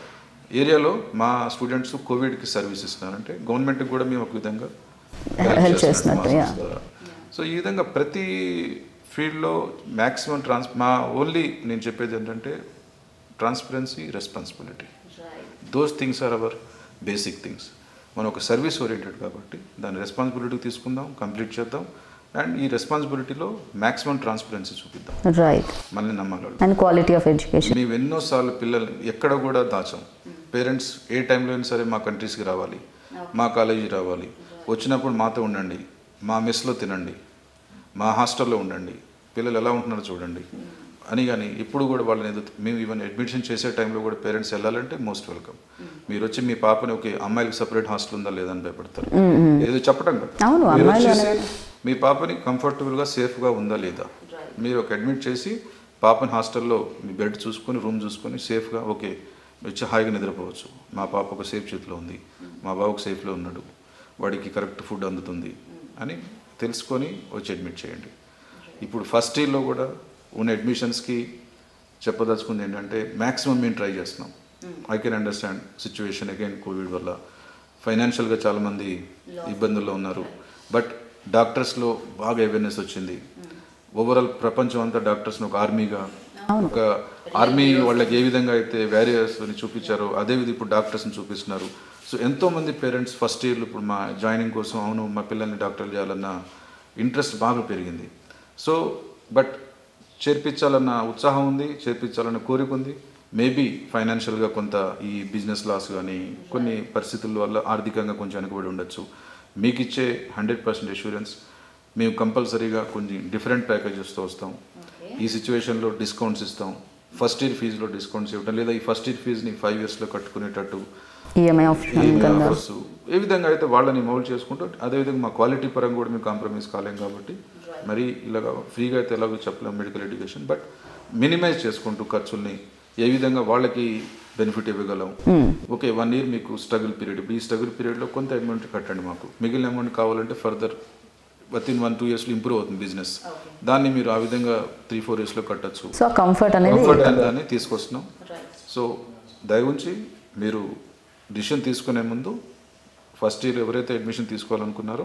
ఏరియాలో మా స్టూడెంట్స్ కోవిడ్కి సర్వీస్ ఇస్తున్నారు అంటే గవర్నమెంట్కి కూడా మేము ఒక విధంగా Help చేస్తున్నట్టు, yeah. సో ఈ విధంగా ప్రతి ఫీల్డ్లో మ్యాక్సిమం ట్రాన్స్ మా ఓన్లీ నేను చెప్పేది ఏంటంటే transparency responsibility those things are our basic things మనం ఒక సర్వీస్ ఓరియంటెడ్ కాబట్టి దాని రెస్పాన్సిబిలిటీ తీసుకుందాం కంప్లీట్ చేద్దాం అండ్ ఈ రెస్పాన్సిబిలిటీలో మ్యాక్సిమం ట్రాన్స్పరెన్సీ చూపిద్దాం రైట్ మనల్ని నమ్మాలి వాళ్ళు. అండ్ క్వాలిటీ ఆఫ్ ఎడ్యుకేషన్ మేము ఎన్నోసార్లు పిల్లల్ని ఎక్కడ కూడా దాచాం పేరెంట్స్ ఏ టైంలో అయినా సరే మా కంట్రీస్కి రావాలి మా కాలేజీ రావాలి వచ్చినప్పుడు మాతో ఉండండి మా మెస్లో తినండి మా హాస్టల్లో ఉండండి పిల్లలు ఎలా ఉంటున్నారో చూడండి అని కానీ ఇప్పుడు కూడా వాళ్ళని ఏదో మేము ఈవెన్ అడ్మిషన్ చేసే టైంలో కూడా పేరెంట్స్ వెళ్ళాలంటే మోస్ట్ వెల్కమ్ మీరు వచ్చి మీ పాపని ఒక అమ్మాయిలకు సపరేట్ హాస్టల్ ఉందా లేదని భయపడతారు ఏదో చెప్పడం కదా అవును, మీరు అమ్మాయిలు వచ్చేసి మీ పాపని కంఫర్టబుల్గా సేఫ్గా ఉందా లేదా మీరు ఒక అడ్మిట్ చేసి పాపని హాస్టల్లో మీ బెడ్ చూసుకొని రూమ్ చూసుకొని సేఫ్గా ఓకే వచ్చి హాయిగా నిద్రపోవచ్చు మా పాప ఒక సేఫ్ చేతిలో ఉంది మా బాబు ఒక సేఫ్లో ఉన్నాడు వాడికి కరెక్ట్ ఫుడ్ అందుతుంది అని తెలుసుకొని వచ్చి అడ్మిట్ చేయండి ఇప్పుడు ఫస్ట్ ఇయర్లో కూడా ఉన్న అడ్మిషన్స్కి చెప్పదలుచుకుంది ఏంటంటే మ్యాక్సిమం మేము ట్రై చేస్తున్నాం I can understand situation again Covid వల్ల ఫైనాన్షియల్గా చాలామంది ఇబ్బందుల్లో ఉన్నారు బట్ డాక్టర్స్లో బాగా అవేర్నెస్ వచ్చింది ఓవరాల్ ప్రపంచం అంతా డాక్టర్స్ని ఒక ఆర్మీగా ఒక ఆర్మీ వాళ్ళకి ఏ విధంగా అయితే వ్యారియర్స్ని చూపించారో అదే విధంగా ఇప్పుడు డాక్టర్స్ని చూపిస్తున్నారు సో ఎంతోమంది పేరెంట్స్ ఫస్ట్ ఇయర్లో ఇప్పుడు మా జాయినింగ్ కోసం అవును మా పిల్లల్ని డాక్టర్లు చేయాలన్న ఇంట్రెస్ట్ బాగా పెరిగింది సో బట్ చేర్పించాలన్న ఉత్సాహం ఉంది చేర్పించాలన్న కోరిక ఉంది మేబీ ఫైనాన్షియల్గా కొంత ఈ బిజినెస్ లాస్ కానీ కొన్ని పరిస్థితుల వల్ల ఆర్థికంగా కొంచెం వెనుకబడి ఉండొచ్చు మీకు ఇచ్చే హండ్రెడ్ పర్సెంట్ అష్యూరెన్స్ మేము కంపల్సరీగా కొన్ని డిఫరెంట్ ప్యాకేజెస్తో వస్తాం ఈ సిచ్యువేషన్లో డిస్కౌంట్స్ ఇస్తాం ఫస్ట్ ఇయర్ ఫీజులో డిస్కౌంట్స్ ఇవ్వడం లేదా ఈ ఫస్ట్ ఇయర్ ఫీజుని ఫైవ్ ఇయర్స్లో కట్టుకునేటట్టు ఈఎంఐ ఆప్షన్ ఏమేమి కింద offers, ఏ విధంగా అయితే వాళ్ళని మౌల్డ్ చేసుకుంటూ అదేవిధంగా మా క్వాలిటీ పరంగా కూడా మేము కాంప్రమైజ్ కాలేం కాబట్టి మరి ఇలాగ ఫ్రీగా అయితే ఎలాగో చెప్పలేం మెడికల్ ఎడ్యుకేషన్ బట్ మినిమైజ్ చేసుకుంటూ ఖర్చుల్ని ఏ విధంగా వాళ్ళకి బెనిఫిట్ ఇవ్వగలం ఓకే వన్ ఇయర్ మీకు స్ట్రగుల్ పీరియడ్ ఈ స్ట్రగుల్ పీరియడ్లో కొంత అమౌంట్ కట్టండి మాకు మిగిలిన అమౌంట్ కావాలంటే further with in one two ఇయర్స్లో ఇంప్రూవ్ అవుతుంది బిజినెస్ దాన్ని మీరు ఆ విధంగా త్రీ ఫోర్ ఇయర్స్లో కట్టచ్చు సో ఆ కంఫర్ట్ అనేది కంఫర్ట్ దాన్ని తీసుకొస్తున్నాం సో దయ ఉంచి మీరు డిసిషన్ తీసుకునే ముందు ఫస్ట్ ఇయర్ ఎవరైతే అడ్మిషన్ తీసుకోవాలనుకున్నారో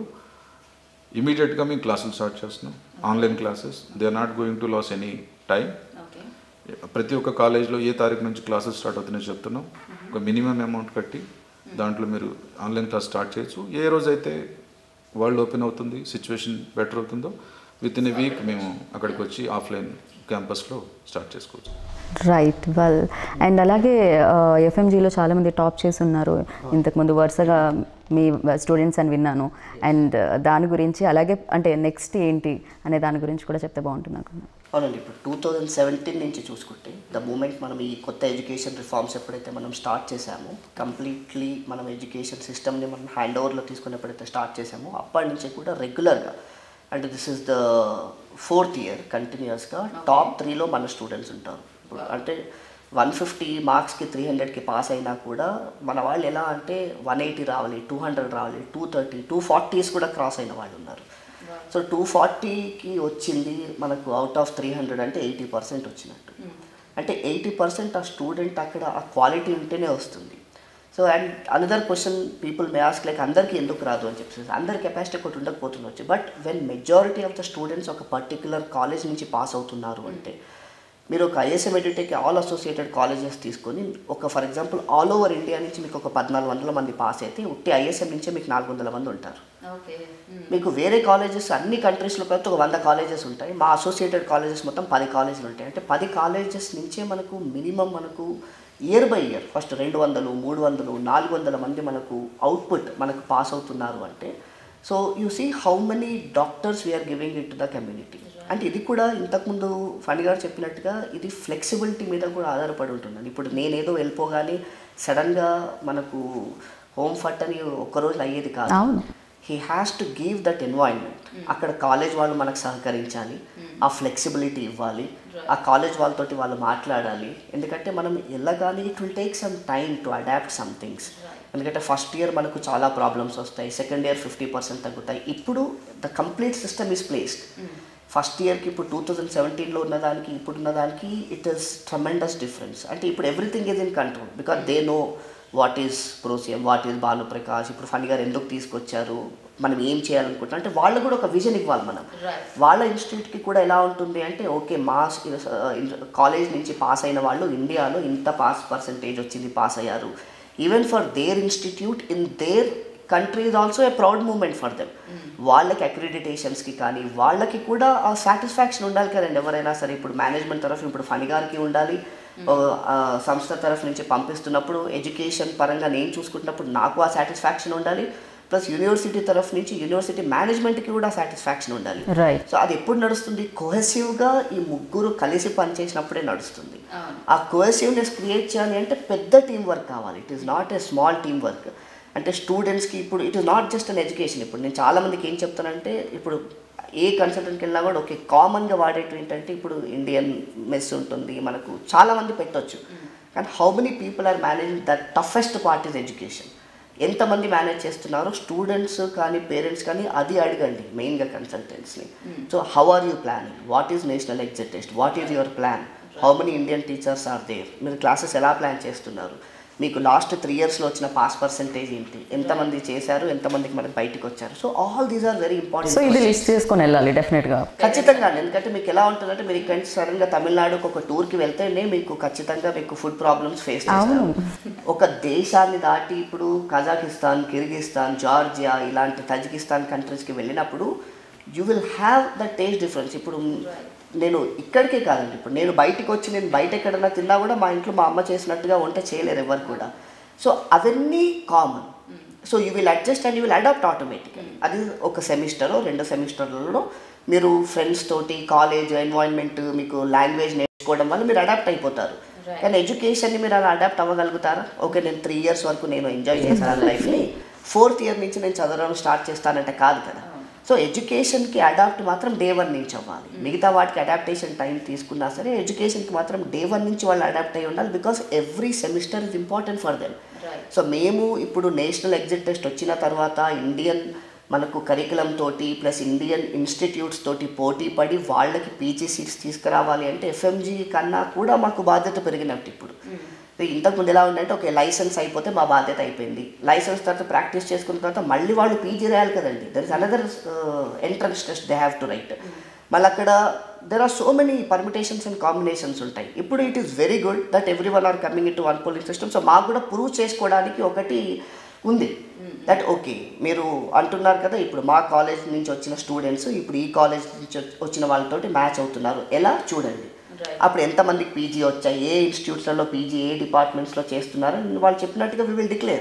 ఇమీడియట్గా మేము క్లాసులు స్టార్ట్ చేస్తున్నాం online classes they are not going to loss any time ప్రతి ఒక్క కాలేజ్లో ఏ తారీఖు నుంచి క్లాసెస్ స్టార్ట్ అవుతున్నాయో చెప్తున్నాం ఒక మినిమం అమౌంట్ కట్టి దాంట్లో మీరు ఆన్లైన్ క్లాస్ స్టార్ట్ చేయొచ్చు ఏ రోజైతే వరల్డ్ ఓపెన్ అవుతుంది సిచ్యువేషన్ బెటర్ అవుతుందో విత్ ఇన్ ఏ వీక్ మేము అక్కడికి వచ్చి ఆఫ్లైన్ క్యాంపస్లో స్టార్ట్ చేసుకోవచ్చు రైట్ వెల్ అండ్ అలాగే ఎఫ్ఎంజీలో చాలామంది టాప్ చేసి ఉన్నారు ఇంతకుముందు వరుసగా మీ స్టూడెంట్స్ అని విన్నాను అండ్ దాని గురించి అలాగే అంటే నెక్స్ట్ ఏంటి అనే దాని గురించి కూడా చెప్తే బాగుంటుంది అనుకున్నాను అవునండి ఇప్పుడు టూ థౌజండ్ సెవెంటీన్ నుంచి చూసుకుంటే ద మూమెంట్ మనం ఈ కొత్త ఎడ్యుకేషన్ రిఫార్మ్స్ ఎప్పుడైతే మనం స్టార్ట్ చేసామో కంప్లీట్లీ మనం ఎడ్యుకేషన్ సిస్టమ్ని మనం హ్యాండ్ ఓవర్లో తీసుకుని ఎప్పుడైతే స్టార్ట్ చేసామో అప్పటి నుంచి కూడా రెగ్యులర్గా అంటే this is the fourth year కంటిన్యూస్గా టాప్ త్రీలో మన స్టూడెంట్స్ ఉంటారు ఇప్పుడు అంటే వన్ ఫిఫ్టీ మార్క్స్కి త్రీ హండ్రెడ్కి పాస్ అయినా కూడా మన వాళ్ళు ఎలా అంటే వన్ ఎయిటీ రావాలి టూ హండ్రెడ్ రావాలి టూ థర్టీ టూ ఫార్టీస్ కూడా క్రాస్ అయిన వాళ్ళు ఉన్నారు సో టూ ఫార్టీకి వచ్చింది మనకు అవుట్ ఆఫ్ త్రీ హండ్రెడ్ అంటే ఎయిటీ పర్సెంట్ వచ్చినట్టు అంటే ఎయిటీ పర్సెంట్ ఆ స్టూడెంట్ అక్కడ ఆ క్వాలిటీ ఉంటేనే వస్తుంది so and another question people may ask like అందరికీ ఎందుకు రాదు అని చెప్పేసి అందరి కెపాసిటీ ఒకటి ఉండకపోతుండొచ్చు but when majority of the students ఒక పర్టికులర్ కాలేజ్ నుంచి పాస్ అవుతున్నారు అంటే మీరు ఒక ISM Edutech all associated colleges తీసుకొని ఒక for example all over India నుంచి మీకు ఒక పద్నాలుగు వందల మంది పాస్ అయితే ఉట్టి ఐఎస్ఎం నుంచే మీకు నాలుగు వందల మంది ఉంటారు ఓకే మీకు వేరే కాలేజెస్ అన్ని కంట్రీస్లో కలిపి ఒక వంద కాలేజెస్ ఉంటాయి మా అసోసియేటెడ్ కాలేజెస్ మొత్తం పది కాలేజీలు ఉంటాయి అంటే పది కాలేజెస్ నుంచే మనకు మినిమం మనకు ఇయర్ బై ఇయర్ ఫస్ట్ రెండు వందలు మూడు వందలు నాలుగు వందల మంది మనకు అవుట్పుట్ మనకు పాస్ అవుతున్నారు అంటే so you see how many doctors we are giving it to the community అంటే ఇది కూడా ఇంతకుముందు ఫణి గారు చెప్పినట్టుగా ఇది ఫ్లెక్సిబిలిటీ మీద కూడా ఆధారపడి ఉంటుందండి ఇప్పుడు నేనేదో వెళ్ళిపోగానే సడన్గా మనకు హోమ్ ఫట్ అని ఒక్క రోజులు అయ్యేది కాదు అవును he has to give that environment అక్కడ కాలేజ్ వాళ్ళు మనకు సహకరించాలి ఆ ఫ్లెక్సిబిలిటీ ఇవ్వాలి ఆ కాలేజ్ వాళ్ళతోటి వాళ్ళు మాట్లాడాలి ఎందుకంటే మనం వెళ్ళగానే it will take some time to adapt some things ఎందుకంటే ఫస్ట్ ఇయర్ మనకు చాలా ప్రాబ్లమ్స్ వస్తాయి సెకండ్ ఇయర్ ఫిఫ్టీ పర్సెంట్ తగ్గుతాయి ఇప్పుడు the complete system is placed first ఇయర్కి ఇప్పుడు టూ థౌజండ్ సెవెంటీన్లో ఉన్నదానికి ఇప్పుడు ఉన్నదానికి ఇట్ ఈస్ ట్రమెండస్ డిఫరెన్స్ అంటే ఇప్పుడు everything is in control because they know what is Prosium what is Bhanuprakash ఇప్పుడు ఫణి గారు ఎందుకు తీసుకొచ్చారు మనం ఏం చేయాలనుకుంటున్నాం అంటే వాళ్ళకు కూడా ఒక విజన్ ఇవ్వాలి మనం వాళ్ళ ఇన్స్టిట్యూట్కి కూడా ఎలా ఉంటుంది అంటే ఓకే మా కాలేజ్ నుంచి పాస్ అయిన వాళ్ళు ఇండియాలో ఇంత పాస్ పర్సంటేజ్ వచ్చింది పాస్ అయ్యారు even for their institute in their country is also a proud moment for them వాళ్ళకి అక్రిడిటేషన్స్కి కానీ వాళ్ళకి కూడా ఆ సాటిస్ఫాక్షన్ ఉండాలి కదండి ఎవరైనా సరే ఇప్పుడు మేనేజ్మెంట్ తరఫు ఇప్పుడు ఫణి గారికి ఉండాలి ఆ, సంస్థ తరఫు నుంచి పంపిస్తున్నప్పుడు ఎడ్యుకేషన్ పరంగా నేను చూసుకుంటున్నప్పుడు నాకు ఆ సాటిస్ఫాక్షన్ ఉండాలి ప్లస్ యూనివర్సిటీ తరఫు నుంచి యూనివర్సిటీ మేనేజ్మెంట్కి కూడా సాటిస్ఫాక్షన్ ఉండాలి రైట్ సో అది ఎప్పుడు నడుస్తుంది కోహెసివ్గా ఈ ముగ్గురు కలిసి పనిచేసినప్పుడే నడుస్తుంది ఆ కోహెసివ్నెస్ క్రియేట్ చేయాలి అంటే పెద్ద టీం వర్క్ కావాలి it is not a small team work అంటే స్టూడెంట్స్కి ఇప్పుడు it is not just an education ఇప్పుడు నేను చాలామందికి ఏం చెప్తానంటే ఇప్పుడు ఏ కన్సల్టెంట్కి వెళ్ళినా కూడా ఓకే కామన్గా వాడేటివి ఏంటంటే ఇప్పుడు ఇండియన్ మెస్ ఉంటుంది మనకు చాలామంది పెట్టొచ్చు కానీ how many people are managing the toughest part is education ఎంతమంది మేనేజ్ చేస్తున్నారు స్టూడెంట్స్ కానీ పేరెంట్స్ కానీ అది అడగండి మెయిన్గా కన్సల్టెంట్స్ని so how are you planning what is national exit test what is your plan how many Indian teachers are there మీరు క్లాసెస్ ఎలా ప్లాన్ చేస్తున్నారు మీకు లాస్ట్ త్రీ ఇయర్స్లో వచ్చిన పాస్ పర్సంటేజ్ ఏంటి ఎంతమంది చేశారు ఎంతమందికి మనకి బయటికి వచ్చారు so all these are very so important ఇది లిస్ట్ చేసుకొని వెళ్ళాలి డెఫినెట్గా ఖచ్చితంగా అండి. ఎందుకంటే మీకు ఎలా ఉంటుందంటే మీరు ఇక్కడ నుంచి సడన్గా తమిళనాడుకి ఒక టూర్కి వెళ్తేనే మీకు ఖచ్చితంగా మీకు ఫుడ్ ప్రాబ్లమ్స్ ఫేస్ చేస్తారు ఒక దేశాన్ని దాటి ఇప్పుడు కజాకిస్తాన్ కిర్గిస్తాన్ జార్జియా ఇలాంటి తజికిస్తాన్ కంట్రీస్కి వెళ్ళినప్పుడు you will have the taste difference ఇప్పుడు నేను ఇక్కడికే కాదండి ఇప్పుడు నేను బయటికి వచ్చి నేను బయట ఎక్కడన్నా తిన్నా కూడా మా ఇంట్లో మా అమ్మ చేసినట్టుగా వంట చేయలేరు ఎవరు కూడా సో అవన్నీ common so you will adjust and you will adapt ఆటోమేటిక్గా అది ఒక సెమిస్టర్ రెండు సెమిస్టర్లలో మీరు ఫ్రెండ్స్ తోటి కాలేజ్ ఎన్వైర్న్మెంట్ మీకు లాంగ్వేజ్ నేర్చుకోవడం వల్ల మీరు అడాప్ట్ అయిపోతారు కానీ ఎడ్యుకేషన్ని మీరు అలా అడాప్ట్ అవ్వగలుగుతారా ఓకే నేను త్రీ ఇయర్స్ వరకు నేను ఎంజాయ్ చేశాను లైఫ్ని ఫోర్త్ ఇయర్ నుంచి నేను చదవడం స్టార్ట్ చేస్తానంటే కాదు కదా సో ఎడ్యుకేషన్కి అడాప్ట్ మాత్రం డే వన్ నుంచి అవ్వాలి మిగతా వాటికి అడాప్టేషన్ టైం తీసుకున్నా సరే ఎడ్యుకేషన్కి మాత్రం డే వన్ నుంచి వాళ్ళు అడాప్ట్ అయ్యి ఉండాలి because every semester is important for them so మేము ఇప్పుడు నేషనల్ ఎగ్జిట్ టెస్ట్ వచ్చిన తర్వాత ఇండియన్ మనకు కరికులం తోటి ప్లస్ ఇండియన్ ఇన్స్టిట్యూట్స్ తోటి పోటీ పడి వాళ్ళకి పీజీ సీట్స్ తీసుకురావాలి అంటే ఎఫ్ఎంజీ కన్నా కూడా మాకు బాధ్యత పెరిగినట్టు ఇప్పుడు ఇంతకుముందు ఎలా ఉందంటే ఓకే లైసెన్స్ అయిపోతే మా బాధ్యత అయిపోయింది లైసెన్స్ తర్వాత ప్రాక్టీస్ చేసుకున్న తర్వాత మళ్ళీ వాళ్ళు పీజీ రాయాలి కదండి there is another entrance test they have to write మళ్ళీ అక్కడ there are so many permutations and combinations ఉంటాయి ఇప్పుడు it is very good that everyone are coming into one polling system so మాకు కూడా ప్రూవ్ చేసుకోవడానికి ఒకటి ఉంది దట్ ఓకే మీరు అంటున్నారు కదా ఇప్పుడు మా కాలేజ్ నుంచి వచ్చిన స్టూడెంట్స్ ఇప్పుడు ఈ కాలేజ్ నుంచి వచ్చి- వచ్చిన వాళ్ళతోటి మ్యాచ్ అవుతున్నారు ఎలా చూడండి అప్పుడు ఎంతమందికి పీజీ వచ్చాయి ఏ ఇన్స్టిట్యూట్స్లలో పీజీ ఏ డిపార్ట్మెంట్స్లో చేస్తున్నారు అని వాళ్ళు చెప్పినట్టుగా వి విల్ డిక్లేర్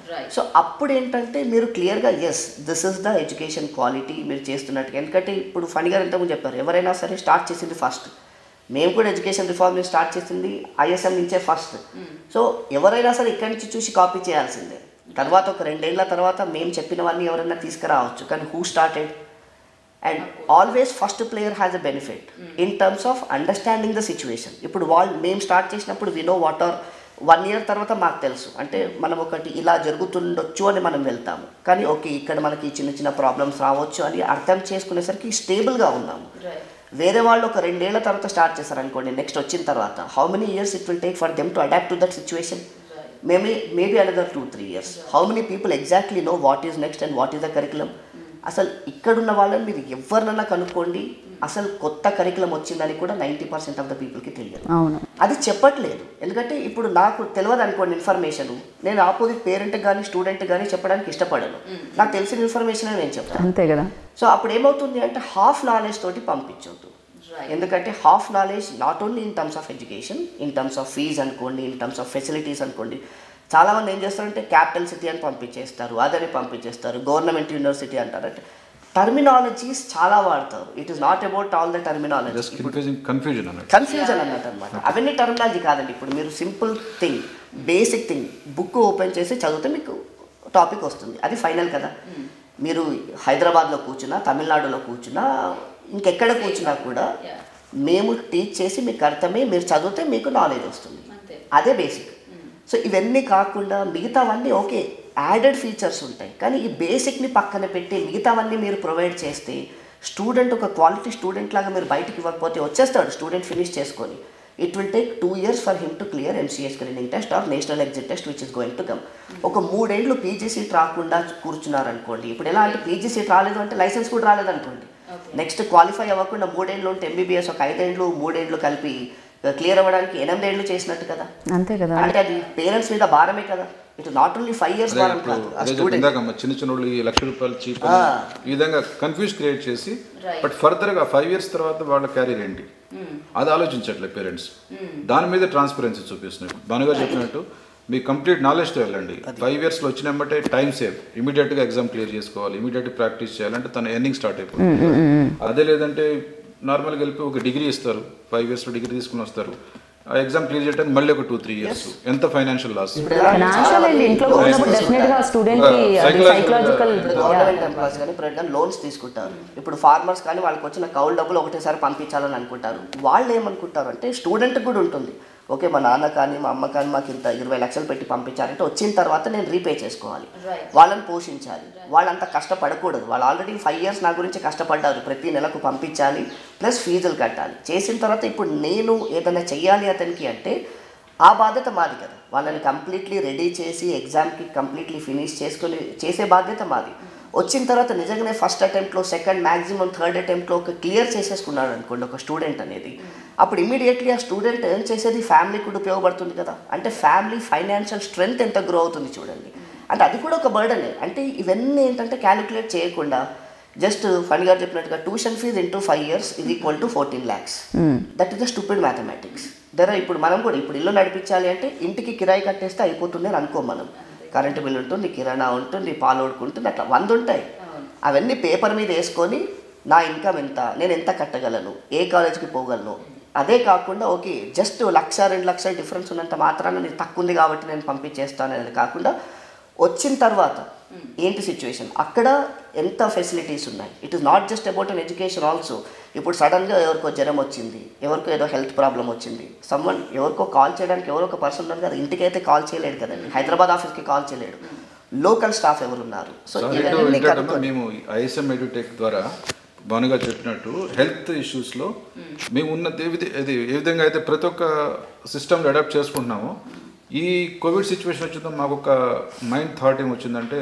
సో అప్పుడు ఏంటంటే మీరు క్లియర్గా yes this is the education quality మీరు చేస్తున్నట్టు ఎందుకంటే ఇప్పుడు ఫణి గారు ఇంతకుముందు చెప్పారు ఎవరైనా సరే స్టార్ట్ చేసింది ఫస్ట్ మేము కూడా ఎడ్యుకేషన్ రిఫార్మ్ స్టార్ట్ చేసింది ఐఎస్ఎం నుంచే ఫస్ట్ సో ఎవరైనా సరే ఇక్కడి నుంచి చూసి కాపీ చేయాల్సిందే తర్వాత ఒక రెండేళ్ల తర్వాత మేము చెప్పినవన్నీ ఎవరైనా తీసుకురావచ్చు కానీ who started and always first player has a benefit in terms of understanding the situation ఇప్పుడు వాళ్ళు మేము స్టార్ట్ చేసినప్పుడు we know what are one year తర్వాత మాకు తెలుసు అంటే మనం ఒకటి ఇలా జరుగుతుండొచ్చు అని మనం వెళ్తాము కానీ ఓకే ఇక్కడ మనకి చిన్న చిన్న ప్రాబ్లమ్స్ రావచ్చు అని అర్థం చేసుకునేసరికి స్టేబుల్గా ఉన్నాము వేరే వాళ్ళు ఒక రెండేళ్ల తర్వాత స్టార్ట్ చేస్తారు అనుకోండి నెక్స్ట్ వచ్చిన తర్వాత how many years it will take for them to adapt to that situation maybe maybe another two three years how many people exactly know what is next and what is the curriculum అసలు ఇక్కడున్న వాళ్ళని మీరు ఎవరినన్నా కనుక్కోండి అసలు కొత్త కరికులం వచ్చిందని కూడా నైంటీ పర్సెంట్ ఆఫ్ ద పీపుల్కి తెలియదు అవును అది చెప్పట్లేదు ఎందుకంటే ఇప్పుడు నాకు తెలియదు అనుకోండి ఇన్ఫర్మేషన్ నేను ఆపోజిట్ పేరెంట్ కానీ స్టూడెంట్ కానీ చెప్పడానికి ఇష్టపడను నాకు తెలిసిన ఇన్ఫర్మేషన్ నేను చెప్తాను అంతే కదా సో అప్పుడు ఏమవుతుంది అంటే హాఫ్ నాలెడ్జ్ తోటి పంపించొద్దు ఎందుకంటే half knowledge not only in terms of education in terms of fees అనుకోండి ఇన్ టర్మ్స్ ఆఫ్ ఫెసిలిటీస్ అనుకోండి చాలామంది ఏం చేస్తారంటే క్యాపిటల్ సిటీ అని పంపించేస్తారు అదని పంపించేస్తారు గవర్నమెంట్ యూనివర్సిటీ అంటారు అంటే టర్మినాలజీస్ చాలా వాడతారు it is not about all the terminology just confusing confusion అన్నట్టు కన్ఫ్యూజన్ అన్నట్టు అనమాట అవన్నీ టర్మినాలజీ కాదండి ఇప్పుడు మీరు simple thing basic thing book open చేసి చదివితే మీకు టాపిక్ వస్తుంది అది ఫైనల్ కదా మీరు హైదరాబాద్లో కూర్చున్నా తమిళనాడులో కూర్చున్నా ఇంకెక్కడ కూర్చున్నా కూడా మేము టీచ్ చేసి మీకు అర్థమే మీరు చదివితే మీకు నాలెడ్జ్ వస్తుంది అదే బేసిక్ సో ఇవన్నీ కాకుండా మిగతావన్నీ ఓకే యాడెడ్ ఫీచర్స్ ఉంటాయి కానీ ఈ బేసిక్ని పక్కన పెట్టి మిగతావన్నీ మీరు ప్రొవైడ్ చేస్తే స్టూడెంట్ ఒక క్వాలిటీ స్టూడెంట్ లాగా మీరు బయటికి ఇవ్వకపోతే వచ్చేస్తాడు స్టూడెంట్ ఫినిష్ చేసుకొని it will take two years for him to clear MCA screening test or national exit test which is going to come ఒక మూడేళ్ళు పీజీ సీట్ రాకుండా కూర్చున్నారనుకోండి ఇప్పుడు ఎలా అంటే పీజీ సీట్ రాలేదు అంటే లైసెన్స్ కూడా రాలేదనుకోండి నెక్స్ట్ క్వాలిఫై అవ్వకుండా మూడేళ్ళు ఉంటే ఎంబీబీఎస్ ఒక ఐదేళ్ళు మూడేళ్ళు కలిపి క్లియర్ అవ్వడానికి ఎనిమిదేళ్ళు చేసినట్టు కదా అంతే కదా అంటే అది పేరెంట్స్ మీద భారమే కదా it not only five years అదే భారం ఇప్పుడు కాదు ఆ అదే చెప్పి స్టూడెంట్ ఇందాక చిన్న చిన్న వాళ్ళు ఈ లక్ష రూపాయలు చీప్ ఆ. ఈ విధంగా కన్ఫ్యూజ్ క్రియేట్ చేసి బట్ ఫర్దర్గా ఫైవ్ ఇయర్స్ తర్వాత వాళ్ళ క్యారీర్ ఏంటి అది ఆలోచించట్లేదు పేరెంట్స్ దాని మీద ట్రాన్స్పరెన్సీ చూపిస్తున్నాయి భానుగా చెప్పినట్టు మీ కంప్లీట్ నాలెడ్జ్తో వెళ్ళండి ఫైవ్ ఇయర్స్లో వచ్చినమ్మంటే టైం సేవ్ ఇమీడియట్గా ఎగ్జామ్ క్లియర్ చేసుకోవాలి ఇమీడియట్ ప్రాక్టీస్ చేయాలంటే తన ఎర్నింగ్ స్టార్ట్ అయిపోతుంది అదే లేదంటే నార్మల్గా వెళ్ళి ఒక డిగ్రీ ఇస్తారు ఫైవ్ ఇయర్స్లో డిగ్రీ తీసుకుని వస్తారు ఆ ఎగ్జామ్ క్లియర్ చేయడానికి మళ్ళీ ఒక టూ త్రీ ఇయర్స్ ఎంత ఫైనాన్షియల్ లాస్ ఫైనాన్షియల్ అండ్ ఇంట్లో ఉన్నప్పుడు డెఫినెట్ గా స్టూడెంట్ కి అది Psychological- సైకలాజికల్ గవర్నమెంట్ ఎంప్లాయీస్ కానీ ప్రైవేట్ కానీ లోన్స్ తీసుకుంటారు ఇప్పుడు ఫార్మర్స్ కానీ వాళ్ళకి వచ్చిన కౌలు డబ్బులు ఒకటేసారి పంపించాలని అనుకుంటారు వాళ్ళు ఏమనుకుంటారు అంటే స్టూడెంట్ కూడా ఉంటుంది ఓకే మా నాన్న కానీ మా అమ్మ కానీ మాకు ఇంత ఇరవై లక్షలు పెట్టి పంపించారంటే వచ్చిన తర్వాత నేను రీపే చేసుకోవాలి వాళ్ళని పోషించాలి వాళ్ళంత కష్టపడకూడదు వాళ్ళు ఆల్రెడీ ఫైవ్ ఇయర్స్ నా గురించి కష్టపడ్డారు ప్రతి నెలకు పంపించాలి ప్లస్ ఫీజులు కట్టాలి చేసిన తర్వాత ఇప్పుడు నేను ఏదైనా చెయ్యాలి అతనికి అంటే ఆ బాధ్యత మాది కదా వాళ్ళని కంప్లీట్లీ రెడీ చేసి ఎగ్జామ్కి కంప్లీట్లీ ఫినిష్ చేసుకొని చేసే బాధ్యత మాది వచ్చిన తర్వాత నిజంగానే ఫస్ట్ అటెంప్ట్లో సెకండ్ మ్యాక్సిమం థర్డ్ అటెంప్ట్లో ఒక క్లియర్ చేసేసుకున్నాడు అనుకోండి ఒక స్టూడెంట్ అనేది అప్పుడు ఇమీడియట్లీ ఆ స్టూడెంట్ ఏం చేసేది ఫ్యామిలీకి కూడా ఉపయోగపడుతుంది కదా అంటే ఫ్యామిలీ ఫైనాన్షియల్ స్ట్రెంగ్త్ ఎంత గ్రో అవుతుంది చూడండి అంటే అది కూడా ఒక బర్డనే అంటే ఇవన్నీ ఏంటంటే క్యాలిక్యులేట్ చేయకుండా జస్ట్ ఫండ్ గారు చెప్పినట్టుగా tuition fees into five years ఇది equal to fourteen lakhs that is the stupid mathematics దర ఇప్పుడు మనం కూడా ఇప్పుడు ఇల్లు నడిపించాలి అంటే ఇంటికి కిరాయి కట్టేస్తే అయిపోతుంది అని అనుకో మనం కరెంటు బిల్ ఉంటుంది కిరాణా ఉంటుంది పాలు ఉంటుంది అట్లా వంద ఉంటాయి అవన్నీ పేపర్ మీద వేసుకొని నా ఇన్కమ్ ఎంత నేను ఎంత కట్టగలను ఏ కాలేజ్కి పోగలను అదే కాకుండా ఓకే జస్ట్ లక్ష రెండు లక్షల డిఫరెన్స్ ఉన్నంత మాత్రాన నేను తక్కువ ఉంది కాబట్టి నేను పంపించేస్తాను అనేది కాకుండా వచ్చిన తర్వాత ఏంటి సిచ్యువేషన్ అక్కడ ఎంత ఫెసిలిటీస్ ఉన్నాయి it is not just about an education also ఇప్పుడు సడన్గా ఎవరికో జ్వరం వచ్చింది ఎవరికో ఏదో హెల్త్ ప్రాబ్లం వచ్చింది సమ్మన్ ఎవరికో కాల్ చేయడానికి ఎవరో ఒక పర్సన్ ఉన్నారు కదా ఇంటికి అయితే కాల్ చేయలేడు కదండి హైదరాబాద్ ఆఫీస్కి కాల్ చేయలేడు లోకల్ స్టాఫ్ ఎవరు ఉన్నారు సో సారీ టు ఇవన్నీ ఇంటర్కమ్ కనుక్కొని మేము ఐఎస్ఎం ఎడ్యుటెక్ ద్వారా భానుగా చెప్పినట్టు హెల్త్ ఇష్యూస్లో మేము ఉన్న ఏ విధ- అది ఏ విధంగా అయితే ప్రతి ఒక్క సిస్టమ్ని అడాప్ట్ చేసుకుంటున్నామో ఈ కోవిడ్ సిచ్యువేషన్ వచ్చిందో మాకు ఒక మైండ్ థాట్ ఏం వచ్చిందంటే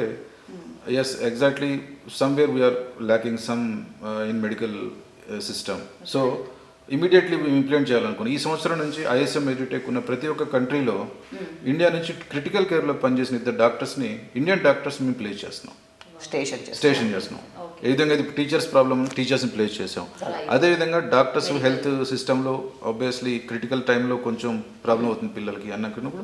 yes exactly somewhere we're lacking some in medical system so immediately మేము ఇంప్లిమెంట్ చేయాలనుకున్నాం ఈ సంవత్సరం నుంచి ఐఎస్ఎం ఎడ్యుటెక్ ఉన్న ప్రతి ఒక్క కంట్రీలో ఇండియా నుంచి క్రిటికల్ కేర్లో పనిచేసిన ఇద్దరు డాక్టర్స్ని ఇండియన్ డాక్టర్స్ మేము ప్లేస్ చేస్తున్నాం స్టేషన్ చేస్తారు స్టేషన్ చేస్తున్నాం ఏ విధంగా ఇది టీచర్స్ ప్రాబ్లమ్ టీచర్స్ని ప్లేస్ చేసాం అదేవిధంగా డాక్టర్స్ హెల్త్ సిస్టంలో ఆబ్వియస్లీ క్రిటికల్ టైంలో కొంచెం ప్రాబ్లం అవుతుంది పిల్లలకి అన్నప్పుడు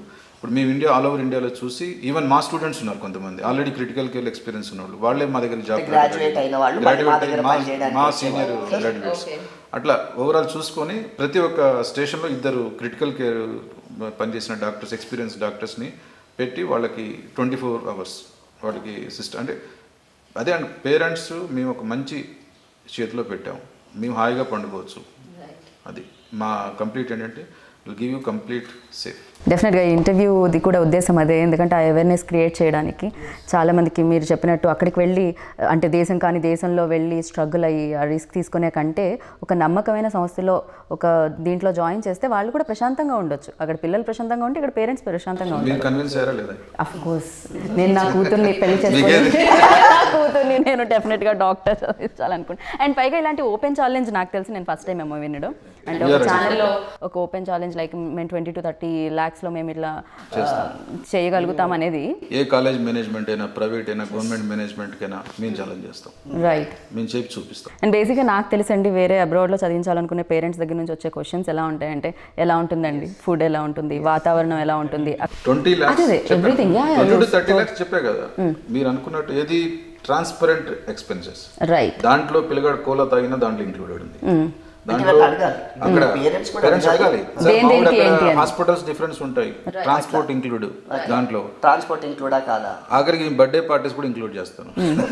ఇప్పుడు మేము ఇండియా ఆల్ ఓవర్ ఇండియాలో చూసి ఈవెన్ మా స్టూడెంట్స్ ఉన్నారు కొంతమంది ఆల్రెడీ క్రిటికల్ కేర్ ఎక్స్పీరియన్స్ ఉన్న వాళ్ళు వాళ్ళే మా దగ్గర జాబ్ Graduate అయిన వాళ్ళు మళ్ళీ మా దగ్గర పనిచేయడానికి మా వచ్చేవాళ్ళు. సీనియర్ గ్రాడ్యుయేట్స్ అట్లా ఓవరాల్ చూసుకొని ప్రతి ఒక్క స్టేషన్లో ఇద్దరు క్రిటికల్ కేర్ పనిచేసిన డాక్టర్స్ ఎక్స్పీరియన్స్ డాక్టర్స్ని పెట్టి వాళ్ళకి ట్వంటీ ఫోర్ అవర్స్ వాళ్ళకి సిస్టమ్ అంటే అదే అండి పేరెంట్స్ మేము ఒక మంచి చేతిలో పెట్టాము మేము హాయిగా పండుకోవచ్చు అది మా కంప్లీట్ ఏంటంటే will give you complete safe డెఫినెట్గా ఈ ఇంటర్వ్యూది కూడా ఉద్దేశం అదే ఎందుకంటే ఆ అవేర్నెస్ క్రియేట్ చేయడానికి చాలామందికి మీరు చెప్పినట్టు అక్కడికి వెళ్ళి అంటే దేశం కాని దేశంలో వెళ్ళి స్ట్రగుల్ అయ్యి ఆ రిస్క్ తీసుకునే కంటే ఒక నమ్మకమైన సంస్థలో ఒక దీంట్లో జాయిన్ చేస్తే వాళ్ళు కూడా ప్రశాంతంగా ఉండొచ్చు అక్కడ పిల్లలు ప్రశాంతంగా ఉంటే ఇక్కడ పేరెంట్స్ ప్రశాంతంగా ఉంటారు మీరు కన్విన్స్ అయ్యారా లేదా అఫ్ కోర్స్ నేను నా కూతుర్ని పెళ్లి చేసుకుని నా కూతుర్ని నేను డెఫినెట్గా డాక్టర్ చదివించాలనుకుంటున్నాను అండ్ పైగా ఇలాంటి ఓపెన్ ఛాలెంజ్ నాకు తెలిసి నేను ఫస్ట్ టైం ఏమో వినడం అంటే ఒక Yeah. ఛానల్లో ఒక ఓపెన్ ఛాలెంజ్ లైక్ మేము ట్వంటీ టు థర్టీ ల్యాక్స్లో మేము ఇట్లా ఆ, చేయగలుగుతాం అనేది ఏ కాలేజ్ మేనేజ్మెంట్ అయినా ప్రైవేట్ అయినా గవర్నమెంట్ మేనేజ్మెంట్కైనా మేము ఛాలెంజ్ చేస్తాం రైట్ మేము చేసి చూపిస్తాం అండ్ బేసిక్గా నాకు తెలుసండి వేరే అబ్రాడ్లో చదివించాలనుకునే పేరెంట్స్ దగ్గర నుంచి వచ్చే క్వశ్చన్స్ ఎలా ఉంటాయంటే ఎలా ఉంటుందండి ఫుడ్ ఎలా ఉంటుంది వాతావరణం ఎలా ఉంటుంది ట్వంటీ అదే, అదే, everything, yeah, yeah, twenty two yes, thirty lakhs చెప్పే కదా మీరు అనుకున్నట్టు ఏది ట్రాన్స్పరెంట్ ఎక్స్పెన్సెస్ రైట్ దాంట్లో పిల్లగాడు కోలా తాగినా దాంట్లో ఇంక్లూడెడ్ ఉంది అంటే దాంట్లో వాళ్ళు అడగాలి. అక్కడ Parents కూడా పేరెంట్స్ అడగాలి. అడగాలి దేని దేనికి ఏంటి అని. హాస్పిటల్స్ డిఫరెన్స్ ఉంటాయి ట్రాన్స్పోర్ట్ ఇంక్లూడ్ దాంట్లో ట్రాన్స్పోర్ట్ ఇంక్లూడా కాదా ఆఖరికి బర్త్డే పార్టీస్ కూడా ఇంక్లూడ్ చేస్తాను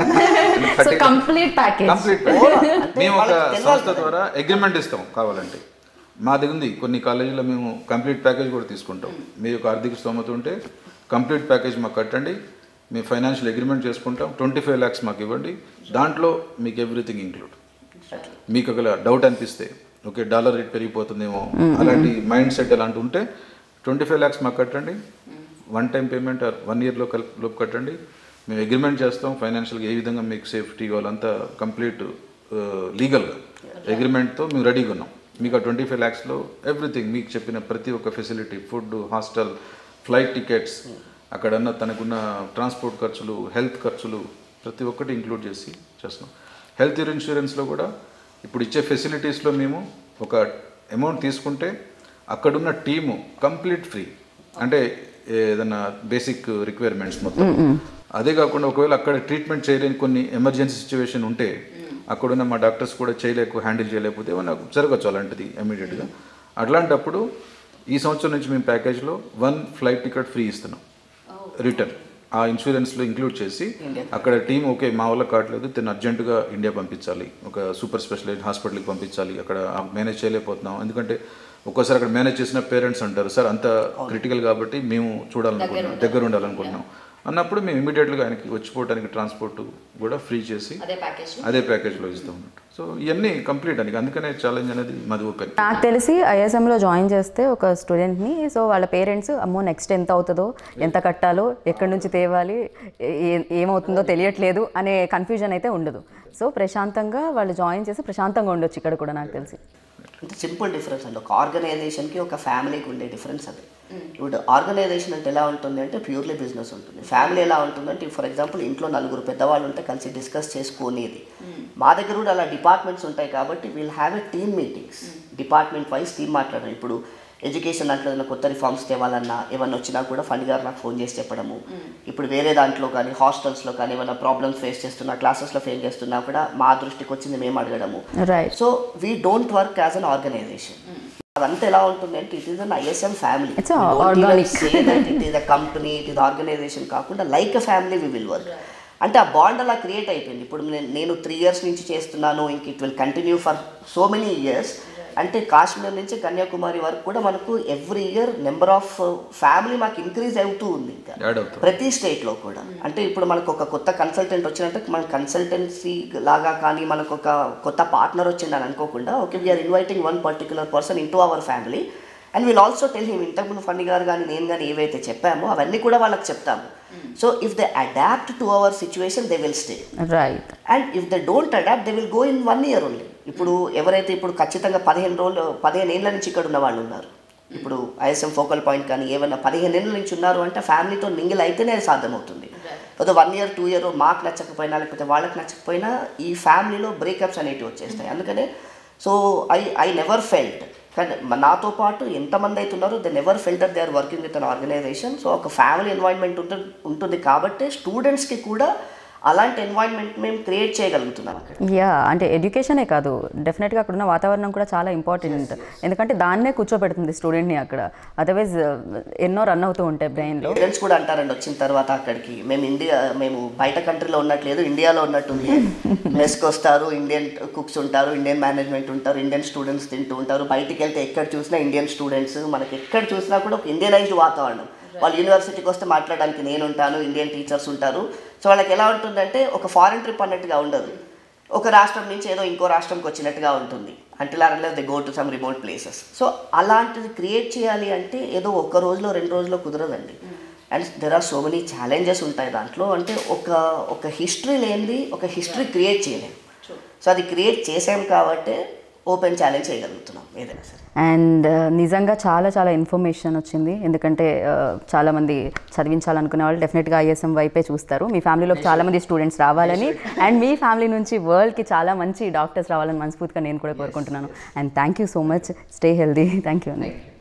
సో కంప్లీట్ ప్యాకేజ్ కంప్లీట్ మేము ఒక సంస్థ ద్వారా అగ్రిమెంట్ ఇస్తాం కావాలంటే మా దగ్గర ఉంది కొన్ని కాలేజీలో మేము కంప్లీట్ ప్యాకేజ్ కూడా తీసుకుంటాం మీ యొక్క ఆర్థిక స్తోమత ఉంటే కంప్లీట్ ప్యాకేజ్ మాకు కట్టండి మేము ఫైనాన్షియల్ అగ్రిమెంట్ చేసుకుంటాం ట్వంటీ ఫైవ్ ల్యాక్స్ మాకు ఇవ్వండి దాంట్లో మీకు ఎవ్రీథింగ్ ఇంక్లూడ్ మీకు ఒకవేళ డౌట్ అనిపిస్తే ఓకే డాలర్ రేట్ పెరిగిపోతుందేమో అలాంటి మైండ్ సెట్ అలాంటి ఉంటే ట్వంటీ ఫైవ్ ల్యాక్స్ మాకు కట్టండి వన్ టైం పేమెంట్ వన్ ఇయర్లో లోపు కట్టండి మేము అగ్రిమెంట్ చేస్తాం ఫైనాన్షియల్గా ఏ విధంగా మీకు సేఫ్టీ వాళ్ళంతా కంప్లీట్ లీగల్గా అగ్రిమెంట్తో మేము రెడీగా ఉన్నాం మీకు ఆ ట్వంటీ ఫైవ్ ల్యాక్స్లో ఎవ్రీథింగ్ మీకు చెప్పిన ప్రతి ఒక్క facility food hostel flight tickets అక్కడన్న తనకున్న ట్రాన్స్పోర్ట్ ఖర్చులు హెల్త్ ఖర్చులు ప్రతి ఒక్కటి ఇంక్లూడ్ చేసి చేస్తున్నాం హెల్త్ ఇన్సూరెన్స్లో కూడా ఇప్పుడు ఇచ్చే ఫెసిలిటీస్లో మేము ఒక అమౌంట్ తీసుకుంటే అక్కడున్న టీము కంప్లీట్ ఫ్రీ అంటే ఏదైనా బేసిక్ రిక్వైర్మెంట్స్ మొత్తం అదే కాకుండా ఒకవేళ అక్కడ ట్రీట్మెంట్ చేయలేని కొన్ని ఎమర్జెన్సీ సిచ్యువేషన్ ఉంటే అక్కడున్న మా డాక్టర్స్ కూడా చేయలేక హ్యాండిల్ చేయలేకపోతే ఏమన్నా జరగచ్చు అలాంటిది ఇమీడియట్గా అట్లాంటప్పుడు ఈ సంవత్సరం నుంచి మేము ప్యాకేజ్లో వన్ ఫ్లైట్ టికెట్ ఫ్రీ ఇస్తున్నాం రిటర్న్ ఆ ఇన్సూరెన్స్లో ఇంక్లూడ్ చేసి అక్కడ టీం ఓకే మా వల్ల కావట్లేదు తను అర్జెంటుగా ఇండియా పంపించాలి ఒక సూపర్ స్పెషలైజ్ హాస్పిటల్కి పంపించాలి అక్కడ మేనేజ్ చేయలేకపోతున్నాం ఎందుకంటే ఒక్కోసారి అక్కడ మేనేజ్ చేసిన పేరెంట్స్ అంటారు సార్ అంత క్రిటికల్ కాబట్టి మేము చూడాలనుకుంటున్నాం దగ్గర ఉండాలనుకుంటున్నాం అన్నప్పుడు మేము ఇమీడియట్గా ఆయనకి వచ్చిపోవడానికి ట్రాన్స్పోర్ట్ కూడా ఫ్రీ చేసి అదే ప్యాకేజ్లో ఇస్తాం అన్నట్టు సో ఇవన్నీ కంప్లీట్ అని అందుకనే ఛాలెంజ్ అనేది మాది ఓపెన్ నాకు తెలిసి ఐఎస్ఎంలో జాయిన్ చేస్తే ఒక స్టూడెంట్ని సో వాళ్ళ పేరెంట్స్ అమ్మో నెక్స్ట్ ఎంత అవుతుందో ఎంత కట్టాలో ఎక్కడి నుంచి తేవాలి ఏ- ఏమవుతుందో తెలియట్లేదు అనే కన్ఫ్యూజన్ అయితే ఉండదు సో ప్రశాంతంగా వాళ్ళు జాయిన్ చేసి ప్రశాంతంగా ఉండొచ్చు ఇక్కడ కూడా నాకు తెలిసి అంటే సింపుల్ డిఫరెన్స్ అండి ఒక ఆర్గనైజేషన్కి ఒక ఫ్యామిలీకి ఉండే డిఫరెన్స్ అది ఇప్పుడు ఆర్గనైజేషన్ అంటే ఎలా ఉంటుంది అంటే ప్యూర్లీ బిజినెస్ ఉంటుంది ఫ్యామిలీ ఎలా ఉంటుందంటే ఫర్ ఎగ్జాంపుల్ ఇంట్లో నలుగురు పెద్దవాళ్ళు ఉంటే కలిసి డిస్కస్ చేసుకునేది మా దగ్గర కూడా అలా డిపార్ట్మెంట్స్ ఉంటాయి కాబట్టి we'll have a team meetings department wise team మాట్లాడడం ఇప్పుడు ఎడ్యుకేషన్ దాంట్లో ఏదైనా కొత్త రిఫార్మ్స్ తేవాలన్నా ఏమన్నా వచ్చినా కూడా ఫండ్ గారు నాకు ఫోన్ చేసి చెప్పడము ఇప్పుడు వేరే దాంట్లో కానీ హాస్టల్స్లో కానీ ఏమైనా ప్రాబ్లమ్స్ ఫేస్ చేస్తున్నా క్లాసెస్లో ఫేస్ చేస్తున్నా కూడా మా దృష్టికి వచ్చింది మేము అడగడము right so we don't work as an organization అదంతా ఎలా ఉంటుంది అంటే it is an ISM family It's a organic. It is a company it is organization కాకుండా like a family we will work అంటే ఆ బాండ్ అలా క్రియేట్ అయిపోయింది ఇప్పుడు నేను నేను త్రీ ఇయర్స్ నుంచి చేస్తున్నాను ఇంక it will continue for so many years అంటే కాశ్మీర్ నుంచి కన్యాకుమారి వరకు కూడా మనకు every year number of family మాకు ఇంక్రీజ్ అవుతూ ఉంది ఇంకా యాడ్ అవుతుంది ప్రతి స్టేట్లో కూడా అంటే ఇప్పుడు మనకు ఒక కొత్త కన్సల్టెంట్ వచ్చినట్టు మన కన్సల్టెన్సీ లాగా కానీ మనకు ఒక కొత్త పార్ట్నర్ వచ్చిందని అనుకోకుండా okay we're inviting one particular person into our family and will also tell him ఇంతకుముందు ఫండి గారు కానీ నేను కానీ ఏవైతే చెప్పామో అవన్నీ కూడా వాళ్ళకి చెప్తాము so if they adapt to our situation they will stay right and if they don't adapt they will go in one year only ఇప్పుడు ఎవరైతే ఇప్పుడు ఖచ్చితంగా పదిహేను రోజులు పదిహేను ఏళ్ళ నుంచి ఇక్కడ ఉన్న వాళ్ళు ఉన్నారు ఇప్పుడు ఐఎస్ఎం ఫోకల్ పాయింట్ కానీ ఏమైనా పదిహేను ఏళ్ళ నుంచి ఉన్నారు అంటే ఫ్యామిలీతో మింగిల్ అయితేనే అది సాధ్యమవుతుంది అదో వన్ ఇయర్ టూ ఇయర్ మాకు నచ్చకపోయినా లేకపోతే వాళ్ళకి నచ్చకపోయినా ఈ ఫ్యామిలీలో బ్రేకప్స్ అనేటివి వచ్చేస్తాయి అందుకనే so I I never felt కానీ మ- నాతో పాటు ఎంతమంది అయితే ఉన్నారో then ever fell that they are working with an organization so ఒక ఫ్యామిలీ ఎన్వైర్న్మెంట్ ఉంటుంది ఉంటుంది కాబట్టి స్టూడెంట్స్కి కూడా అలాంటి ఎన్వైర్న్మెంట్ మేము క్రియేట్ చేయగలుగుతున్నాం అక్కడ యా అంటే ఎడ్యుకేషనే కాదు డెఫినెట్గా అక్కడ ఉన్న వాతావరణం కూడా చాలా ఇంపార్టెంట్ ఎందుకంటే దాన్నే కూర్చోబెడుతుంది స్టూడెంట్ని అక్కడ అదర్వైజ్ ఎన్నో రన్ అవుతూ ఉంటాయి బ్రెయిన్లో పేరెంట్స్ కూడా అంటారండి వచ్చిన తర్వాత అక్కడికి మేము ఇండియా మేము బయట కంట్రీలో ఉన్నట్లేదు ఇండియాలో ఉన్నట్టుంది మెస్కి వస్తారు ఇండియన్ కుక్స్ ఉంటారు ఇండియన్ మేనేజ్మెంట్ ఉంటారు ఇండియన్ స్టూడెంట్స్ తింటూ ఉంటారు బయటికి వెళ్తే ఎక్కడ చూసినా ఇండియన్ స్టూడెంట్స్ మనకి ఎక్కడ చూసినా కూడా ఒక ఇండియనైజ్డ్ వాతావరణం వాళ్ళు యూనివర్సిటీకి వస్తే మాట్లాడడానికి నేను ఉంటాను ఇండియన్ టీచర్స్ ఉంటారు సో వాళ్ళకి ఎలా ఉంటుందంటే ఒక ఫారెన్ ట్రిప్ అన్నట్టుగా ఉండదు ఒక రాష్ట్రం నుంచి ఏదో ఇంకో రాష్ట్రంకి వచ్చినట్టుగా ఉంటుంది until or they go to some remote places so అలాంటిది క్రియేట్ చేయాలి అంటే ఏదో ఒక రోజులో రెండు రోజుల్లో కుదరదండి and there are so many challenges ఉంటాయి దాంట్లో అంటే ఒక ఒక హిస్టరీ లేనిది ఒక హిస్టరీ క్రియేట్ చేయలేము సో అది క్రియేట్ చేసాం కాబట్టి ఓపెన్ ఛాలెంజ్ చేయగలుగుతున్నాం ఏదైనా సరే అండ్ నిజంగా చాలా చాలా ఇన్ఫర్మేషన్ వచ్చింది ఎందుకంటే uh, చాలామంది చదివించాలనుకునే వాళ్ళు డెఫినెట్గా ఐఎస్ఎం వైపే చూస్తారు మీ ఫ్యామిలీలో చాలామంది స్టూడెంట్స్ రావాలని అండ్ మీ ఫ్యామిలీ నుంచి వరల్డ్కి చాలా మంచి డాక్టర్స్ రావాలని మనస్ఫూర్తిగా నేను కూడా కోరుకుంటున్నాను and thank you so much stay healthy thank you అండి